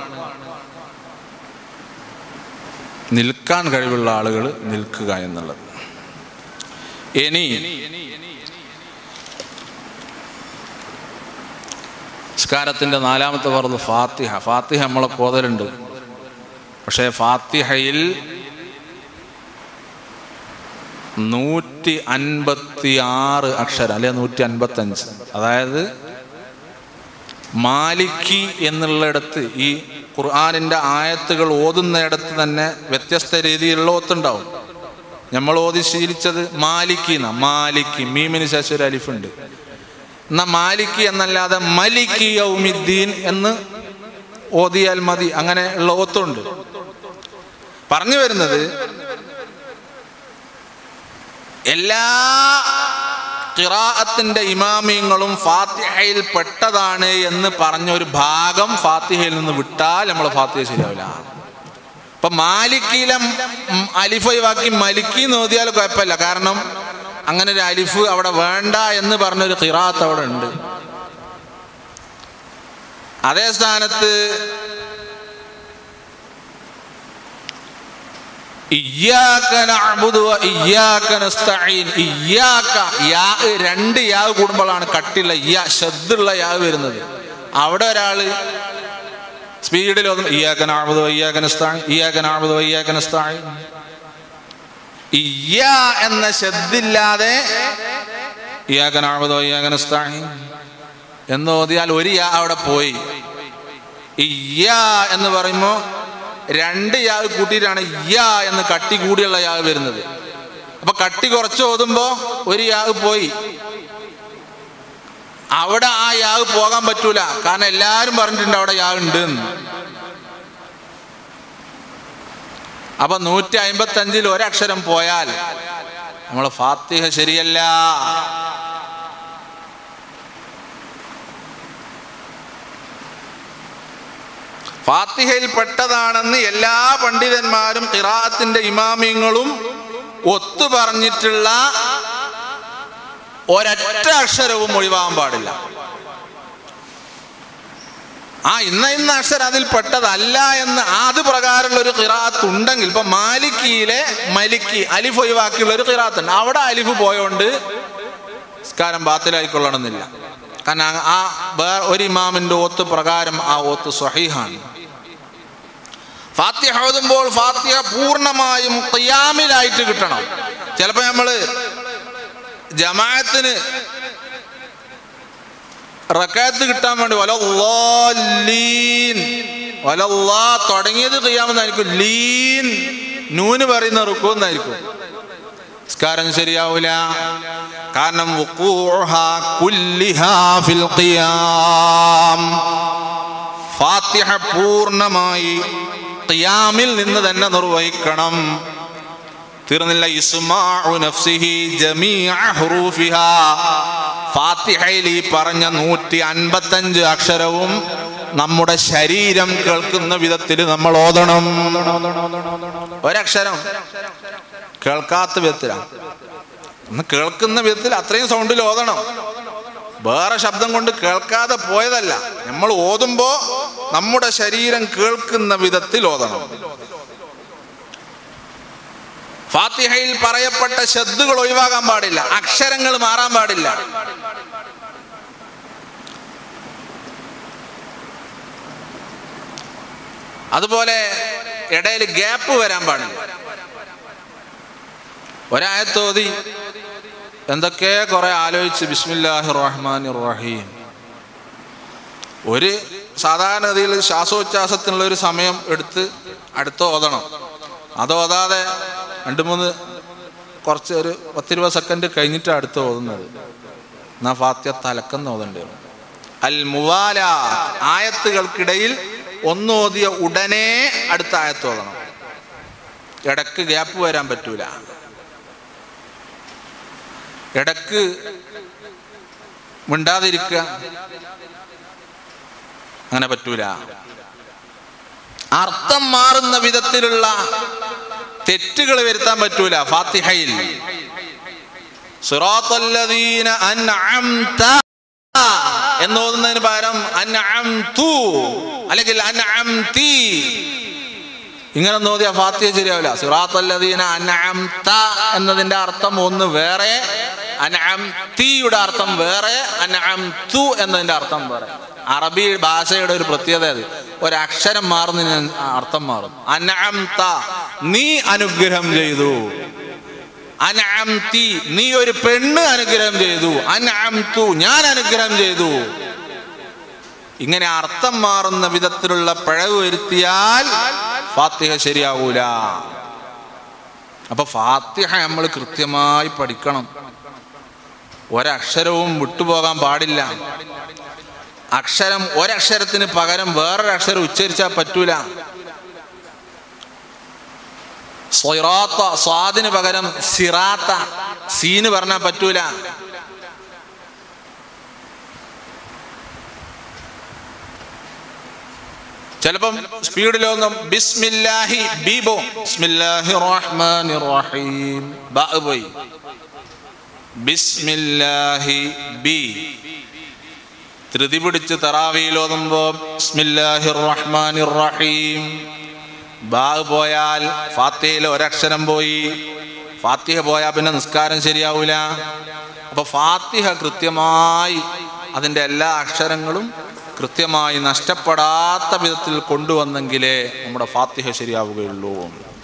നിൽക്കാൻ കഴിവുള്ള ആളുകൾ നിൽക്കുക എന്നുള്ളത് ഇനി നിസ്കാരത്തിന്റെ നാലാമത്തെ ഫർള് ഫാത്തിഹ ഫാത്തിഹ നമ്മളെ കോതലുണ്ട് പക്ഷേ ഫാത്തിഹയിൽ നൂറ്റി അൻപത്തി ആറ് അക്ഷരം അല്ലെ നൂറ്റി അൻപത്തി അഞ്ച് അതായത് മാലിക്കി എന്നുള്ളിടത്ത് ഈ ഖുർആാനിന്റെ ആയത്തുകൾ ഓതുന്നിടത്ത് തന്നെ വ്യത്യസ്ത രീതിയിലുള്ള ഓത്തുണ്ടാവും നമ്മൾ ഓതി ശീലിച്ചത് മാലിക്കി എന്നാ മാലിക്കി മീമിന് ശേഷം ഒരു അലിഫുണ്ട് എന്നാ മാലിക്കി എന്നല്ലാതെ മലിക്കി യൗമിദ്ദീൻ എന്ന് ഓതിയാൽ മതി അങ്ങനെ ഉള്ള ഓത്തുണ്ട് പറഞ്ഞു വരുന്നത് എല്ലാ ഖിറാഅത്തിന്റെ ഇമാമിയങ്ങളും ഫാത്തിഹയിൽ പെട്ടതാണ് എന്ന് പറഞ്ഞ ഒരു ഭാഗം ഫാത്തിഹയിൽ നിന്ന് വിട്ടാൽ നമ്മൾ ഫാത്തിഹ ശരിയാവില്ല ഇപ്പൊ മാലിക്കിയിലെ ഉം അലിഫ് ഒഴിവാക്കി മലിക്കി നോദിയാൽ കുഴപ്പമില്ല കാരണം അങ്ങനെ ഒരു അലിഫ് അവിടെ വേണ്ട എന്ന് പറഞ്ഞൊരു ഖിറാത്ത് അവിടെ ഉണ്ട് അതേ സ്ഥാനത്ത് ഇയ്യാക നഅ്ബുദു വ ഇയ്യാക നസ്തഈൻ ഇയ്യാക യാ രണ്ട് യാ കൂടുമ്പോഴാണ് കട്ടിയുള്ള യാ ശബ്ദുള്ള യാ വരുന്നത് അവിടെ ഒരാള് സ്പീഡിൽ ഒന്നും ഇയ്യാക നഅ്ബുദു വ ഇയ്യാക നസ്തഈൻ ഇയ്യാക നഅ്ബുദു വ ഇയ്യാക നസ്തഈൻ ഇയ്യ എന്ന ശബ്ദില്ലാതെ ഇയ്യാക നഅ്ബുദു വ ഇയ്യാക നസ്തഈൻ എന്ന് ഓതിയാൽ ഒരു യാ അവിടെ പോയി ഇയ്യ എന്ന് പറയുമ്പോൾ രണ്ട് യാവ് കൂട്ടിയിട്ടാണ് യാ എന്ന് കട്ടി കൂടിയുള്ള യാവ് വരുന്നത് അപ്പൊ കട്ടി കുറച്ച് ഓതുമ്പോ ഒരു യാവ് പോയി അവിടെ ആ യാവ് പോകാൻ പറ്റൂല കാരണം എല്ലാരും പറഞ്ഞിട്ടുണ്ട് അവിടെ യാവ് ഉണ്ട് എന്ന് അപ്പൊ നൂറ്റി അമ്പത്തി അഞ്ചിൽ ഒരക്ഷരം പോയാൽ നമ്മൾ ഫാത്തിഹ ശരിയല്ല ഫാത്തിഹയിൽ പെട്ടതാണെന്ന് എല്ലാ പണ്ഡിതന്മാരും ഇറാത്തിന്റെ ഇമാമിയങ്ങളും ഒത്തു പറഞ്ഞിട്ടുള്ള ഒരൊറ്റ അക്ഷരവും ഒഴിവാകാൻ പാടില്ല ആ ഇന്ന ഇന്ന അക്ഷരം അതിൽ പെട്ടതല്ല എന്ന് അത് പ്രകാരമുള്ള ഒരു കിറാത്ത് ഉണ്ടെങ്കിൽ ഇപ്പൊ മാലിക്കിയിലെ മലിക്കി അലിഫ് ഒഴിവാക്കിയുള്ള ഒരു കിറാത്ത് ഉണ്ട് അവിടെ അലിഫ് പോയോണ്ട് സ്കാരം ബാത്തിലായിക്കൊള്ളണമെന്നില്ല കാരണം ആ വേറെ ഒരു ഇമാമിന്റെ ഓത്ത് പ്രകാരം ആ ഓത്ത് സ്വഹീഹാണ് ഫാത്തിഹ ഓതുമ്പോൾ ഫാത്തിഹ പൂർണ്ണമായും ഖിയാമിലായിട്ട് കിട്ടണം ചിലപ്പോ നമ്മള് ജമാഅത്തിന് റക്കാത്ത് കിട്ടാൻ വേണ്ടി വലീൻ വലല്ലാ തുടങ്ങിയത് ഖിയാമെന്നായിരിക്കും ലീൻ നൂന് പറയുന്ന റുക്കുന്നായിരിക്കും നിസ്കാരം ശരിയാവൂല കാരണം വുഖൂഉഹാ കുല്ലിഹാ ഫിൽ ഖിയാം ഫാത്തിഹ പൂർണ്ണമായി ഖിയാമിൽ നിന്ന് തന്നെ നിർവഹിക്കണം തീർന്നില്ല ഇസ്മാഉ നഫ്സിഹി ജമീഅ ഹുറൂഫിഹാ ഫാത്തിഹയിൽ ഈ പറഞ്ഞ നൂറ്റി അൻപത്തഞ്ച് അക്ഷരവും നമ്മുടെ ശരീരം കേൾക്കുന്ന വിധത്തിൽ നമ്മൾ ഓതണം ഒരക്ഷരം കേൾക്കാത്ത വിധത്തിലാണ് ഒന്ന് കേൾക്കുന്ന വിധത്തിൽ അത്രയും സൗണ്ടിൽ ഓതണം വേറെ ശബ്ദം കൊണ്ട് കേൾക്കാതെ പോയതല്ല നമ്മൾ ഓതുമ്പോ നമ്മുടെ ശരീരം കേൾക്കുന്ന വിധത്തിൽ ഓതണം ഫാത്തിഹയിൽ പറയപ്പെട്ട ശബ്ദുകൾ ഒഴിവാകാൻ പാടില്ല അക്ഷരങ്ങൾ മാറാൻ പാടില്ല അതുപോലെ ഇടയിൽ ഗ്യാപ്പ് വരാൻ പാടില്ല ഒരായത്തോതി എന്തൊക്കെ കുറെ ആലോചിച്ച് ബിസ്മില്ലാഹി റഹ്മാൻ റഹീം ഒരു സാധാരണഗതിയിൽ ശ്വാസോച്ഛ്വാസത്തിനുള്ള ഒരു സമയം എടുത്ത് അടുത്ത് ഓതണം അത് ഓതാതെ രണ്ട് മൂന്ന് കുറച്ച് ഒരു പത്തിരുപത് സെക്കൻഡ് കഴിഞ്ഞിട്ടാണ് അടുത്ത് ഓതുന്നത് എന്നാ ഫാത്യ തലക്കെന്ന് ഓതേണ്ടി വരും അൽ മുവാല ആയത്തുകൾക്കിടയിൽ ഒന്ന് ഓതിയ ഉടനെ അടുത്ത ആയത്ത് ഓതണം ഇടക്ക് ഗ്യാപ്പ് വരാൻ പറ്റൂല ഇടക്ക് മിണ്ടാതിരിക്കുക അങ്ങനെ പറ്റൂല അർത്ഥം മാറുന്ന വിധത്തിലുള്ള തെറ്റുകൾ വരുത്താൻ പറ്റൂല ഫാത്തിഹയിൽ സിറാത്തല്ലദീന അൻഅംത എന്ന് ഓതുന്നതിന് പകരം അൻഅംതു അല്ലെങ്കിൽ അൻഅംതി ഇങ്ങനെ നോദിയ ഫാത്തിഹ ശരിയാവില്ല സിറാത്തല്ലദീന അൻഅംത എന്നതിന്റെ അർത്ഥം ഒന്ന് വേറെ അൻഅംതിയുടെ അർത്ഥം വേറെ അൻഅംതു എന്നതിന്റെ അർത്ഥം വേറെ അറബി ഭാഷയുടെ ഒരു പ്രത്യേകത അത് ഒരക്ഷരം മാറുന്നതിന് അർത്ഥം മാറും അൻഅംത നീ അനുഗ്രഹം ചെയ്തു അനഅംതി നീ ഒരു പെണ്ണ് അനുഗ്രഹം ചെയ്തു അനഅംതു ഞാൻ അനുഗ്രഹം ചെയ്തു ഇങ്ങനെ അർത്ഥം മാറുന്ന വിധത്തിലുള്ള പിഴവ് വരുത്തിയാൽ ഫാത്തിഹ ശരിയാവൂല അപ്പൊ ഫാത്തിഹ നമ്മൾ കൃത്യമായി പഠിക്കണം ഒരക്ഷരവും വിട്ടുപോകാൻ പാടില്ല അക്ഷരം ഒരക്ഷരത്തിന് പകരം വേറൊരു അക്ഷരം ഉച്ചരിച്ചാൽ പറ്റൂല സ്വറാത്ത സ്വാദിന് പകരം സിറാത്ത സീന് പറഞ്ഞാൽ പറ്റൂല ചിലപ്പം സ്പീഡിലൊന്നും ബിസ്മില്ലാഹി ബീബോ ബിസ്മില്ലാഹി റഹ്മാനി റഹീം ബ പോയി ബിസ്മില്ലാഹി ബി ധൃതി പിടിച്ച് തറാവിയിലോതുമ്പോ ബിസ്മില്ലാഹി റഹ്മാനി റഹീം ബാ പോയാൽ ഫാത്തിഹയിൽ ഒരക്ഷരം പോയി ഫാത്തിഹ പോയാൽ പിന്നെ നിസ്കാരം ശരിയാവൂല അപ്പൊ ഫാത്തിഹ കൃത്യമായി അതിൻ്റെ എല്ലാ അക്ഷരങ്ങളും കൃത്യമായി നഷ്ടപ്പെടാത്ത വിധത്തിൽ കൊണ്ടുവന്നെങ്കിലേ നമ്മുടെ ഫാത്തിഹ ശരിയാവുകയുള്ളൂ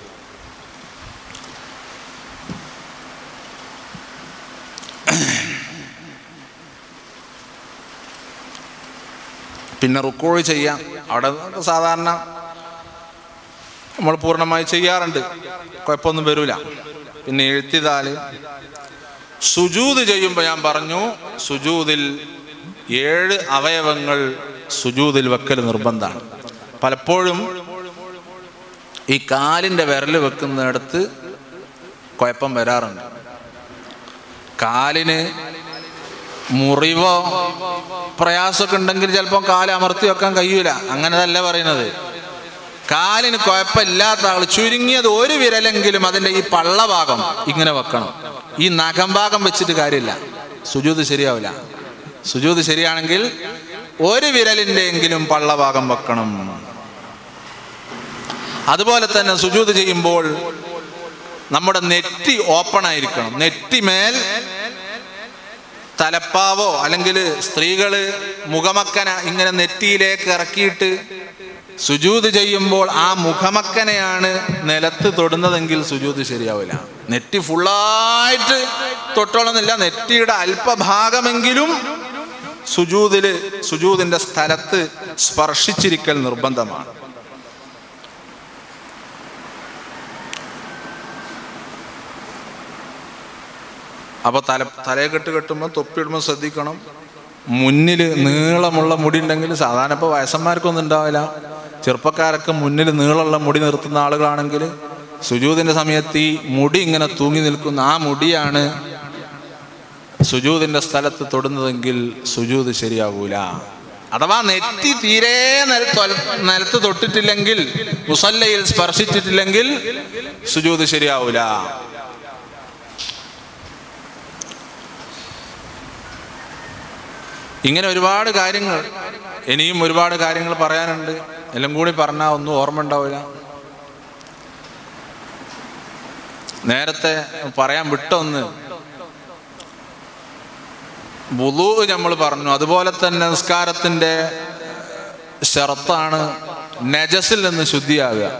പിന്നെ റുക്കോഴ് ചെയ്യാം അവിടെ സാധാരണ നമ്മൾ പൂർണ്ണമായി ചെയ്യാറുണ്ട് കുഴപ്പമൊന്നും വരൂല പിന്നെ എഴുത്തിതാല് സുജൂത് ചെയ്യുമ്പോൾ ഞാൻ പറഞ്ഞു സുജൂതിൽ ഏഴ് അവയവങ്ങൾ സുജൂതിൽ വെക്കൽ നിർബന്ധമാണ് പലപ്പോഴും ഈ കാലിൻ്റെ വിരൽ വെക്കുന്നിടത്ത് കുഴപ്പം വരാറുണ്ട് കാലിന് മുറിവോ പ്രയാസമൊക്കെ ഉണ്ടെങ്കിൽ ചിലപ്പോൾ കാല് അമർത്തി വെക്കാൻ കഴിയൂല അങ്ങനെതല്ല പറയുന്നത് കാലിന് കുഴപ്പമില്ലാത്ത ആൾ ചുരുങ്ങിയത് ഒരു വിരലെങ്കിലും അതിൻ്റെ ഈ പള്ള ഭാഗം ഇങ്ങനെ വെക്കണം ഈ നഖം ഭാഗം വെച്ചിട്ട് കാര്യമില്ല സുജൂത് ശരിയാവില്ല സുജൂത് ശരിയാണെങ്കിൽ ഒരു വിരലിൻ്റെ എങ്കിലും പള്ള ഭാഗം വെക്കണം അതുപോലെ തന്നെ സുജൂത് ചെയ്യുമ്പോൾ നമ്മുടെ നെറ്റി ഓപ്പൺ ആയിരിക്കണം നെറ്റിമേൽ തലപ്പാവോ അല്ലെങ്കിൽ സ്ത്രീകള് മുഖമക്കന ഇങ്ങനെ നെറ്റിയിലേക്ക് ഇറക്കിയിട്ട് സുജൂത് ചെയ്യുമ്പോൾ ആ മുഖമക്കനെയാണ് നിലത്ത് തൊടുന്നതെങ്കിൽ സുജൂത് ശരിയാവില്ല നെറ്റി ഫുള്ളായിട്ട് തൊട്ടോളുന്നില്ല നെറ്റിയുടെ അല്പഭാഗമെങ്കിലും സുജൂതില് സുജൂതിന്റെ സ്ഥലത്ത് സ്പർശിച്ചിരിക്കൽ നിർബന്ധമാണ് അപ്പോൾ തല തലയെ കെട്ട് കെട്ടുമ്പോൾ തൊപ്പിയിടുമ്പോൾ ശ്രദ്ധിക്കണം മുന്നിൽ നീളമുള്ള മുടി ഉണ്ടെങ്കിൽ സാധാരണ ഇപ്പോൾ വയസ്സന്മാർക്കൊന്നും ഉണ്ടാവില്ല ചെറുപ്പക്കാരൊക്കെ മുന്നിൽ നീളമുള്ള മുടി നിർത്തുന്ന ആളുകളാണെങ്കിൽ സുജൂതിൻ്റെ സമയത്ത് ഈ മുടി ഇങ്ങനെ തൂങ്ങി നിൽക്കുന്ന ആ മുടിയാണ് സുജൂതിൻ്റെ സ്ഥലത്ത് തൊടുന്നതെങ്കിൽ സുജൂത് ശരിയാകൂല അഥവാ നെറ്റി തീരെ നിലത്ത് തൊട്ടിട്ടില്ലെങ്കിൽ മുസല്ലയിൽ സ്പർശിച്ചിട്ടില്ലെങ്കിൽ സുജൂത് ശരിയാവൂല ഇങ്ങനെ ഒരുപാട് കാര്യങ്ങൾ ഇനിയും ഒരുപാട് കാര്യങ്ങൾ പറയാനുണ്ട് എല്ലാം കൂടി പറഞ്ഞാൽ ഒന്നും ഓർമ്മ ഉണ്ടാവില്ല നേരത്തെ പറയാൻ വിട്ടൊന്ന് വുളു നമ്മൾ പറഞ്ഞു അതുപോലെ തന്നെ നിസ്കാരത്തിൻ്റെ ഷറത്താണ് നജസിൽ നിന്ന് ശുദ്ധിയാകുക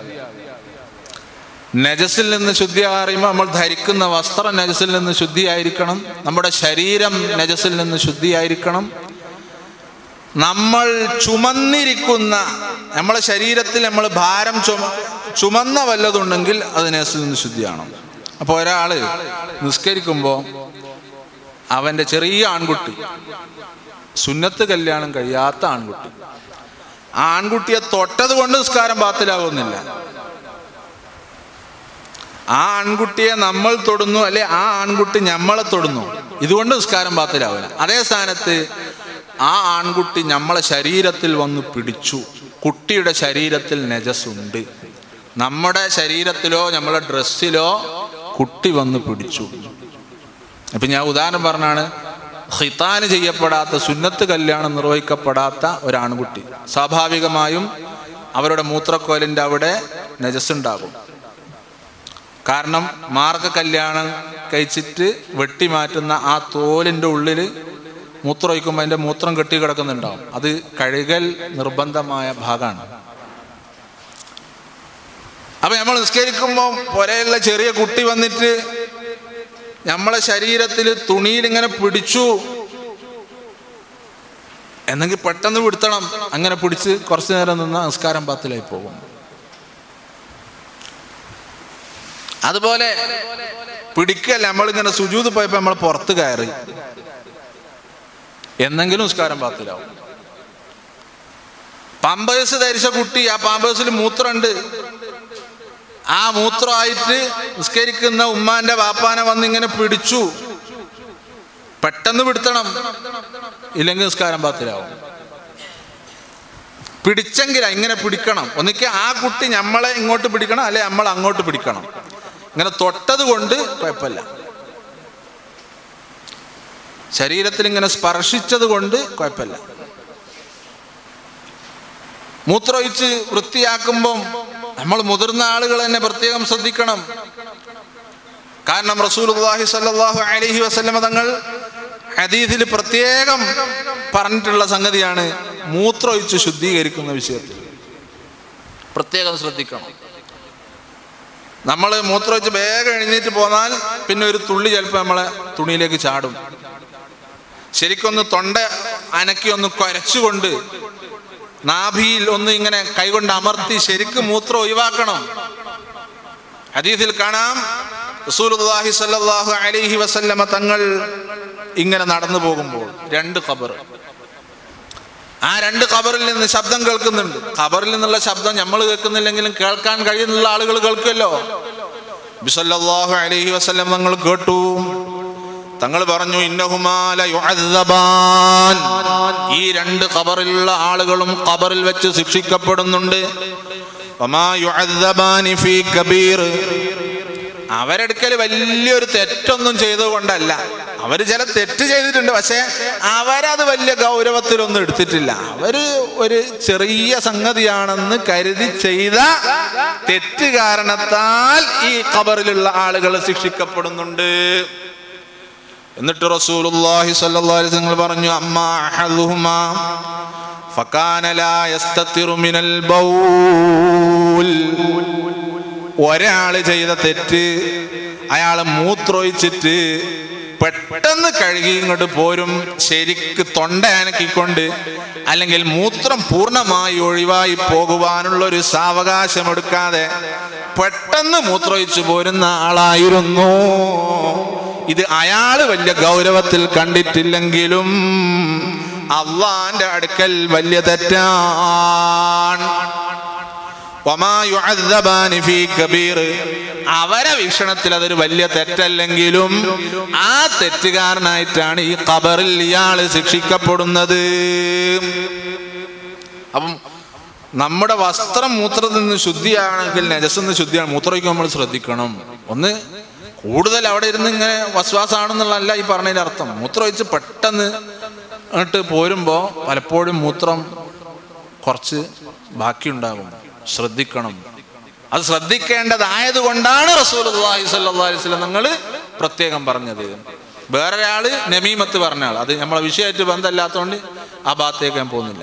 നജസിൽ നിന്ന് ശുദ്ധി അറിയുമ്പോൾ നമ്മൾ ധരിക്കുന്ന വസ്ത്രം നജസിൽ നിന്ന് ശുദ്ധിയായിരിക്കണം നമ്മുടെ ശരീരം നജസിൽ നിന്ന് ശുദ്ധിയായിരിക്കണം നമ്മൾ ചുമന്നിരിക്കുന്ന നമ്മളെ ശരീരത്തിൽ നമ്മൾ ഭാരം ചുമ ചുമന്ന വല്ലതുണ്ടെങ്കിൽ അത് നജസിൽ നിന്ന് ശുദ്ധിയാണ് അപ്പോൾ ഒരാൾ നിസ്കരിക്കുമ്പോൾ അവൻ്റെ ചെറിയ ആൺകുട്ടി സുന്നത്ത് കല്യാണം കഴിയാത്ത ആൺകുട്ടി ആ ആൺകുട്ടിയെ തൊട്ടത് കൊണ്ട് നിസ്കാരം ബാത്തിലാകുന്നില്ല ആ ആൺകുട്ടിയെ നമ്മൾ തൊടുന്നു അല്ലെ ആ ആൺകുട്ടി നമ്മളെ തൊടുന്നു ഇതുകൊണ്ട് നിസ്കാരം ബാത്തിലാവില്ല അതേ സ്ഥാനത്ത് ആ ആൺകുട്ടി നമ്മളെ ശരീരത്തിൽ വന്ന് പിടിച്ചു കുട്ടിയുടെ ശരീരത്തിൽ നജസുണ്ട് നമ്മുടെ ശരീരത്തിലോ നമ്മുടെ ഡ്രസ്സിലോ കുട്ടി വന്ന് പിടിച്ചു ഇപ്പൊ ഞാൻ ഉദാഹരണം പറഞ്ഞാണ് ഹിത്താന് ചെയ്യപ്പെടാത്ത സുന്നത്ത് കല്യാണം നിർവഹിക്കപ്പെടാത്ത ഒരാൺകുട്ടി സ്വാഭാവികമായും അവരുടെ മൂത്രക്കോലിൻ്റെ അവിടെ നജസ്സുണ്ടാകും കാരണം മാർഗ കല്യാണം കഴിച്ചിട്ട് വെട്ടിമാറ്റുന്ന ആ തോലിൻ്റെ ഉള്ളിൽ മൂത്രം ഒഴിക്കുമ്പോൾ അതിൻ്റെ മൂത്രം കെട്ടി കിടക്കുന്നുണ്ടാവും അത് കഴുകൽ നിർബന്ധമായ ഭാഗമാണ് അപ്പൊ നമ്മൾ നിസ്കരിക്കുമ്പോൾ പുരയുള്ള ചെറിയ കുട്ടി വന്നിട്ട് നമ്മളെ ശരീരത്തിൽ തുണിയിൽ ഇങ്ങനെ പിടിച്ചു എന്നെങ്കിൽ പെട്ടെന്ന് പിടുത്തണം അങ്ങനെ പിടിച്ച് കുറച്ചു നേരം നിന്ന നമസ്കാരം പത്തിലായി പോകും അതുപോലെ പിടിക്കല്ല നമ്മളിങ്ങനെ സുജൂത് പോയപ്പോ നമ്മൾ പുറത്ത് കയറി എന്നെങ്കിലും നിസ്കാരം പാത്തിലാവും പാമ്പേഴ്സ് ധരിച്ച കുട്ടി ആ പാമ്പേഴ്സിൽ മൂത്രമുണ്ട് ആ മൂത്രമായിട്ട് നിസ്കരിക്കുന്ന ഉമ്മാന്റെ വാപ്പാനെ വന്ന് ഇങ്ങനെ പിടിച്ചു പെട്ടെന്ന് പിടുത്തണം ഇല്ലെങ്കിൽ നിസ്കാരം പാത്തിലാവും പിടിച്ചെങ്കില ഇങ്ങനെ പിടിക്കണം ഒന്നിക്ക് ആ കുട്ടി നമ്മളെ ഇങ്ങോട്ട് പിടിക്കണം അല്ലെ നമ്മൾ അങ്ങോട്ട് പിടിക്കണം ഇങ്ങനെ തൊട്ടത് കൊണ്ട് കുഴപ്പമില്ല ശരീരത്തിൽ ഇങ്ങനെ സ്പർശിച്ചത് കൊണ്ട് കുഴപ്പമില്ല മൂത്രമൊഴിച്ച് വൃത്തിയാക്കുമ്പം നമ്മൾ മുതിർന്ന ആളുകൾ തന്നെ പ്രത്യേകം ശ്രദ്ധിക്കണം കാരണം റസൂലുള്ളാഹി സ്വല്ലല്ലാഹു അലൈഹി വസല്ലമ തങ്ങൾ ഹദീസിൽ പ്രത്യേകം പറഞ്ഞിട്ടുള്ള സംഗതിയാണ് മൂത്രമൊഴിച്ച് ശുദ്ധീകരിക്കുന്ന വിഷയത്തിൽ പ്രത്യേകം ശ്രദ്ധിക്കണം നമ്മൾ മൂത്രമൊഴിച്ച് വേഗം എഴുന്നേറ്റ് പോന്നാൽ പിന്നെ ഒരു തുള്ളി ചിലപ്പോൾ നമ്മളെ തുണിയിലേക്ക് ചാടും ശരിക്കൊന്ന് തൊണ്ട അനക്കി ഒന്ന് കുരച്ചുകൊണ്ട് നാഭിയിൽ ഒന്ന് ഇങ്ങനെ കൈകൊണ്ട് അമർത്തി ശരിക്കും മൂത്രം ഒഴിവാക്കണം ഹദീസിൽ കാണാം റസൂലുള്ളാഹി സ്വല്ലല്ലാഹു അലൈഹി വസല്ലമ തങ്ങൾ ഇങ്ങനെ നടന്നു പോകുമ്പോൾ രണ്ട് ഖബർ ആ രണ്ട് ഖബറിൽ നിന്ന് ശബ്ദം കേൾക്കുന്നുണ്ട് ഖബറിൽ നിന്നുള്ള ശബ്ദം നമ്മൾ കേൾക്കുന്നില്ലെങ്കിലും കേൾക്കാൻ കഴിയുന്നുള്ള ആളുകൾ കേൾക്കുമല്ലോ ബിസല്ലാഹു അലൈഹി വസല്ലം തങ്ങൾ കേട്ടു തങ്ങൾ പറഞ്ഞു ഇന്നഹുമാല യുഅദ്ദബാൻ ഈ രണ്ട് ഖബറിലുള്ള ആളുകളും ഖബറിൽ വെച്ച് ശിക്ഷിക്കപ്പെടുന്നുണ്ട് വമാ യുഅദ്ദബാനി ഫീ കബീർ അവരെടുക്കൽ വലിയൊരു തെറ്റൊന്നും ചെയ്തുകൊണ്ടല്ല അവർ ചില തെറ്റ് ചെയ്തിട്ടുണ്ട് പക്ഷെ അവരത് വലിയ ഗൗരവത്തിലൊന്നും എടുത്തിട്ടില്ല അവര് ഒരു ചെറിയ സംഗതിയാണെന്ന് കരുതി ചെയ്ത തെറ്റ് കാരണത്താൽ ഈ ഖബറിലുള്ള ആളുകൾ ശിക്ഷിക്കപ്പെടുന്നുണ്ട് എന്നിട്ട് റസൂലുള്ളാഹി സ്വല്ലല്ലാഹു അലൈഹി വസല്ലം പറഞ്ഞു അമ്മ അഹദുഹുമാ ഫകാന ലാ യസ്തതിറു മിനൽ ബൗൽ ഒരാള് ചെയ്ത തെറ്റ് അയാൾ മൂത്രൊഴിച്ചിട്ട് പെട്ടെന്ന് കഴുകി ഇങ്ങോട്ട് പോരും ശരിക്ക് തൊണ്ട അനക്കിക്കൊണ്ട് അല്ലെങ്കിൽ മൂത്രം പൂർണ്ണമായി ഒഴിവായി പോകുവാനുള്ള ഒരു സാവകാശം എടുക്കാതെ പെട്ടെന്ന് മൂത്രമൊഴിച്ചു പോരുന്ന ആളായിരുന്നു ഇത് അയാള് വലിയ ഗൗരവത്തിൽ കണ്ടിട്ടില്ലെങ്കിലും അള്ളാന്റെ അടുക്കൽ വലിയ തെറ്റാണ് വമാ യുഅദ്ദബാനി ഫീ കബീർ അവരെ വീക്ഷണത്തിൽ അതൊരു വലിയ തെറ്റല്ലെങ്കിലും ആ തെറ്റുകാരനായിട്ടാണ് ഈ ഖബറിൽ ഇയാൾ ശിക്ഷിക്കപ്പെടുന്നത് അപ്പം നമ്മുടെ വസ്ത്രം മൂത്രത്തിൽ നിന്ന് ശുദ്ധിയാണെങ്കിൽ നജസ് നിന്ന് ശുദ്ധിയാണ് മൂത്രമൊഴിക്കുമ്പോൾ നമ്മൾ ശ്രദ്ധിക്കണം ഒന്ന് കൂടുതൽ അവിടെ ഇരുന്ന് ഇങ്ങനെ വസ്വാസാണെന്നുള്ളതല്ല ഈ പറഞ്ഞതിന്റെ അർത്ഥം മൂത്രമൊഴിച്ച് പെട്ടെന്ന് അങ്ങോട്ട് പോരുമ്പോൾ പലപ്പോഴും മൂത്രം കുറച്ച് ബാക്കിയുണ്ടാകും ശ്രദ്ധിക്കണം അത് ശ്രദ്ധിക്കേണ്ടതായത് കൊണ്ടാണ് റസൂലുള്ളാഹി സ്വല്ലല്ലാഹി അലൈഹി വസല്ലം നിങ്ങൾ പ്രത്യേകം പറഞ്ഞത് വേറൊരാള് നമീമത്ത് പറഞ്ഞ ആൾ അത് നമ്മളെ വിഷയമായിട്ട് ബന്ധമില്ലാത്തതുകൊണ്ട് ആ ഭാഗത്തേക്ക് ഞാൻ പോകുന്നില്ല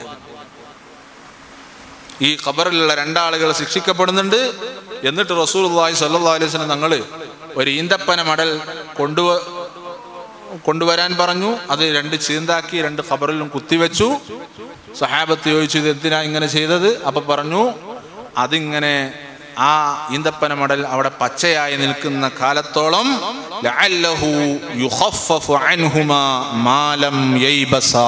ഈ ഖബറിലുള്ള രണ്ടാളുകൾ ശിക്ഷിക്കപ്പെടുന്നുണ്ട് എന്നിട്ട് റസൂലുള്ളാഹി സ്വല്ലല്ലാഹി അലൈഹി വസല്ലം നിങ്ങൾ ഒരു ഈന്തപ്പന മടൽ കൊണ്ടുവ കൊണ്ടുവരാൻ പറഞ്ഞു അത് രണ്ട് ചീന്താക്കി രണ്ട് ഖബറിലും കുത്തിവെച്ചു സഹാബത്ത് ചോദിച്ചു ഇത് എന്തിനാ ഇങ്ങനെ ചെയ്തത് അപ്പൊ പറഞ്ഞു അതിങ്ങനെ ആ ഈന്തപ്പന മടൽ അവിടെ പച്ചയായി നിൽക്കുന്ന കാലത്തോളം ലഅല്ലഹു യുഖഫഫു അൻഹുമാ മാലം യൈബസാ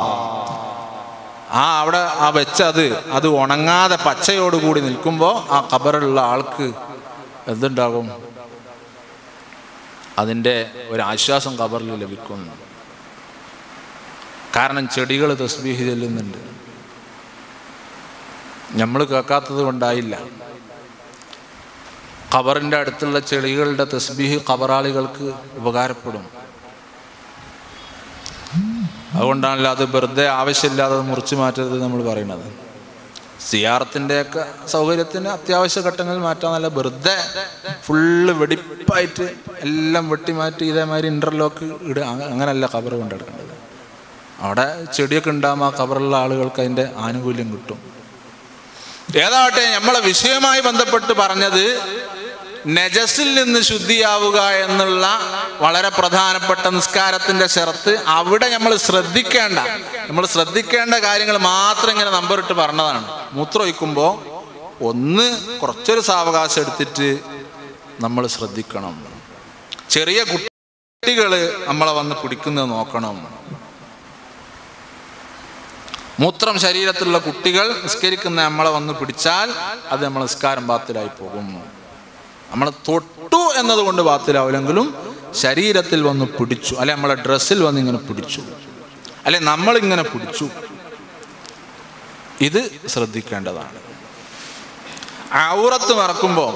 ആ അവിടെ ആ വെച്ചത് അത് ഉണങ്ങാതെ പച്ചയോടുകൂടി നിൽക്കുമ്പോൾ ആ ഖബറുള്ള ആൾക്ക് എന്തുണ്ടാകും അതിൻ്റെ ഒരു ആശ്വാസം ഖബറിൽ ലഭിക്കുന്നു കാരണം ചെടികൾ തസ്ബീഹ് ചെല്ലുന്നുണ്ട് നമ്മൾ കേൾക്കാത്തത് കൊണ്ടായില്ല ഖബറിൻ്റെ അടുത്തുള്ള ചെടികളുടെ തസ്ബീഹ് ഖബറാളികൾക്ക് ഉപകാരപ്പെടും അതുകൊണ്ടാണല്ലോ അത് വെറുതെ ആവശ്യമില്ലാതെ മുറിച്ചു മാറ്റരുത് നമ്മൾ പറയുന്നത് സിയാറത്തിൻ്റെയൊക്കെ സൗകര്യത്തിന് അത്യാവശ്യ ഘട്ടങ്ങളിൽ മാറ്റാന്നല്ല വെറുതെ ഫുള്ള് വെടിപ്പായിട്ട് എല്ലാം വെട്ടിമാറ്റി ഇതേമാതിരി ഇൻ്റർലോക്ക് ഇടുക അങ്ങനല്ല ഖബർ കൊണ്ടെടുക്കേണ്ടത് അവിടെ ചെടിയൊക്കെ ഉണ്ടാകുമ്പോൾ ആ ഖബറുള്ള ആളുകൾക്ക് അതിൻ്റെ ആനുകൂല്യം കിട്ടും ഏതാവട്ടെ നമ്മളെ വിഷയവുമായി ബന്ധപ്പെട്ട് പറഞ്ഞത് നജസിൽ നിന്ന് ശുദ്ധിയാവുക എന്നുള്ള വളരെ പ്രധാനപ്പെട്ട നിസ്കാരത്തിന്റെ ഷർത്ത് അവിടെ നമ്മൾ ശ്രദ്ധിക്കേണ്ട നമ്മൾ ശ്രദ്ധിക്കേണ്ട കാര്യങ്ങൾ മാത്രം ഇങ്ങനെ നമ്പറിട്ട് പറഞ്ഞതാണ് മൂത്രം ഒഴിക്കുമ്പോൾ ഒന്ന് കുറച്ചൊരു സാവകാശം എടുത്തിട്ട് നമ്മൾ ശ്രദ്ധിക്കണം ചെറിയ കുട്ടികൾ നമ്മളെ വന്ന് പിടിക്കുന്നത് നോക്കണം മൂത്രം ശരീരത്തിലുള്ള കുട്ടികൾ നിസ്കരിക്കുന്ന നമ്മളെ വന്ന് പിടിച്ചാൽ അത് നമ്മൾ നിസ്കാരം ബാത്തിലായി പോകും നമ്മൾ തൊട്ടു എന്നതുകൊണ്ട് ബാത്തിലാവില്ലെങ്കിലും ശരീരത്തിൽ വന്ന് പിടിച്ചു അല്ലെ നമ്മളെ ഡ്രസ്സിൽ വന്ന് ഇങ്ങനെ പിടിച്ചു അല്ലെ നമ്മളിങ്ങനെ പിടിച്ചു ഇത് ശ്രദ്ധിക്കേണ്ടതാണ് ഔറത്ത് മറക്കുമ്പോൾ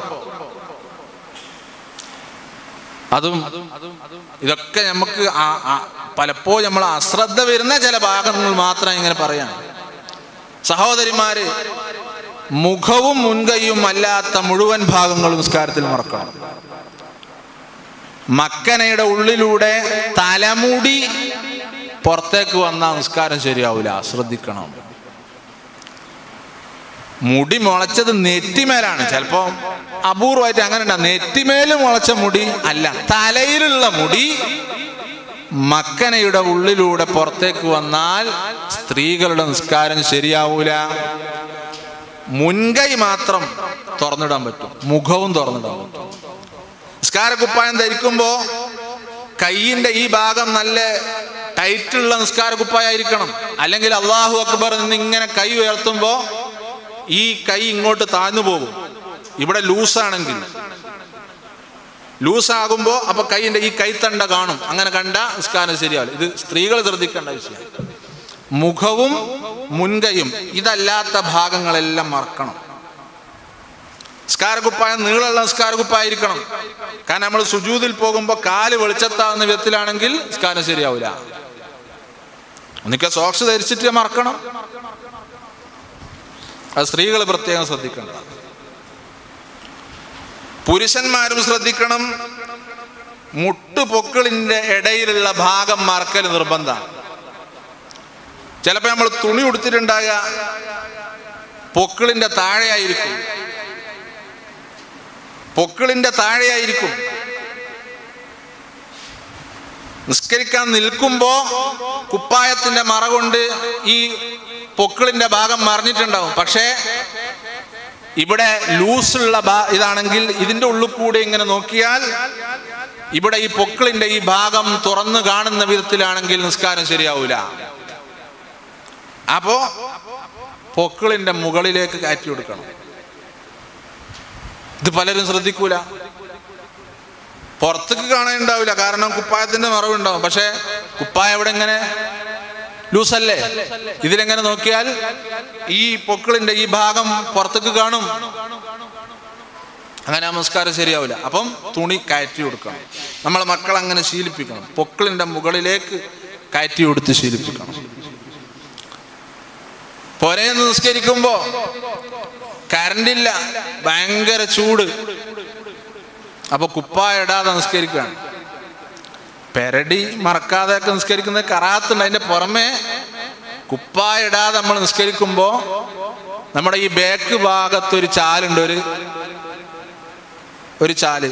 അതും ഇതൊക്കെ നമുക്ക് ആ- ആ- പലപ്പോഴും നമ്മൾ അശ്രദ്ധ വരുന്ന ചില ഭാഗങ്ങൾ മാത്രം ഇങ്ങനെ പറയാം സഹോദരിമാര് മുഖവും മുൻകൈയും അല്ലാത്ത മുഴുവൻ ഭാഗങ്ങളും നിസ്കാരത്തിൽ മറക്കണം മക്കനയുടെ ഉള്ളിലൂടെ തലമുടി പുറത്തേക്ക് വന്ന നിസ്കാരം ശരിയാവില്ല ശ്രദ്ധിക്കണം മുടി മുളച്ചത് നെറ്റിമേലാണ് ചിലപ്പോ അപൂർവമായിട്ട് അങ്ങനെ ഉണ്ടാ നെറ്റിമേല് മുളച്ച മുടി അല്ല തലയിലുള്ള മുടി മക്കനയുടെ ഉള്ളിലൂടെ പുറത്തേക്ക് വന്നാൽ സ്ത്രീകളുടെ നിസ്കാരം ശരിയാവൂല മുൻകൈ മാത്രം തുറന്നിടാൻ പറ്റും മുഖവും തുറന്നിടാൻ പറ്റും നിസ്കാരക്കുപ്പായം ധരിക്കുമ്പോ കൈയിന്റെ ഈ ഭാഗം നല്ല ടൈറ്റുള്ള നിസ്കാരക്കുപ്പായായിരിക്കണം അല്ലെങ്കിൽ അള്ളാഹു അക്ബർ നിന്ന് ഇങ്ങനെ കൈ ഉയർത്തുമ്പോ ഈ കൈ ഇങ്ങോട്ട് താഴ്ന്നു പോകും ഇവിടെ ലൂസാണെങ്കിൽ ലൂസാകുമ്പോ അപ്പൊ കൈയിന്റെ ഈ കൈത്തണ്ട കാണും അങ്ങനെ കണ്ട നിസ്കാരം ശരിയാവില്ല ഇത് സ്ത്രീകൾ ശ്രദ്ധിക്കേണ്ട വിഷയം മുഖവും മുൻകൈയും ഇതല്ലാത്ത ഭാഗങ്ങളെല്ലാം മറക്കണം നിസ്കാരക്കുപ്പായം നീളമുള്ള നിസ്കാരക്കുപ്പായിരിക്കണം കാരണം നമ്മൾ സുജൂതിൽ പോകുമ്പോൾ കാല് വെളിച്ചത്താവുന്ന വിധത്തിലാണെങ്കിൽ നിസ്കാരം ശരിയാവില്ല ഒന്നിക്കെ സോക്സ് ധരിച്ചിട്ട് മറക്കണം അത് സ്ത്രീകൾ പ്രത്യേകം ശ്രദ്ധിക്കണം പുരുഷന്മാരും ശ്രദ്ധിക്കണം മുട്ടുപൊക്കിളിന്റെ ഇടയിലുള്ള ഭാഗം മറക്കൽ നിർബന്ധമാണ് ചിലപ്പോൾ നമ്മൾ തുണി ഉടുത്തിട്ടുണ്ടാകുക പൊക്കിളിന്റെ താഴെയായിരിക്കും പൊക്കിളിന്റെ താഴെയായിരിക്കും നിസ്കരിക്കാൻ നിൽക്കുമ്പോ കുപ്പായത്തിന്റെ മറ കൊണ്ട് ഈ പൊക്കിളിന്റെ ഭാഗം മറിഞ്ഞിട്ടുണ്ടാവും പക്ഷേ ഇവിടെ ലൂസുള്ള ഭാ- ഇതാണെങ്കിൽ ഇതിന്റെ ഉള്ളിൽ കൂടെ ഇങ്ങനെ നോക്കിയാൽ ഇവിടെ ഈ പൊക്കിളിന്റെ ഈ ഭാഗം തുറന്നു കാണുന്ന വിധത്തിലാണെങ്കിൽ നിസ്കാരം ശരിയാവൂല അപ്പോ പൊക്കിളിന്റെ മുകളിലേക്ക് കയറ്റി കൊടുക്കണം ഇത് പലരും ശ്രദ്ധിക്കൂല പുറത്തേക്ക് കാണാനുണ്ടാവില്ല കാരണം കുപ്പായത്തിന്റെ മറവുണ്ടാവും പക്ഷെ കുപ്പായം ഇവിടെ ഇങ്ങനെ ലൂസല്ലേ ഇതിലെങ്ങനെ നോക്കിയാൽ ഈ പൊക്കിളിന്റെ ഈ ഭാഗം പുറത്തേക്ക് കാണും അങ്ങനെ നമസ്കാരം ശരിയാവില്ല അപ്പം തുണി കയറ്റി കൊടുക്കണം നമ്മളെ മക്കളെ അങ്ങനെ ശീലിപ്പിക്കണം പൊക്കിളിന്റെ മുകളിലേക്ക് കയറ്റി കൊടുത്ത് ശീലിപ്പിക്കണം പൊരേന്ന് നിസ്കരിക്കുമ്പോ കറണ്ടില്ല ഭയങ്കര ചൂട് അപ്പൊ കുപ്പായ ഇടാതെ നിസ്കരിക്കുകയാണ് പെരടി മറക്കാതെ ഒക്കെ നിസ്കരിക്കുന്നത് കറാത്തുണ്ട് അതിന്റെ പുറമെ കുപ്പായ ഇടാതെ നമ്മൾ നിസ്കരിക്കുമ്പോ നമ്മുടെ ഈ ബാക്ക് ഭാഗത്ത് ഒരു ചാലുണ്ട് ഒരു ഒരു ചാല്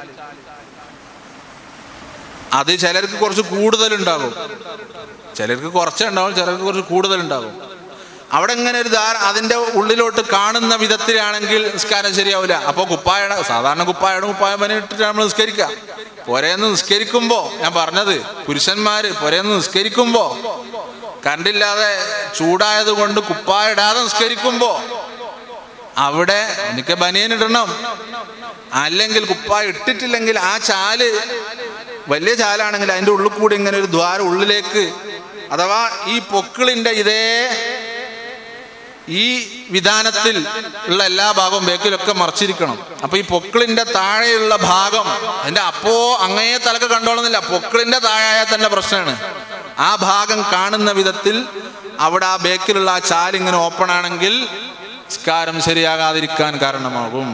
അത് ചിലർക്ക് കുറച്ച് കൂടുതലുണ്ടാകും ചിലർക്ക് കുറച്ചേ ഉണ്ടാവും ചിലർക്ക് കുറച്ച് കൂടുതലുണ്ടാകും അവിടെ ഇങ്ങനെ ഒരു ധാര അതിന്റെ ഉള്ളിലോട്ട് കാണുന്ന വിധത്തിലാണെങ്കിൽ നിസ്കാരം ശരിയാവില്ല അപ്പോൾ കുപ്പായട സാധാരണ കുപ്പായയുടെ കുപ്പായം പനി ഇട്ടിട്ട് നമ്മൾ നിസ്കരിക്കുക പൊരേന്ന് നിസ്കരിക്കുമ്പോ ഞാൻ പറഞ്ഞത് പുരുഷന്മാര് പൊരേന്ന് നിസ്കരിക്കുമ്പോ കണ്ടില്ലാതെ ചൂടായത് കൊണ്ട് കുപ്പായിടാതെ നിസ്കരിക്കുമ്പോ അവിടെ എനിക്ക് ബനിയനിടണം അല്ലെങ്കിൽ കുപ്പായ ഇട്ടിട്ടില്ലെങ്കിൽ ആ ചാല് വലിയ ചാലാണെങ്കിൽ അതിന്റെ ഉള്ളിൽ കൂടി ഇങ്ങനെ ഒരു ദ്വാരം ഉള്ളിലേക്ക് അഥവാ ഈ പൊക്കിളിന്റെ ഇതേ ഈ വിധാനത്തിൽ ഉള്ള എല്ലാ ഭാഗവും ബേക്കിലൊക്കെ മറച്ചിരിക്കണം അപ്പൊ ഈ പൊക്കിളിന്റെ താഴെയുള്ള ഭാഗം അതിന്റെ അപ്പോ അങ്ങേ തലക്ക് കണ്ടോളുന്നില്ല പൊക്കിളിന്റെ താഴെയായാൽ തന്നെ പ്രശ്നമാണ് ആ ഭാഗം കാണുന്ന വിധത്തിൽ അവിടെ ആ ബേക്കിലുള്ള ആ ചാലിങ്ങനെ ഓപ്പൺ ആണെങ്കിൽ സ്കാരം ശരിയാകാതിരിക്കാൻ കാരണമാകും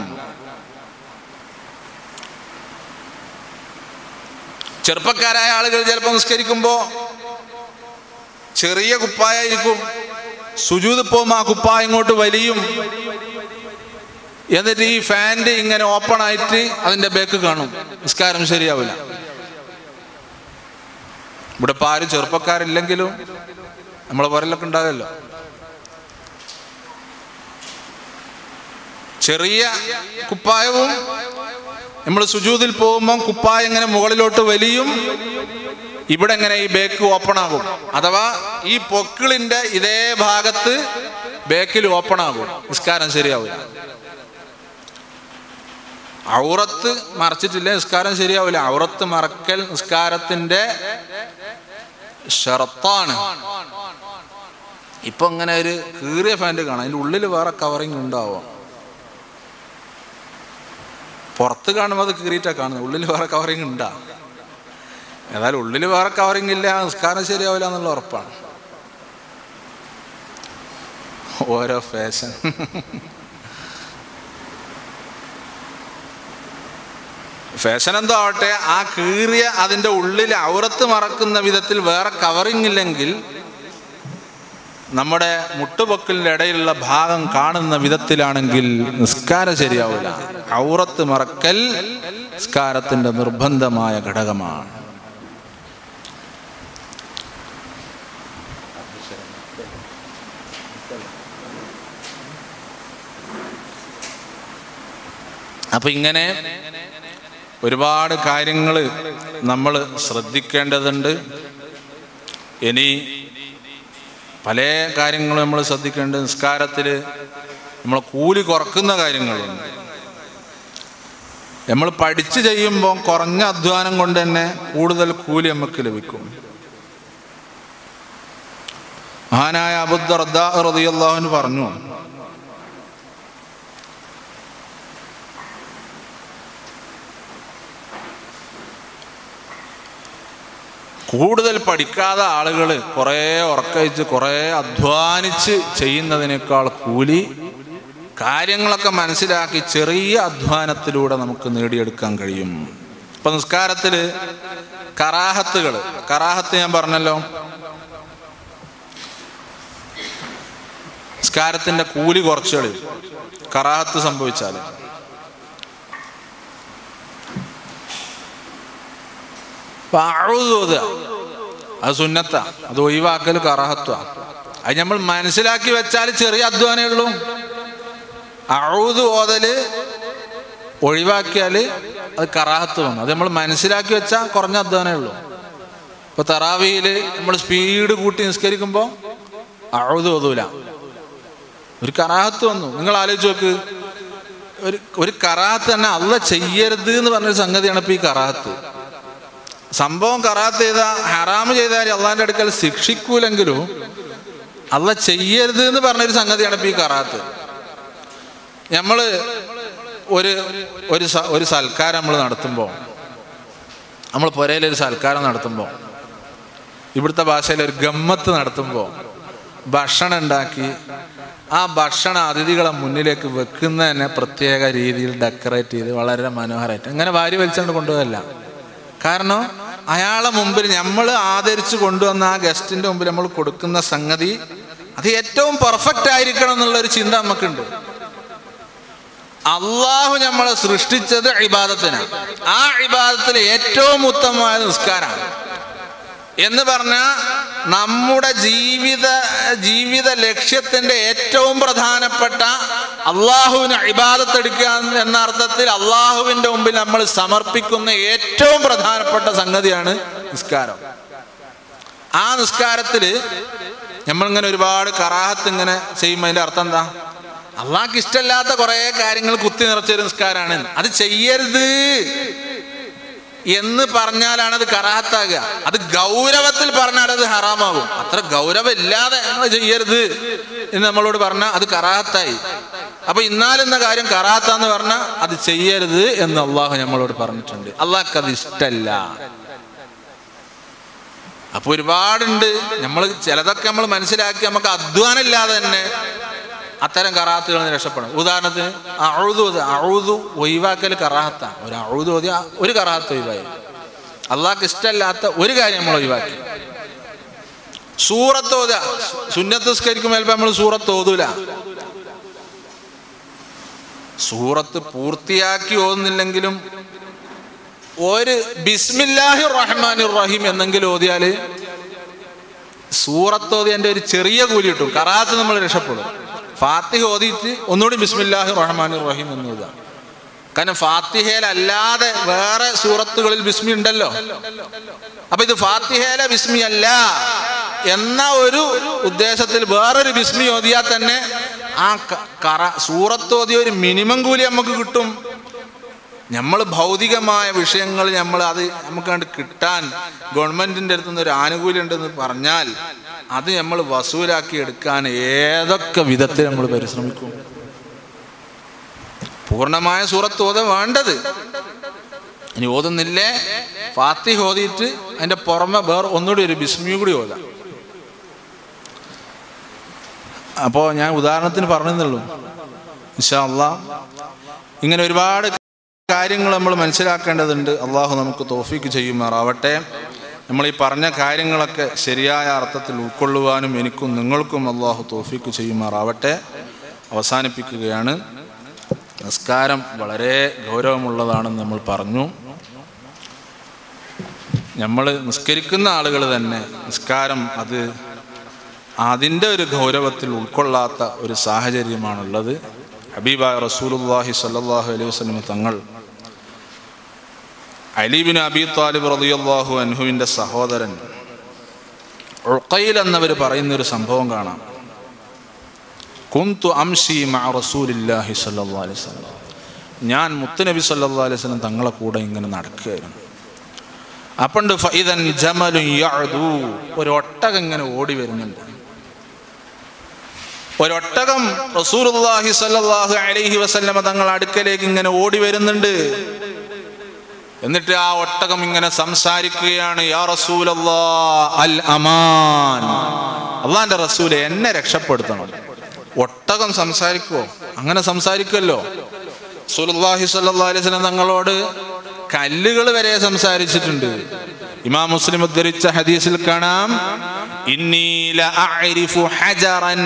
ചെറുപ്പക്കാരായ ആളുകൾ ചിലപ്പോൾ നിസ്കരിക്കുമ്പോ ചെറിയ കുപ്പായായിരിക്കും സുജൂത് പോകുമ്പോൾ ആ കുപ്പായ ഇങ്ങോട്ട് വലിയും എന്നിട്ട് ഈ ഫാൻ്റെ ഇങ്ങനെ ഓപ്പൺ ആയിട്ട് അതിന്റെ ബേക്ക് കാണും നിസ്കാരം ശരിയാവില്ല ഇവിടെ ഇപ്പൊ ആരും ചെറുപ്പക്കാരില്ലെങ്കിലും നമ്മളെ പുരലൊക്കെ ഉണ്ടാകല്ലോ ചെറിയ കുപ്പായവും നമ്മൾ സുജൂതിൽ പോകുമ്പോൾ കുപ്പായം ഇങ്ങനെ മുകളിലോട്ട് വലിയും ഇവിടെ ഇങ്ങനെ ഈ ബേക്ക് ഓപ്പൺ ആകും അഥവാ ഈ പൊക്കിളിന്റെ ഇതേ ഭാഗത്ത് ബേക്കിൽ ഓപ്പൺ ആകും നിസ്കാരം ശരിയാവില്ല ഔറത്ത് മറച്ചിട്ടില്ല നിസ്കാരം ശരിയാവില്ല ഔറത്ത് മറക്കൽ നിസ്കാരത്തിന്റെ ഷറത്താണ് ഇപ്പൊ ഇങ്ങനെ ഒരു കീറിയ ഫാൻറ് കാണാം അതിന്റെ ഉള്ളിൽ വേറെ കവറിങ് ഉണ്ടാവും പുറത്ത് കാണുമ്പോൾ അത് കീറിയിട്ടാ കാണുന്നത് ഉള്ളിൽ വേറെ കവറിങ് ഉണ്ടാ ഏതായാലും ഉള്ളിൽ വേറെ കവറിങ് ഇല്ല നിസ്കാരം ശരിയാവില്ല എന്നുള്ള ഉറപ്പാണ് ഓരോ ഫാഷൻ ഫാഷൻ എന്തോ ആവട്ടെ ആ കീറിയ അതിന്റെ ഉള്ളിൽ ഔറത്ത് മറക്കുന്ന വിധത്തിൽ വേറെ കവറിങ് ഇല്ലെങ്കിൽ നമ്മുടെ മുട്ടുപൊക്കലിന്റെ ഇടയിലുള്ള ഭാഗം കാണുന്ന വിധത്തിലാണെങ്കിൽ നിസ്കാരം ശരിയാവില്ല ഔറത്ത് മറക്കൽ നിസ്കാരത്തിന്റെ നിർബന്ധമായ ഘടകമാണ് അപ്പൊ ഇങ്ങനെ ഒരുപാട് കാര്യങ്ങൾ നമ്മൾ ശ്രദ്ധിക്കേണ്ടതുണ്ട് ഇനി പല കാര്യങ്ങളും നമ്മൾ ശ്രദ്ധിക്കേണ്ടത് നിസ്കാരത്തിൽ നമ്മൾ കൂലി കുറക്കുന്ന കാര്യങ്ങളുണ്ട് നമ്മൾ പഠിച്ചു ചെയ്യുമ്പോൾ കുറഞ്ഞ അധ്വാനം കൊണ്ട് തന്നെ കൂടുതൽ കൂലി നമുക്ക് ലഭിക്കും മഹാനായ അബുദ്ദർദ്ദാഹുന് പറഞ്ഞു കൂടുതൽ പഠിക്കാത്ത ആളുകൾ കുറേ ഉറക്കഴിച്ച് കുറേ അധ്വാനിച്ച് ചെയ്യുന്നതിനേക്കാൾ കൂലി കാര്യങ്ങളൊക്കെ മനസ്സിലാക്കി ചെറിയ അധ്വാനത്തിലൂടെ നമുക്ക് നേടിയെടുക്കാൻ കഴിയും ഇപ്പൊ നിസ്കാരത്തിൽ കറാഹത്തുകൾ കറാഹത്ത് ഞാൻ പറഞ്ഞല്ലോ നിസ്കാരത്തിന്റെ കൂലി കുറച്ചുകൾ കറാഹത്ത് സംഭവിച്ചാൽ ഓതുക അത് സുന്നത്ത അത് ഒഴിവാക്കൽ കറാഹത്വ അത് നമ്മൾ മനസ്സിലാക്കി വെച്ചാൽ ചെറിയ അധ്വാനേ ഉള്ളൂ അഴുത് ഓതല് ഒഴിവാക്കിയാൽ അത് കറാഹത്ത് വന്നു അത് നമ്മൾ മനസ്സിലാക്കി വെച്ചാൽ കുറഞ്ഞ അധ്വാനേ ഉള്ളൂ ഇപ്പൊ തറാവിയില് നമ്മൾ സ്പീഡ് കൂട്ടി നിസ്കരിക്കുമ്പോൾ അഴുത് ഓതൂല ഒരു കറാഹത്ത് വന്നു നിങ്ങൾ ആലോചിച്ച് നോക്ക് ഒരു ഒരു കറാഹത്ത് തന്നെ അല്ല ചെയ്യരുത് എന്ന് പറഞ്ഞൊരു സംഗതിയാണ് ഇപ്പൊ ഈ കറാഹത്ത് സംഭവം കറാത്ത് ചെയ്ത ഹറാമ് ചെയ്താൽ അള്ളാന്റെ അടുക്കൽ ശിക്ഷിക്കൂലെങ്കിലും അല്ല ചെയ്യരുത് എന്ന് പറഞ്ഞൊരു സംഗതിയാണ് ഇപ്പൊ ഈ കറാത്ത് നമ്മള് ഒരു ഒരു ഒരു സൽക്കാരം നമ്മൾ നടത്തുമ്പോൾ നമ്മൾ പുരയിൽ ഒരു സൽക്കാരം നടത്തുമ്പോൾ ഇവിടുത്തെ ഭാഷയിൽ ഒരു ഗമ്മത്ത് നടത്തുമ്പോൾ ഭക്ഷണം ഉണ്ടാക്കി ആ ഭക്ഷണം അതിഥികളെ മുന്നിലേക്ക് വെക്കുന്ന തന്നെ പ്രത്യേക രീതിയിൽ ഡെക്കറേറ്റ് ചെയ്ത് വളരെ മനോഹരമായിട്ട് അങ്ങനെ വാരി വലിച്ചുകൊണ്ട് കൊണ്ടുപോകല്ല കാരണം അയാളെ മുമ്പിൽ നമ്മൾ ആദരിച്ചു കൊണ്ടുവന്ന ആ ഗസ്റ്റിന്റെ മുമ്പിൽ നമ്മൾ കൊടുക്കുന്ന സംഗതി അത് ഏറ്റവും പെർഫെക്റ്റ് ആയിരിക്കണം എന്നുള്ള ഒരു ചിന്ത നമുക്കുണ്ട് അള്ളാഹു നമ്മളെ സൃഷ്ടിച്ചത് ഇബാദത്തിനാണ് ആ ഇബാദത്തിൽ ഏറ്റവും ഉത്തമമായ നിസ്കാരമാണ് എന്ന് പറഞ്ഞാൽ നമ്മുടെ ജീവിത ജീവിത ലക്ഷ്യത്തിന്റെ ഏറ്റവും പ്രധാനപ്പെട്ട അള്ളാഹുവിന് ഇബാദത്തെടുക്കുക എന്ന അർത്ഥത്തിൽ അള്ളാഹുവിന്റെ മുമ്പിൽ നമ്മൾ സമർപ്പിക്കുന്ന ഏറ്റവും പ്രധാനപ്പെട്ട സംഗതിയാണ് നിസ്കാരം ആ നിസ്കാരത്തില് നമ്മളിങ്ങനെ ഒരുപാട് കറാഹത്ത് ഇങ്ങനെ ചെയ്യുമ്പോൾ അതിന്റെ അർത്ഥം എന്താ അള്ളാഹ്ക്ക് ഇഷ്ടമല്ലാത്ത കുറെ കാര്യങ്ങൾ കുത്തി നിറച്ചൊരു നിസ്കാരമാണ് അത് ചെയ്യരുത് എന്ന് പറഞ്ഞാലാണ് അത് കറാഹത്താകുക അത് ഗൗരവത്തിൽ പറഞ്ഞാൽ അത് ഹറാമാകും അത്ര ഗൗരവം ഇല്ലാതെ നമ്മൾ ചെയ്യരുത് എന്ന് നമ്മളോട് പറഞ്ഞാൽ അത് കറാഹത്തായി അപ്പൊ ഇന്നാലെന്ന കാര്യം കറാത്താന്ന് പറഞ്ഞാൽ അത് ചെയ്യരുത് എന്ന് അള്ളാഹു നമ്മളോട് പറഞ്ഞിട്ടുണ്ട് അള്ളാഹ്ക്ക് അത് ഇഷ്ടല്ല അപ്പൊ ഒരുപാടുണ്ട് നമ്മൾ ചിലതൊക്കെ നമ്മൾ മനസ്സിലാക്കി നമുക്ക് അധ്വാനം ഇല്ലാതെ തന്നെ അത്തരം കറാത്തുകളിൽ നിന്ന് രക്ഷപ്പെടണം ഉദാഹരണത്തിന് അഴുതു അഴുതു ഒഴിവാക്കൽ കറാഹത്ത ഒരു അഴുതു ഓതി ഒരു കറാഹത്ത് ഒഴിവായി അള്ളാഹ്ക്ക് ഇഷ്ടമല്ലാത്ത ഒരു കാര്യം നമ്മൾ ഒഴിവാക്കി സൂറത്ത് ഓതുക സുന്നത്ത് സ്കരിക്കുമ്പോൾ ചിലപ്പോൾ നമ്മൾ സൂറത്ത് ഓതൂല സൂറത്ത് പൂർത്തിയാക്കി ഓതുന്നില്ലെങ്കിലും ഒരു ബിസ്മില്ലാഹി റഹ്മാൻ റഹീം എന്നെങ്കിലും ഓതിയാല് സൂറത്ത് ഓതി എൻ്റെ ഒരു ചെറിയ കൂലി കിട്ടും കറാത്ത് നമ്മൾ രക്ഷപ്പെടും ഫാത്തിഹ ഓതിയിട്ട് ഒന്നുകൂടി ബിസ്മില്ലാഹി റഹ്മാൻ റഹീം എന്ന് ഓതാം കാരണം ഫാത്തിഹയിലല്ലാതെ വേറെ സൂറത്തുകളിൽ ബിസ്മി ഉണ്ടല്ലോ അപ്പൊ ഇത് ഫാത്തിഹയിലെ ബിസ്മി അല്ല എന്ന ഒരു ഉദ്ദേശത്തിൽ വേറൊരു ബിസ്മി ഓതിയാൽ തന്നെ ആ ക- കറ സൂറത്ത് ഓതിയ ഒരു മിനിമം കൂലി നമുക്ക് കിട്ടും നമ്മൾ ഭൗതികമായ വിഷയങ്ങൾ നമ്മൾ അത് നമുക്ക് കണ്ട് കിട്ടാൻ ഗവൺമെന്റിന്റെ അടുത്ത് നിന്ന് ഒരു ആനുകൂല്യം ഉണ്ടെന്ന് പറഞ്ഞാൽ അത് നമ്മൾ വസൂലാക്കി എടുക്കാൻ ഏതൊക്കെ വിധത്തിൽ നമ്മൾ പരിശ്രമിക്കും പൂർണ്ണമായ സൂറത്ത് ഓത വേണ്ടത് ഇനി ഓതുന്നില്ലേ ഫാത്തി ഓതിയിട്ട് അതിന്റെ പുറമെ വേറെ ഒന്നുകൂടി ഒരു ബിസ്മിയും കൂടി ഓതാം അപ്പോൾ ഞാൻ ഉദാഹരണത്തിന് പറഞ്ഞെന്നുള്ളൂ ഇൻഷാ അള്ളാ ഇങ്ങനെ ഒരുപാട് കാര്യങ്ങൾ നമ്മൾ മനസ്സിലാക്കേണ്ടതുണ്ട് അള്ളാഹു നമുക്ക് തോഫീക്ക് ചെയ്യുമാറാവട്ടെ നമ്മൾ ഈ പറഞ്ഞ കാര്യങ്ങളൊക്കെ ശരിയായ അർത്ഥത്തിൽ ഉൾക്കൊള്ളുവാനും എനിക്കും നിങ്ങൾക്കും അള്ളാഹു തോഫീക്ക് ചെയ്യുമാറാവട്ടെ അവസാനിപ്പിക്കുകയാണ് നിസ്കാരം വളരെ ഗൗരവമുള്ളതാണെന്ന് നമ്മൾ പറഞ്ഞു നമ്മൾ നിസ്കരിക്കുന്ന ആളുകൾ തന്നെ നിസ്കാരം അത് അതിൻ്റെ ഒരു ഗൗരവത്തിൽ ഉൾക്കൊള്ളാത്ത ഒരു സാഹചര്യമാണുള്ളത് ഹബീബായ റസൂലുല്ലാഹി സല്ലല്ലാഹു അലൈഹി വസല്ലം തങ്ങൾ അലീബിൻ അബി താലിബ് റളിയല്ലാഹു അൻഹുവിൻ്റെ സഹോദരൻ ഉഖൈൽ എന്നവർ പറയുന്ന ഒരു സംഭവം കാണാം കുന്തു അംഷി മഅ റസൂലില്ലാഹി സല്ലല്ലാഹു അലൈഹി വസല്ലം ഞാൻ മുത്തുനബി സല്ലല്ലാഹു അലൈഹി വസല്ലം തങ്ങളെ കൂടെ ഇങ്ങനെ നടക്കുകയായിരുന്നു അപ്പണ്ട് ഫൈദൻ ജമലുൻ യഅദു ഒരു ഒട്ടകം ഇങ്ങനെ ഓടി വരുന്നുണ്ട് ഒരൊട്ടകം റസൂലുള്ളാഹി സ്വല്ലല്ലാഹു അലൈഹി വസല്ലമ തങ്ങൾ അടുക്കലേക്ക് ഇങ്ങനെ ഓടി വരുന്നുണ്ട് എന്നിട്ട് ആ ഒട്ടകം ഇങ്ങനെ സംസാരിക്കുകയാണ് യാ റസൂലല്ലാ അൽ അമാൻ അള്ളാന്റെ റസൂലെ എന്നെ രക്ഷപ്പെടുത്തണം ഒട്ടകം സംസാരിക്കുവോ അങ്ങനെ സംസാരിക്കുമല്ലോ റസൂലുള്ളാഹി സ്വല്ലല്ലാഹു അലൈഹി വസല്ലം തങ്ങളോട് കല്ലുകൾ വരെ സംസാരിച്ചിട്ടുണ്ട് ഇമാം മുസ്ലിം ഉദ്ധരിച്ച ഹദീസിൽ കാണാം ഇന്നി ലഅരിഫു ഹജറൻ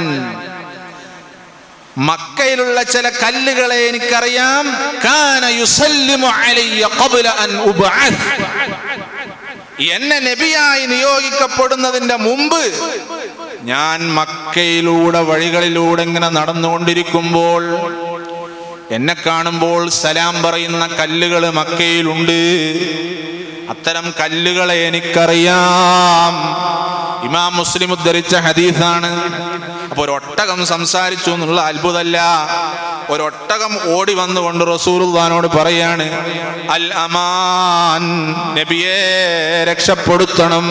മക്കയിലുള്ള ചില കല്ലുകളെ എനിക്കറിയാം കാന യുസല്ലിമു അലയ്യ ഖബ്ല അൻ ഉബ്അസ് എന്നെ നബിയായി നിയോഗിക്കപ്പെടുന്നതിന്റെ മുമ്പ് ഞാൻ മക്കയിലൂടെ വഴികളിലൂടെ ഇങ്ങനെ നടന്നുകൊണ്ടിരിക്കുമ്പോൾ എന്നെ കാണുമ്പോൾ സലാം പറയുന്ന കല്ലുകൾ മക്കയിലുണ്ട് അത്തരം കല്ലുകളെ എനിക്കറിയാം ഇമാം മുസ്ലിം ഉദ്ധരിച്ച ഹദീസാണ് അപ്പൊ ഒരൊട്ടകം സംസാരിച്ചു എന്നുള്ള അത്ഭുതമല്ല ഒരൊട്ടകം ഓടി വന്നുകൊണ്ട് റസൂലുള്ളാനോട് പറയാണ് അൽ അമാൻ നബിയെ രക്ഷപ്പെടുത്തണം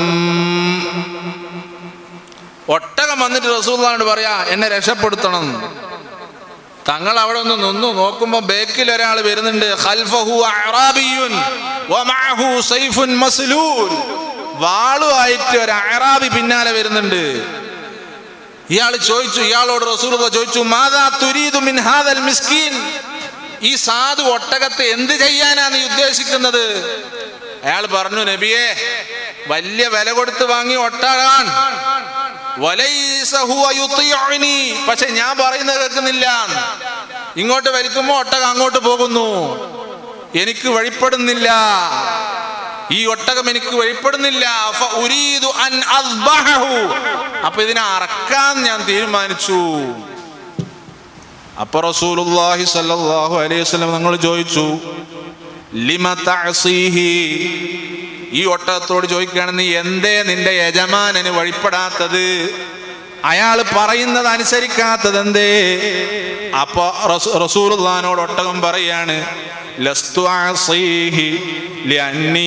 ഒട്ടകം വന്നിട്ട് റസൂലുള്ളാനോട് പറയാ എന്നെ രക്ഷപ്പെടുത്തണം തങ്ങൾ അവിടെ ഒന്ന് നിന്നു നോക്കുമ്പോ ബേക്കിൽ ഒരാൾ വരുന്നുണ്ട് ഖൽഫഹു അഅറാബിയുൻ വമഅഹു സൈഫുൻ മസ്ലൂൽ വാളുമായിട്ട് ഒരു അറാബി പിന്നാലെ വരുന്നുണ്ട് ഇയാൾ ചോദിച്ചു ഇയാളോട് റസൂൽ ചോദിച്ചു മാതാ തുരീദു മിൻ ഹാദൽ മിസ്കീൻ ഈ സാധു ഒട്ടകത്തെ എന്ത് ചെയ്യാനാ നീ ഉദ്ദേശിക്കുന്നത് അയാൾ പറഞ്ഞു നബിയെ വലിയ വില കൊടുത്ത് വാങ്ങി ഒട്ടകാൻ വലൈസ ഹുവ യുത്തിഉനി. പക്ഷെ ഞാൻ പറയുന്നത് കേൾക്കുന്നില്ല ഇങ്ങോട്ട് വലിക്കുമ്പോ ഒട്ടകം അങ്ങോട്ട് പോകുന്നു എനിക്ക് വഴിപ്പെടുന്നില്ല ഈ ഒട്ടകം എനിക്ക് വഴിപ്പെടുന്നില്ല ഫ ഉരീദു അൻ അസ്ബഹഹു. അപ്പൊ ഇതിനെ അറക്കാൻ ഞാൻ തീരുമാനിച്ചു അപ്പൊ റസൂലുള്ളാഹി സ്വല്ലല്ലാഹു അലൈഹി വസല്ലം നിങ്ങൾ ചോദിച്ചു ലിമ തഅസീഹി ഈ ഒട്ടകത്തോട് ചോദിക്കുകയാണ് നീ എന്തേ നിന്റെ യജമാനന് വഴിപ്പെടാത്തത് അയാൾ പറയുന്നത് അനുസരിക്കാത്തത് എന്തേ അപ്പൊ റസൂലുള്ളാനോട് ഒട്ടകം പറയാണ് ലസ്തു അസീഹി ലഅന്നീ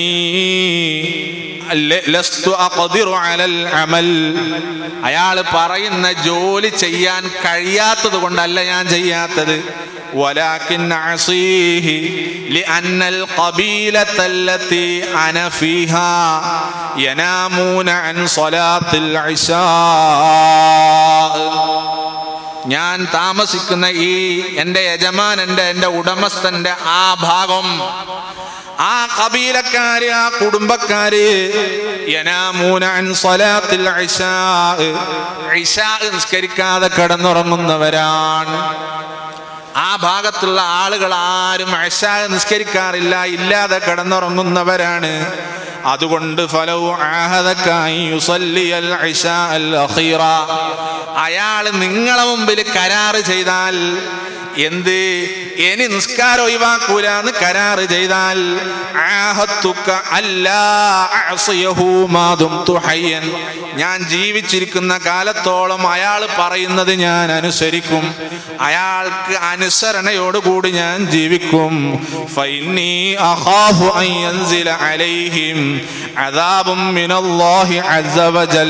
ല- ലസ്തു അഖദിറു അലൽ അമൽ അയാൾ പറയുന്ന ജോലി ചെയ്യാൻ കഴിയാത്തത് കൊണ്ടല്ല ഞാൻ ചെയ്യാത്തത് ولكن أعصيه لأن القبيلة التي أنا فيها ينامون عن صلاة العشاء ഞാൻ താമസിക്കുന്ന ഈ എൻ്റെ യജമാനന്റെ എൻ്റെ ഉടമസ്ഥന്റെ ആ ഭാഗം ആ കബീലക്കാര് ആ കുടുംബക്കാര് യനാമൂന അൻ സ്വലാത്തിൽ ഇശാ ഇശാ നിസ്കരിക്കാതെ കിടന്നുറങ്ങുന്നവരാണ് ആ ഭാഗത്തുള്ള ആളുകൾ ആരും അശാ നിസ്കരിക്കാറില്ല ഇല്ലാതെ കിടന്നുറങ്ങുന്നവരാണ് അതുകൊണ്ട് ഫലവു ആഹദക്കായി യുസല്ലിയൽ ഇശാ അൽ അഖീറ അയാൾ നിങ്ങളെ മുമ്പിൽ കരാറ് ചെയ്താൽ എന്ത് ഇനി നിസ്കാരം ഒഴിവാക്കൂല എന്ന് കരാറ് ചെയ്താൽ ആഹത്തുക്ക അല്ലാ അഅസിയഹു മാ ദുംതു ഹയ്യൻ. ഞാൻ ജീവിച്ചിരിക്കുന്ന കാലത്തോളം അയാൾ പറയുന്നത് ഞാൻ അനുസരിക്കും അയാൾക്ക് അനുസരണയോടുകൂടി ഞാൻ ജീവിക്കും ഫൈന്നി അഖാഫു അൻ യൻസില അലൈഹിം അദാബും മിനല്ലാഹി അസ്സ വജൽ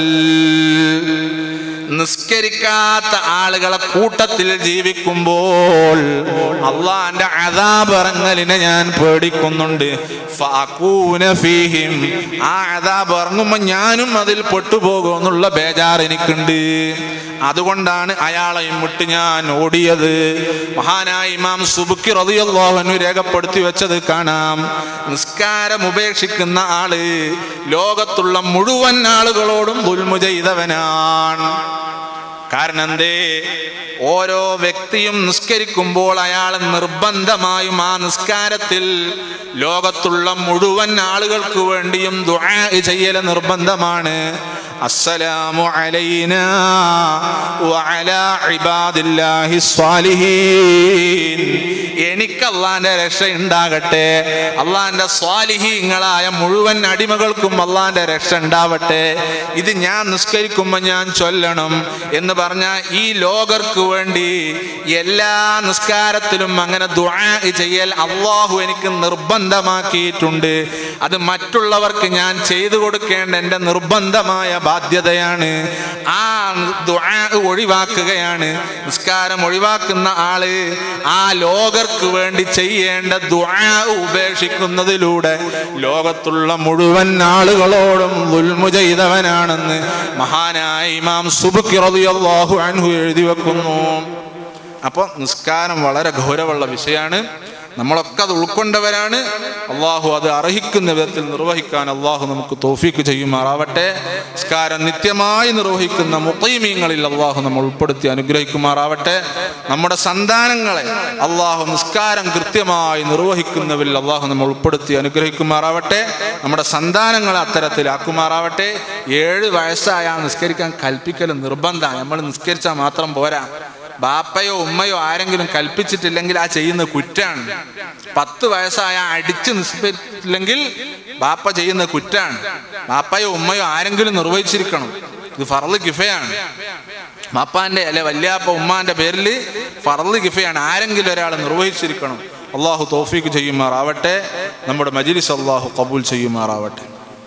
നിസ്കരിക്കാത്ത ആളുകളെ കൂട്ടത്തിൽ ജീവിക്കുമ്പോൾ അള്ളാന്റെ അതാബിറങ്ങലിനെ ഞാൻ പേടിക്കുന്നുണ്ട് ഫഅകൂന ഫീഹിം. ആ അതാബ് ഇറങ്ങുമ്പോ ഞാനും അതിൽ പെട്ടുപോകുമെന്നുള്ള ബേജാർ എനിക്കുണ്ട് അതുകൊണ്ടാണ് അയാളെയും വിട്ട് ഞാൻ ഓടിയത് മഹാനായ ഇമാം സുബുക്കി റളിയല്ലാഹു രേഖപ്പെടുത്തി വെച്ചത് കാണാം നിസ്കാരം ഉപേക്ഷിക്കുന്ന ആള് ലോകത്തുള്ള മുഴുവൻ ആളുകളോടും ദുൽമു ചെയ്തവനാണ് കാരണം എന്തേ ഓരോ വ്യക്തിയും നിസ്കരിക്കുമ്പോൾ അയാൾ നിർബന്ധമായും ആ നിസ്കാരത്തിൽ ലോകത്തുള്ള മുഴുവൻ ആളുകൾക്ക് വേണ്ടിയും ദുആ ചെയ്യൽ നിർബന്ധമാണ് അസ്സലാമു അലൈനാ വഅലാ ഇബാദില്ലാഹി സ്വാലിഹീൻ എനിക്ക് അള്ളാന്റെ രക്ഷ ഉണ്ടാകട്ടെ അള്ളാന്റെ സ്വാലിഹീങ്ങളായ മുഴുവൻ അടിമകൾക്കും അള്ളാന്റെ രക്ഷ ഉണ്ടാവട്ടെ ഇത് ഞാൻ നിസ്കരിക്കുമ്പോൾ ഞാൻ ചൊല്ലണം എന്ന് പറഞ്ഞാൽ ഈ ലോകർക്ക് വേണ്ടി എല്ലാ നിസ്കാരത്തിലും അങ്ങനെ ദുആ ചെയ്യൽ അള്ളാഹു എനിക്ക് നിർബന്ധമാക്കിയിട്ടുണ്ട് അത് മറ്റുള്ളവർക്ക് ഞാൻ ചെയ്തു കൊടുക്കേണ്ട എൻ്റെ നിർബന്ധമായ ബാധ്യതയാണ് ആ ദുആ ഒഴിവാക്കുകയാണ് നിസ്കാരം ഒഴിവാക്കുന്ന ആള് ആ ലോകർക്ക് വേണ്ടി ചെയ്യേണ്ട ദുആ ഉപേക്ഷിക്കുന്നതിലൂടെ ലോകത്തുള്ള മുഴുവൻ ആളുകളോടും ദുൽമു ചെയ്തവനാണെന്ന് മഹാനായ ഇമാം സുബുക്കി റളിയല്ലാഹു അൻഹു എഴുതി വെക്കുന്നു അപ്പോൾ നിസ്കാരം വളരെ ഗൗരവമുള്ള വിഷയമാണ് നമ്മളൊക്കെ അത് ഉൾക്കൊണ്ടവരാണ് അള്ളാഹു അത് അർഹിക്കുന്ന വിധത്തിൽ നിർവഹിക്കാൻ അള്ളാഹു നമുക്ക് തോഫീക്ക് ചെയ്യുമാറാവട്ടെ നിസ്കാരം നിത്യമായി നിർവഹിക്കുന്ന മുത്തൈമീങ്ങളിൽ അള്ളാഹു നമ്മൾ ഉൾപ്പെടുത്തി അനുഗ്രഹിക്കുമാറാവട്ടെ നമ്മുടെ സന്താനങ്ങളെ അള്ളാഹു നിസ്കാരം കൃത്യമായി നിർവഹിക്കുന്നവരിൽ അള്ളാഹു നമ്മൾ ഉൾപ്പെടുത്തി അനുഗ്രഹിക്കുമാറാവട്ടെ നമ്മുടെ സന്താനങ്ങളെ അത്തരത്തിലാക്കുമാറാവട്ടെ ഏഴ് വയസ്സായ നിസ്കരിക്കാൻ കൽപ്പിക്കൽ നിർബന്ധമാണ് നമ്മൾ നിസ്കരിച്ചാൽ മാത്രം പോരാ ബാപ്പയോ ഉമ്മയോ ആരെങ്കിലും കൽപ്പിച്ചിട്ടില്ലെങ്കിൽ ആ ചെയ്യുന്ന കുറ്റാണ് പത്ത് വയസ്സായ അടിച്ച് നിസ്കരിച്ചില്ലെങ്കിൽ ബാപ്പ ചെയ്യുന്ന കുറ്റാണ് ബാപ്പയോ ഉമ്മയോ ആരെങ്കിലും നിർവഹിച്ചിരിക്കണം ഇത് ഫറല് കിഫയാണ് ബാപ്പാന്റെ അല്ലെ വല്യാപ്പ ഉമ്മാന്റെ പേരിൽ ഫറല് കിഫയാണ് ആരെങ്കിലും ഒരാൾ നിർവഹിച്ചിരിക്കണം അള്ളാഹു തോഫീക്ക് ചെയ്യുമാറാവട്ടെ നമ്മുടെ മജിലിസ് അള്ളാഹു കബൂൽ ചെയ്യുമാറാവട്ടെ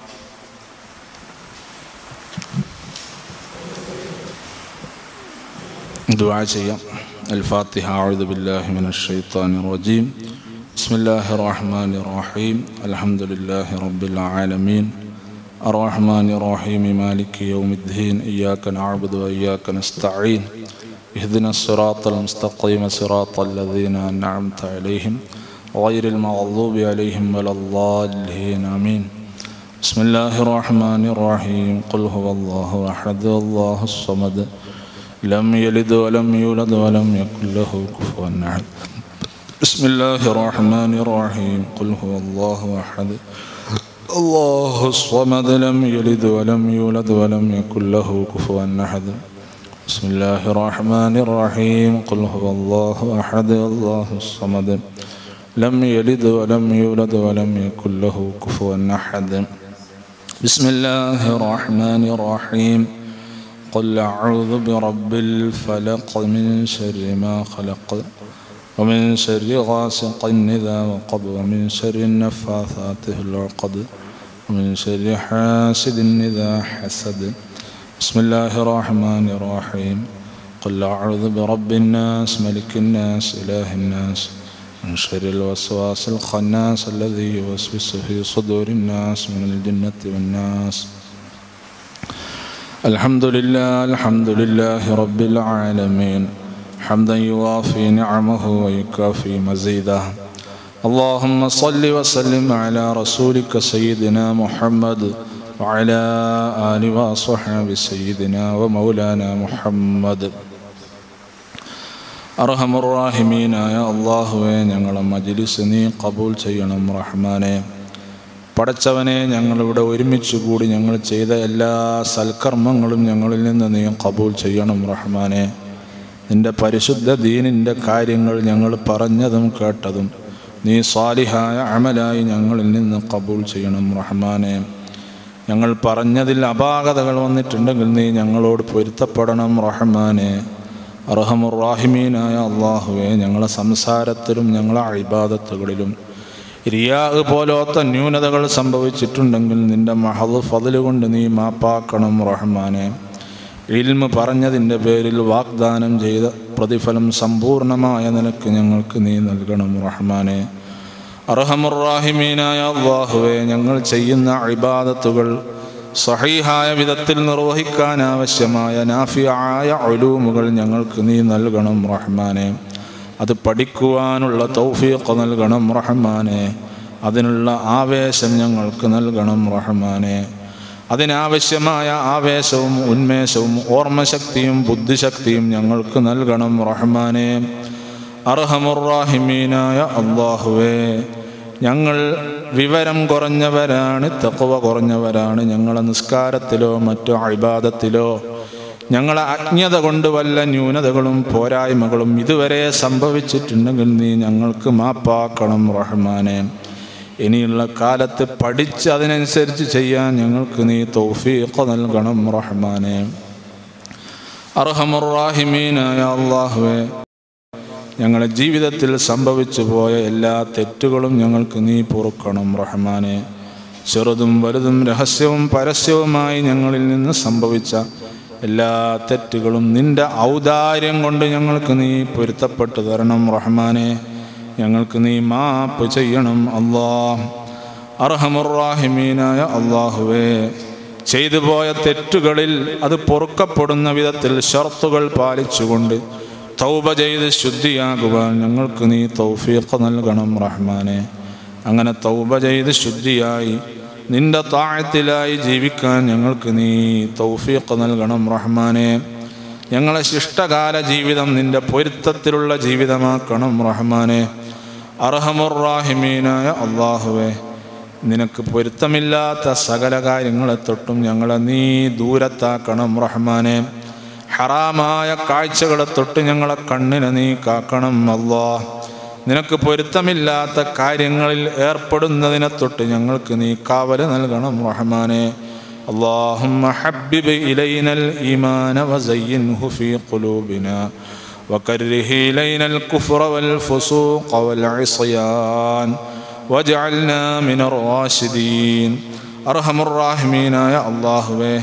دعاء ചെയ്യാം الفاتحة أعوذ بالله من الشيطان الرجيم بسم الله الرحمن الرحيم الحمد لله رب العالمين الرحمن الرحيم مالك يوم الدين إياك نعبد وإياك نستعين اهدنا الصراط المستقيم صراط الذين أنعمت عليهم غير المغضوب عليهم ولا الضالين آمين بسم الله الرحمن الرحيم قل هو الله أحد الله الصمد لم يلد ولم يولد ولم يكن له كفوا أحد بسم الله الرحمن الرحيم قل هو الله أحد الله الصمد لم يلد ولم يولد ولم يكن له كفوا أحد بسم الله الرحمن الرحيم قل هو الله أحد الله الصمد لم يلد ولم يولد ولم يكن له كفوا أحد بسم الله الرحمن الرحيم قل أعوذ برب الفلق من شر ما خلق ومن شر غاسق إذا وقب ومن شر النفاثات في العقد ومن شر حاسد إذا حسد بسم الله الرحمن الرحيم قل أعوذ برب الناس ملك الناس إله الناس من شر الوسواس الخناس الذي يوسوس في صدور الناس من الجنة والناس الحمد لله الحمد لله رب العالمين حمدا يوافي نعمه ويكافي مزيده اللهم صل وسلم على رسولك سيدنا محمد وعلى آل وصحب سيدنا ومولانا محمد അർഹമുറാഹിമീനായ അള്ളാഹുവെ ഞങ്ങളെ മജിലിസ് നീ കബൂൽ ചെയ്യണം റഹ്മാനെ പടച്ചവനെ ഞങ്ങളിവിടെ ഒരുമിച്ച് കൂടി ഞങ്ങൾ ചെയ്ത എല്ലാ സൽക്കർമ്മങ്ങളും ഞങ്ങളിൽ നിന്ന് നീ കബൂൽ ചെയ്യണം റഹ്മാനെ നിന്റെ പരിശുദ്ധ ദീനിൻ്റെ കാര്യങ്ങൾ ഞങ്ങൾ പറഞ്ഞതും കേട്ടതും നീ സ്വാലിഹായ അമലായി ഞങ്ങളിൽ നിന്ന് കബൂൽ ചെയ്യണം റഹ്മാനെ ഞങ്ങൾ പറഞ്ഞതിൽ അപാകതകൾ വന്നിട്ടുണ്ടെങ്കിൽ നീ ഞങ്ങളോട് പൊരുത്തപ്പെടണം റഹ്മാനെ അർഹമുറാഹിമീനായ അള്ളാഹുവെ ഞങ്ങളെ സംസാരത്തിലും ഞങ്ങളെ അഴിബാദത്തുകളിലും റിയാ പോലോത്ത ന്യൂനതകൾ സംഭവിച്ചിട്ടുണ്ടെങ്കിൽ നിന്റെ മഹദ് ഫതില് കൊണ്ട് നീ മാപ്പാക്കണം റഹ്മാനെ ഇൽമ് പറഞ്ഞതിൻ്റെ പേരിൽ വാഗ്ദാനം ചെയ്ത പ്രതിഫലം സമ്പൂർണമായ നിനക്ക് ഞങ്ങൾക്ക് നീ നൽകണം റഹ്മാനെ അർഹമുറാഹിമീനായ അള്ളാഹുവെ ഞങ്ങൾ ചെയ്യുന്ന ഇബാദത്തുകൾ സഹീഹായ വിധത്തിൽ നിർവഹിക്കാൻ ആവശ്യമായ നാഫിയായ ഒലൂമുകൾ ഞങ്ങൾക്ക് നീ നൽകണം റഹ്മാനെ അത് പഠിക്കുവാനുള്ള തൗഫീഖ് നൽകണം റഹ്മാനെ അതിനുള്ള ആവേശം ഞങ്ങൾക്ക് നൽകണം റഹ്മാനെ അതിനാവശ്യമായ ആവേശവും ഉന്മേഷവും ഓർമ്മശക്തിയും ബുദ്ധിശക്തിയും ഞങ്ങൾക്ക് നൽകണം റഹ്മാനെ അർഹമുറാഹിമീനായ അള്ളാഹുവേ ഞങ്ങൾ വിവരം കുറഞ്ഞവരാണ് തക്കവ കുറഞ്ഞവരാണ് ഞങ്ങളെ നിസ്കാരത്തിലോ മറ്റോ അഴിബാദത്തിലോ ഞങ്ങളെ അജ്ഞത കൊണ്ട് വല്ല ന്യൂനതകളും പോരായ്മകളും ഇതുവരെ സംഭവിച്ചിട്ടുണ്ടെങ്കിൽ നീ ഞങ്ങൾക്ക് മാപ്പാക്കണം റഹ്മാനെ ഇനിയുള്ള കാലത്ത് പഠിച്ച് അതിനനുസരിച്ച് ചെയ്യാൻ ഞങ്ങൾക്ക് നീ തൗഫീഖ് നൽകണം റഹ്മാനെ അർഹമുറാഹിമീനായ അള്ളാഹുവേ ഞങ്ങളുടെ ജീവിതത്തിൽ സംഭവിച്ചു പോയ എല്ലാ തെറ്റുകളും ഞങ്ങൾക്ക് നീ പൊറുക്കണം റഹ്മാനെ ചെറുതും വലുതും രഹസ്യവും പരസ്യവുമായി ഞങ്ങളിൽ നിന്ന് സംഭവിച്ച എല്ലാ തെറ്റുകളും നിന്റെ ഔദാര്യം കൊണ്ട് ഞങ്ങൾക്ക് നീ പൊരുത്തപ്പെട്ടു തരണം റഹ്മാനെ ഞങ്ങൾക്ക് നീ മാപ്പ് ചെയ്യണം അള്ളാ അർഹമുറാഹിമീനായ അള്ളാഹുവേ ചെയ്തു പോയ തെറ്റുകളിൽ അത് പൊറുക്കപ്പെടുന്ന വിധത്തിൽ ഷർത്തുകൾ പാലിച്ചുകൊണ്ട് തൗബ ചെയ്ത് ശുദ്ധിയാകുവാൻ ഞങ്ങൾക്ക് നീ തൗഫീഖ് നൽകണം റഹ്മാനെ അങ്ങനെ തൗബ ചെയ്ത് ശുദ്ധിയായി നിന്റെ താഴത്തിലായി ജീവിക്കാൻ ഞങ്ങൾക്ക് നീ തൗഫീഖ് നൽകണം റഹ്മാനെ ഞങ്ങളെ ശിഷ്ടകാല ജീവിതം നിന്റെ പൊരുത്തത്തിലുള്ള ജീവിതമാക്കണം റഹ്മാനെ അർഹമുറാഹിമീനായ അള്ളാഹുവേ നിനക്ക് പൊരുത്തമില്ലാത്ത സകല കാര്യങ്ങളെ തൊട്ടും ഞങ്ങളെ നീ ദൂരത്താക്കണം റഹ്മാനെ ഹറാമായ കാഴ്ചകളെ തൊട്ട് ഞങ്ങളെ കണ്ണിനെ നീ കാക്കണം അല്ലാ നിനക്ക് പൊരുത്തമില്ലാത്ത കാര്യങ്ങളിൽ ഏർപ്പെടുന്നതിനെ തൊട്ട് ഞങ്ങൾക്ക് നീ കാവല് നൽകണം റഹ്മാനെ اللهم حبب إلينا الإيمان وزينه في قلوبنا وكره إلينا الكفر والفسوق والعصيان واجعلنا من الراشدين أرحم الراحمين يا الله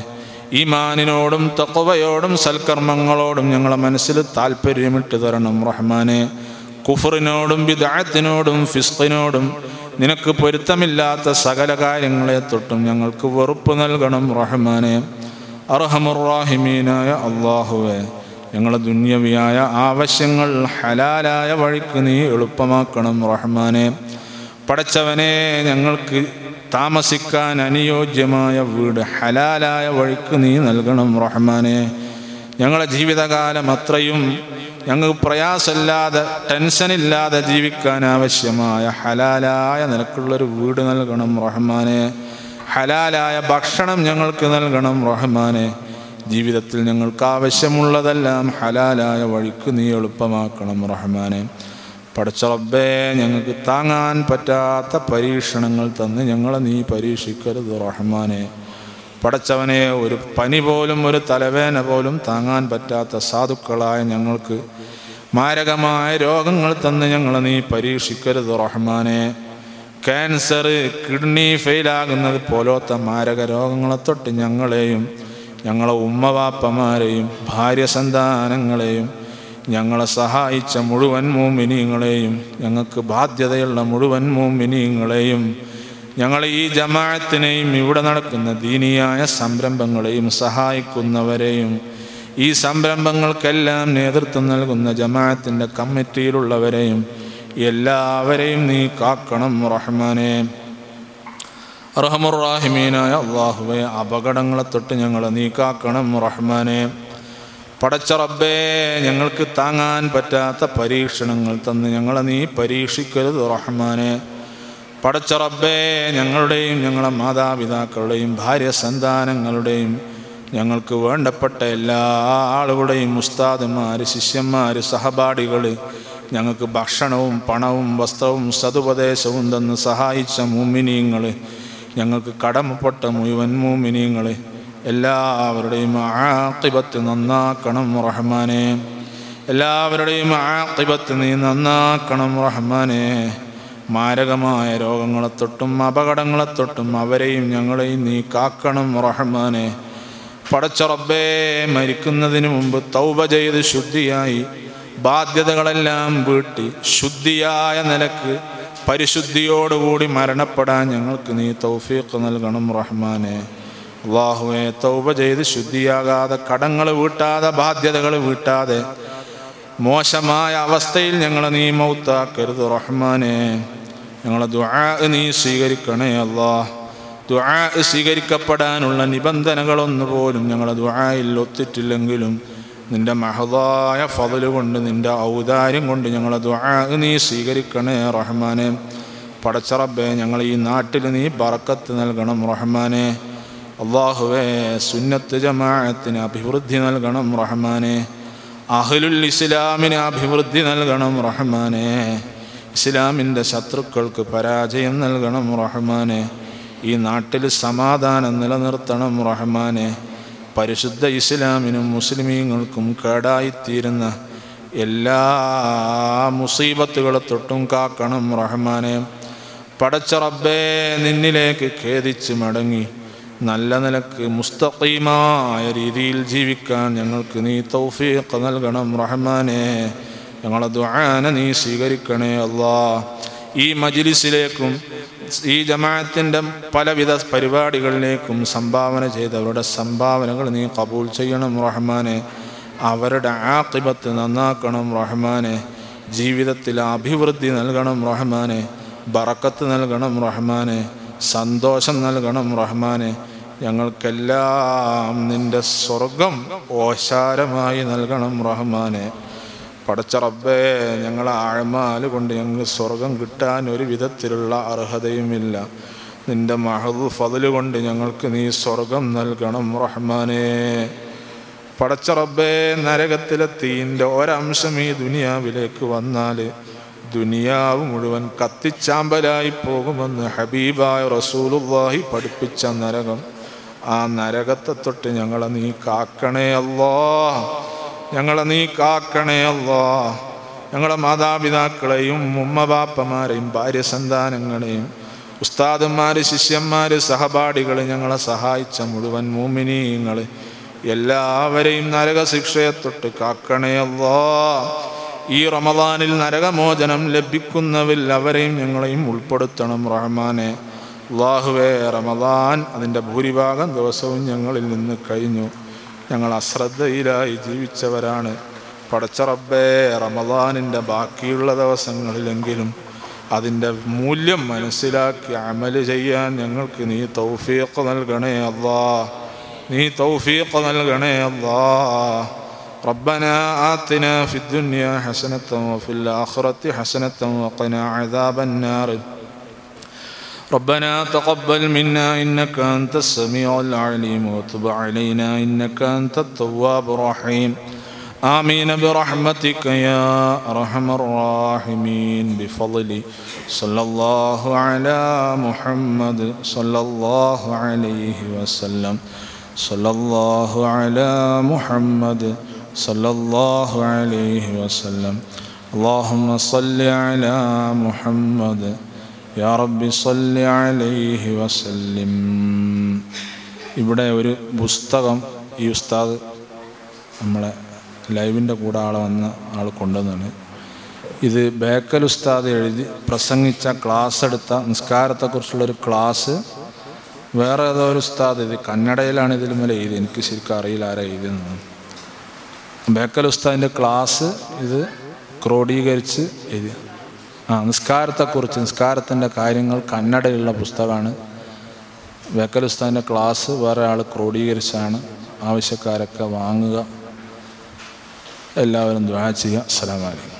ഈമാനിനോടും തക്കവയോടും സൽക്കർമ്മങ്ങളോടും ഞങ്ങളെ മനസ്സിൽ താല്പര്യമിട്ട് തരണം റഹ്മാനെ കുഫറിനോടും വിദായത്തിനോടും ഫിസ്കിനോടും നിനക്ക് പൊരുത്തമില്ലാത്ത സകല കാര്യങ്ങളെ തൊട്ടും ഞങ്ങൾക്ക് വെറുപ്പ് നൽകണം റഹ്മാനെ അർഹമുറാഹിമീനായ അള്ളാഹുവെ ഞങ്ങളെ ദുന്യവിയായ ആവശ്യങ്ങൾ ഹലാലായ വഴിക്ക് നീ എളുപ്പമാക്കണം റഹ്മാനെ പടച്ചവനെ ഞങ്ങൾക്ക് താമസിക്കാൻ അനുയോജ്യമായ വീട് ഹലാലായ വഴിക്ക് നീ നൽകണം റഹ്മാനെ ഞങ്ങളെ ജീവിതകാലം അത്രയും ഞങ്ങൾക്ക് പ്രയാസമില്ലാതെ ടെൻഷനില്ലാതെ ജീവിക്കാൻ ആവശ്യമായ ഹലാലായ നിനക്കുള്ളൊരു വീട് നൽകണം റഹ്മാനെ ഹലാലായ ഭക്ഷണം ഞങ്ങൾക്ക് നൽകണം റഹ്മാനെ ജീവിതത്തിൽ ഞങ്ങൾക്ക് ആവശ്യമുള്ളതെല്ലാം ഹലാലായ വഴിക്ക് നീ എളുപ്പമാക്കണം റഹ്മാനെ പടച്ചറബേ ഞങ്ങൾക്ക് താങ്ങാൻ പറ്റാത്ത പരീക്ഷണങ്ങൾ തന്ന് ഞങ്ങളെ നീ പരീക്ഷിക്കരുത് റഹ്മാനെ പടച്ചവനെ ഒരു പനി പോലും ഒരു തലവേന പോലും താങ്ങാൻ പറ്റാത്ത സാധുക്കളായ ഞങ്ങൾക്ക് മാരകമായ രോഗങ്ങൾ തന്ന് ഞങ്ങളെ നീ പരീക്ഷിക്കരുത് റഹ്മാനെ ക്യാൻസർ കിഡ്നി ഫെയിലാകുന്നത് പോലത്തെ മാരക രോഗങ്ങളെ തൊട്ട് ഞങ്ങളെയും ഞങ്ങളെ ഉമ്മവാപ്പമാരെയും ഭാര്യ സന്താനങ്ങളെയും ഞങ്ങളെ സഹായിച്ച മുഴുവൻ മൂമിനിയങ്ങളെയും ഞങ്ങൾക്ക് ബാധ്യതയുള്ള മുഴുവൻ മൂമിനിയങ്ങളെയും ഞങ്ങൾ ഈ ജമാഅത്തിനെയും ഇവിടെ നടക്കുന്ന ദീനിയായ സംരംഭങ്ങളെയും സഹായിക്കുന്നവരെയും ഈ സംരംഭങ്ങൾക്കെല്ലാം നേതൃത്വം നൽകുന്ന ജമാഅത്തിൻ്റെ കമ്മിറ്റിയിലുള്ളവരെയും എല്ലാവരെയും നീ കാക്കണം റഹ്മാനെ റഹമുറാഹിമീനായ അള്ളാഹുവെ അപകടങ്ങളെ തൊട്ട് ഞങ്ങളെ നീ കാക്കണം റഹ്മാനെ പടച്ച റബ്ബേ ഞങ്ങൾക്ക് താങ്ങാൻ പറ്റാത്ത പരീക്ഷണങ്ങൾ തന്ന് ഞങ്ങളെ നീ പരീക്ഷിക്കരുത് റഹ്മാനെ പടച്ച റബ്ബേ ഞങ്ങളുടെയും ഞങ്ങളെ മാതാപിതാക്കളുടെയും ഭാര്യ സന്താനങ്ങളുടെയും ഞങ്ങൾക്ക് വേണ്ടപ്പെട്ട എല്ലാ ആളുകളുടെയും ഉസ്താദുമാർ ശിഷ്യന്മാർ സഹപാഠികൾ ഞങ്ങൾക്ക് ഭക്ഷണവും പണവും വസ്ത്രവും സതുപദേശവും തന്ന് സഹായിച്ച മൂമിനീങ്ങൾ ഞങ്ങൾക്ക് കടമപ്പെട്ട മുഴുവൻ മൂമിനീങ്ങൾ എല്ലാവരുടെയും ആക്കിബത്ത് നന്നാക്കണം റഹ്മാനെ എല്ലാവരുടെയും ആക്കിബത്ത് നീ നന്നാക്കണം റഹ്മാനെ മാരകമായ രോഗങ്ങളെ തൊട്ടും അപകടങ്ങളെ തൊട്ടും അവരെയും ഞങ്ങളെയും നീ കാക്കണം റഹ്മാനെ പടച്ച റബ്ബേ മരിക്കുന്നതിന് മുമ്പ് തൗബ ചെയ്ത് ശുദ്ധിയായി ബാധ്യതകളെല്ലാം വീട്ടി ശുദ്ധിയായ നിലക്ക് പരിശുദ്ധിയോടുകൂടി മരണപ്പെടാൻ ഞങ്ങൾക്ക് നീ തൗഫീഖ് നൽകണം റഹ്മാനെ അള്ളാഹുവെ തൗബ ചെയ്ത് ശുദ്ധിയാകാതെ കടങ്ങൾ വീട്ടാതെ ബാധ്യതകൾ വീട്ടാതെ മോശമായ അവസ്ഥയിൽ ഞങ്ങളെ നീ മൗത്താക്കരുത് റഹ്മാനെ ഞങ്ങളെ ദുആ നീ സ്വീകരിക്കണേ അല്ലാ ദുആ സ്വീകരിക്കപ്പെടാനുള്ള നിബന്ധനകളൊന്നു പോലും ഞങ്ങളെ ദുആയിൽ ഒത്തിട്ടില്ലെങ്കിലും നിന്റെ മഹതായ ഫതല് കൊണ്ട് നിന്റെ ഔദാര്യം കൊണ്ട് ഞങ്ങളെ ദുആ നീ സ്വീകരിക്കണേ റഹ്മാനെ പടച്ചറബേ ഞങ്ങൾ ഈ നാട്ടിൽ നീ ബറക്കത്ത് നൽകണം റഹ്മാനെ അള്ളാഹുവേ സുന്നത്ത് ജമാഅത്തിന് അഭിവൃദ്ധി നൽകണം റഹ്മാനെ അഹ്ലുൽ ഇസ്ലാമിന് അഭിവൃദ്ധി നൽകണം റഹ്മാനെ ഇസ്ലാമിൻ്റെ ശത്രുക്കൾക്ക് പരാജയം നൽകണം റഹ്മാനെ ഈ നാട്ടിൽ സമാധാനം നിലനിർത്തണം റഹ്മാനെ പരിശുദ്ധ ഇസ്ലാമിനും മുസ്ലിമീങ്ങൾക്കും കേടായിത്തീരുന്ന എല്ലാ മുസീബത്തുകളെ തൊട്ടും കാക്കണം റഹ്മാനെ പടച്ച റബ്ബേ നിന്നിലേക്ക് ഖേദിച്ച് മടങ്ങി നല്ല നിലക്ക് മുസ്തഖീമായ രീതിയിൽ ജീവിക്കാൻ ഞങ്ങൾക്ക് നീ തൗഫീഖ് നൽകണം റഹ്മാനെ ഞങ്ങളെ ദുആന നീ സ്വീകരിക്കണേ അല്ലാ ഈ മജിലിസിലേക്കും ഈ ജമാഅത്തിൻ്റെ പലവിധ പരിപാടികളിലേക്കും സംഭാവന ചെയ്തവരുടെ സംഭാവനകൾ നീ കബൂൽ ചെയ്യണം റഹ്മാനെ അവരുടെ ആക്കിബത്ത് നന്നാക്കണം റഹ്മാനെ ജീവിതത്തിൽ അഭിവൃദ്ധി നൽകണം റഹ്മാനെ ബറക്കത്ത് നൽകണം റഹ്മാനെ സന്തോഷം നൽകണം റഹ്മാനെ ഞങ്ങൾക്കെല്ലാം നിന്റെ സ്വർഗം ഓശാരമായി നൽകണം റഹ്മാനെ പടച്ച റബ്ബേ ഞങ്ങളെ ആഴമാല് കൊണ്ട് ഞങ്ങൾ സ്വർഗം കിട്ടാൻ ഒരു വിധത്തിലുള്ള അർഹതയുമില്ല നിന്റെ മഹദ് ഫതല് കൊണ്ട് ഞങ്ങൾക്ക് നീ സ്വർഗം നൽകണം റഹ്മാനെ പടച്ച റബ്ബേ നരകത്തിലെ തീൻ്റെ ഒരംശം ഈ ദുനിയാവിലേക്ക് വന്നാൽ ദുനിയാവ് മുഴുവൻ കത്തിച്ചാമ്പലായി പോകുമെന്ന് ഹബീബായ റസൂലുള്ളാഹി പഠിപ്പിച്ച നരകം ആ നരകത്തെ തൊട്ട് ഞങ്ങളെ നീ കാക്കണേ അല്ലാ ഞങ്ങളെ നീ കാക്കണേ അല്ലാ ഞങ്ങളെ മാതാപിതാക്കളെയും ഉമ്മബാപ്പമാരെയും ഭാര്യ സന്താനങ്ങളെയും ഉസ്താദന്മാർ ശിഷ്യന്മാർ സഹപാഠികൾ ഞങ്ങളെ സഹായിച്ച മുഴുവൻ മൂമിനീങ്ങൾ എല്ലാവരെയും നരകശിക്ഷയെ തൊട്ട് കാക്കണേ അല്ലാ ഈ റമദാനിൽ നരകമോചനം ലഭിക്കുന്നവരിൽ അവരെയും ഞങ്ങളെയും ഉൾപ്പെടുത്തണം റഹ്മാനെ അള്ളാഹുവേ റമദാൻ അതിൻ്റെ ഭൂരിഭാഗം ദിവസവും ഞങ്ങളിൽ നിന്ന് കഴിഞ്ഞു ഞങ്ങൾ അശ്രദ്ധയിലായി ജീവിച്ചവരാണ് പടച്ച റബ്ബേ റമദാനിൻ്റെ ബാക്കിയുള്ള ദിവസങ്ങളിലെങ്കിലും അതിൻ്റെ മൂല്യം മനസ്സിലാക്കി അമല് ചെയ്യാൻ ഞങ്ങൾക്ക് നീ തൗഫീഖ് നൽകണേ അല്ലാ നീ തൗഫീഖ് നൽകണേ അല്ലാ ربنا آتنا في الدنيا حسنة وفي الآخرة حسنة وقنا عذاب النار ربنا تقبل منا إنك أنت السميع العليم وتب علينا إنك أنت التواب الرحيم آمين برحمتك يا أرحم الراحمين بفضل صلى الله على محمد صلى الله عليه وسلم صلى الله على محمد صلى الله عليه وسلم اللهم صل على محمد يا رب صل عليه وسلم ഇവിടെ ഒരു പുസ്തകം ഈ ഉസ്താദ് നമ്മളെ ലൈവിൻ്റെ കൂടെ ആളെ വന്ന ആൾ കൊണ്ടുവന്നാണ് ഇത് ബേക്കൽ ഉസ്താദ് എഴുതി പ്രസംഗിച്ച ക്ലാസ് എടുത്ത നിസ്കാരത്തെക്കുറിച്ചുള്ളൊരു ക്ലാസ് വേറെ ഏതോ ഒരു ഉസ്താദ് ഇത് കന്നഡയിലാണ് ഇതിൽ മേലെ എഴുതി എനിക്ക് ശരിക്കും അറിയില്ല ആരാ എഴുതിയെന്ന് ബേക്കൽ ഉസ്താദിൻ്റെ ക്ലാസ് ഇത് ക്രോഡീകരിച്ച് എഴുതി ആ നിസ്കാരത്തെക്കുറിച്ച് നിസ്കാരത്തിൻ്റെ കാര്യങ്ങൾ കന്നഡയിലുള്ള പുസ്തകമാണ് ബേക്കൽ ഉസ്താദിൻ്റെ ക്ലാസ് വേറെ ആൾ ക്രോഡീകരിച്ചാണ് ആവശ്യക്കാരൊക്കെ വാങ്ങുക എല്ലാവരും ദ്വാ ചെയ്യുക അസ്സലാമു അലൈക്കും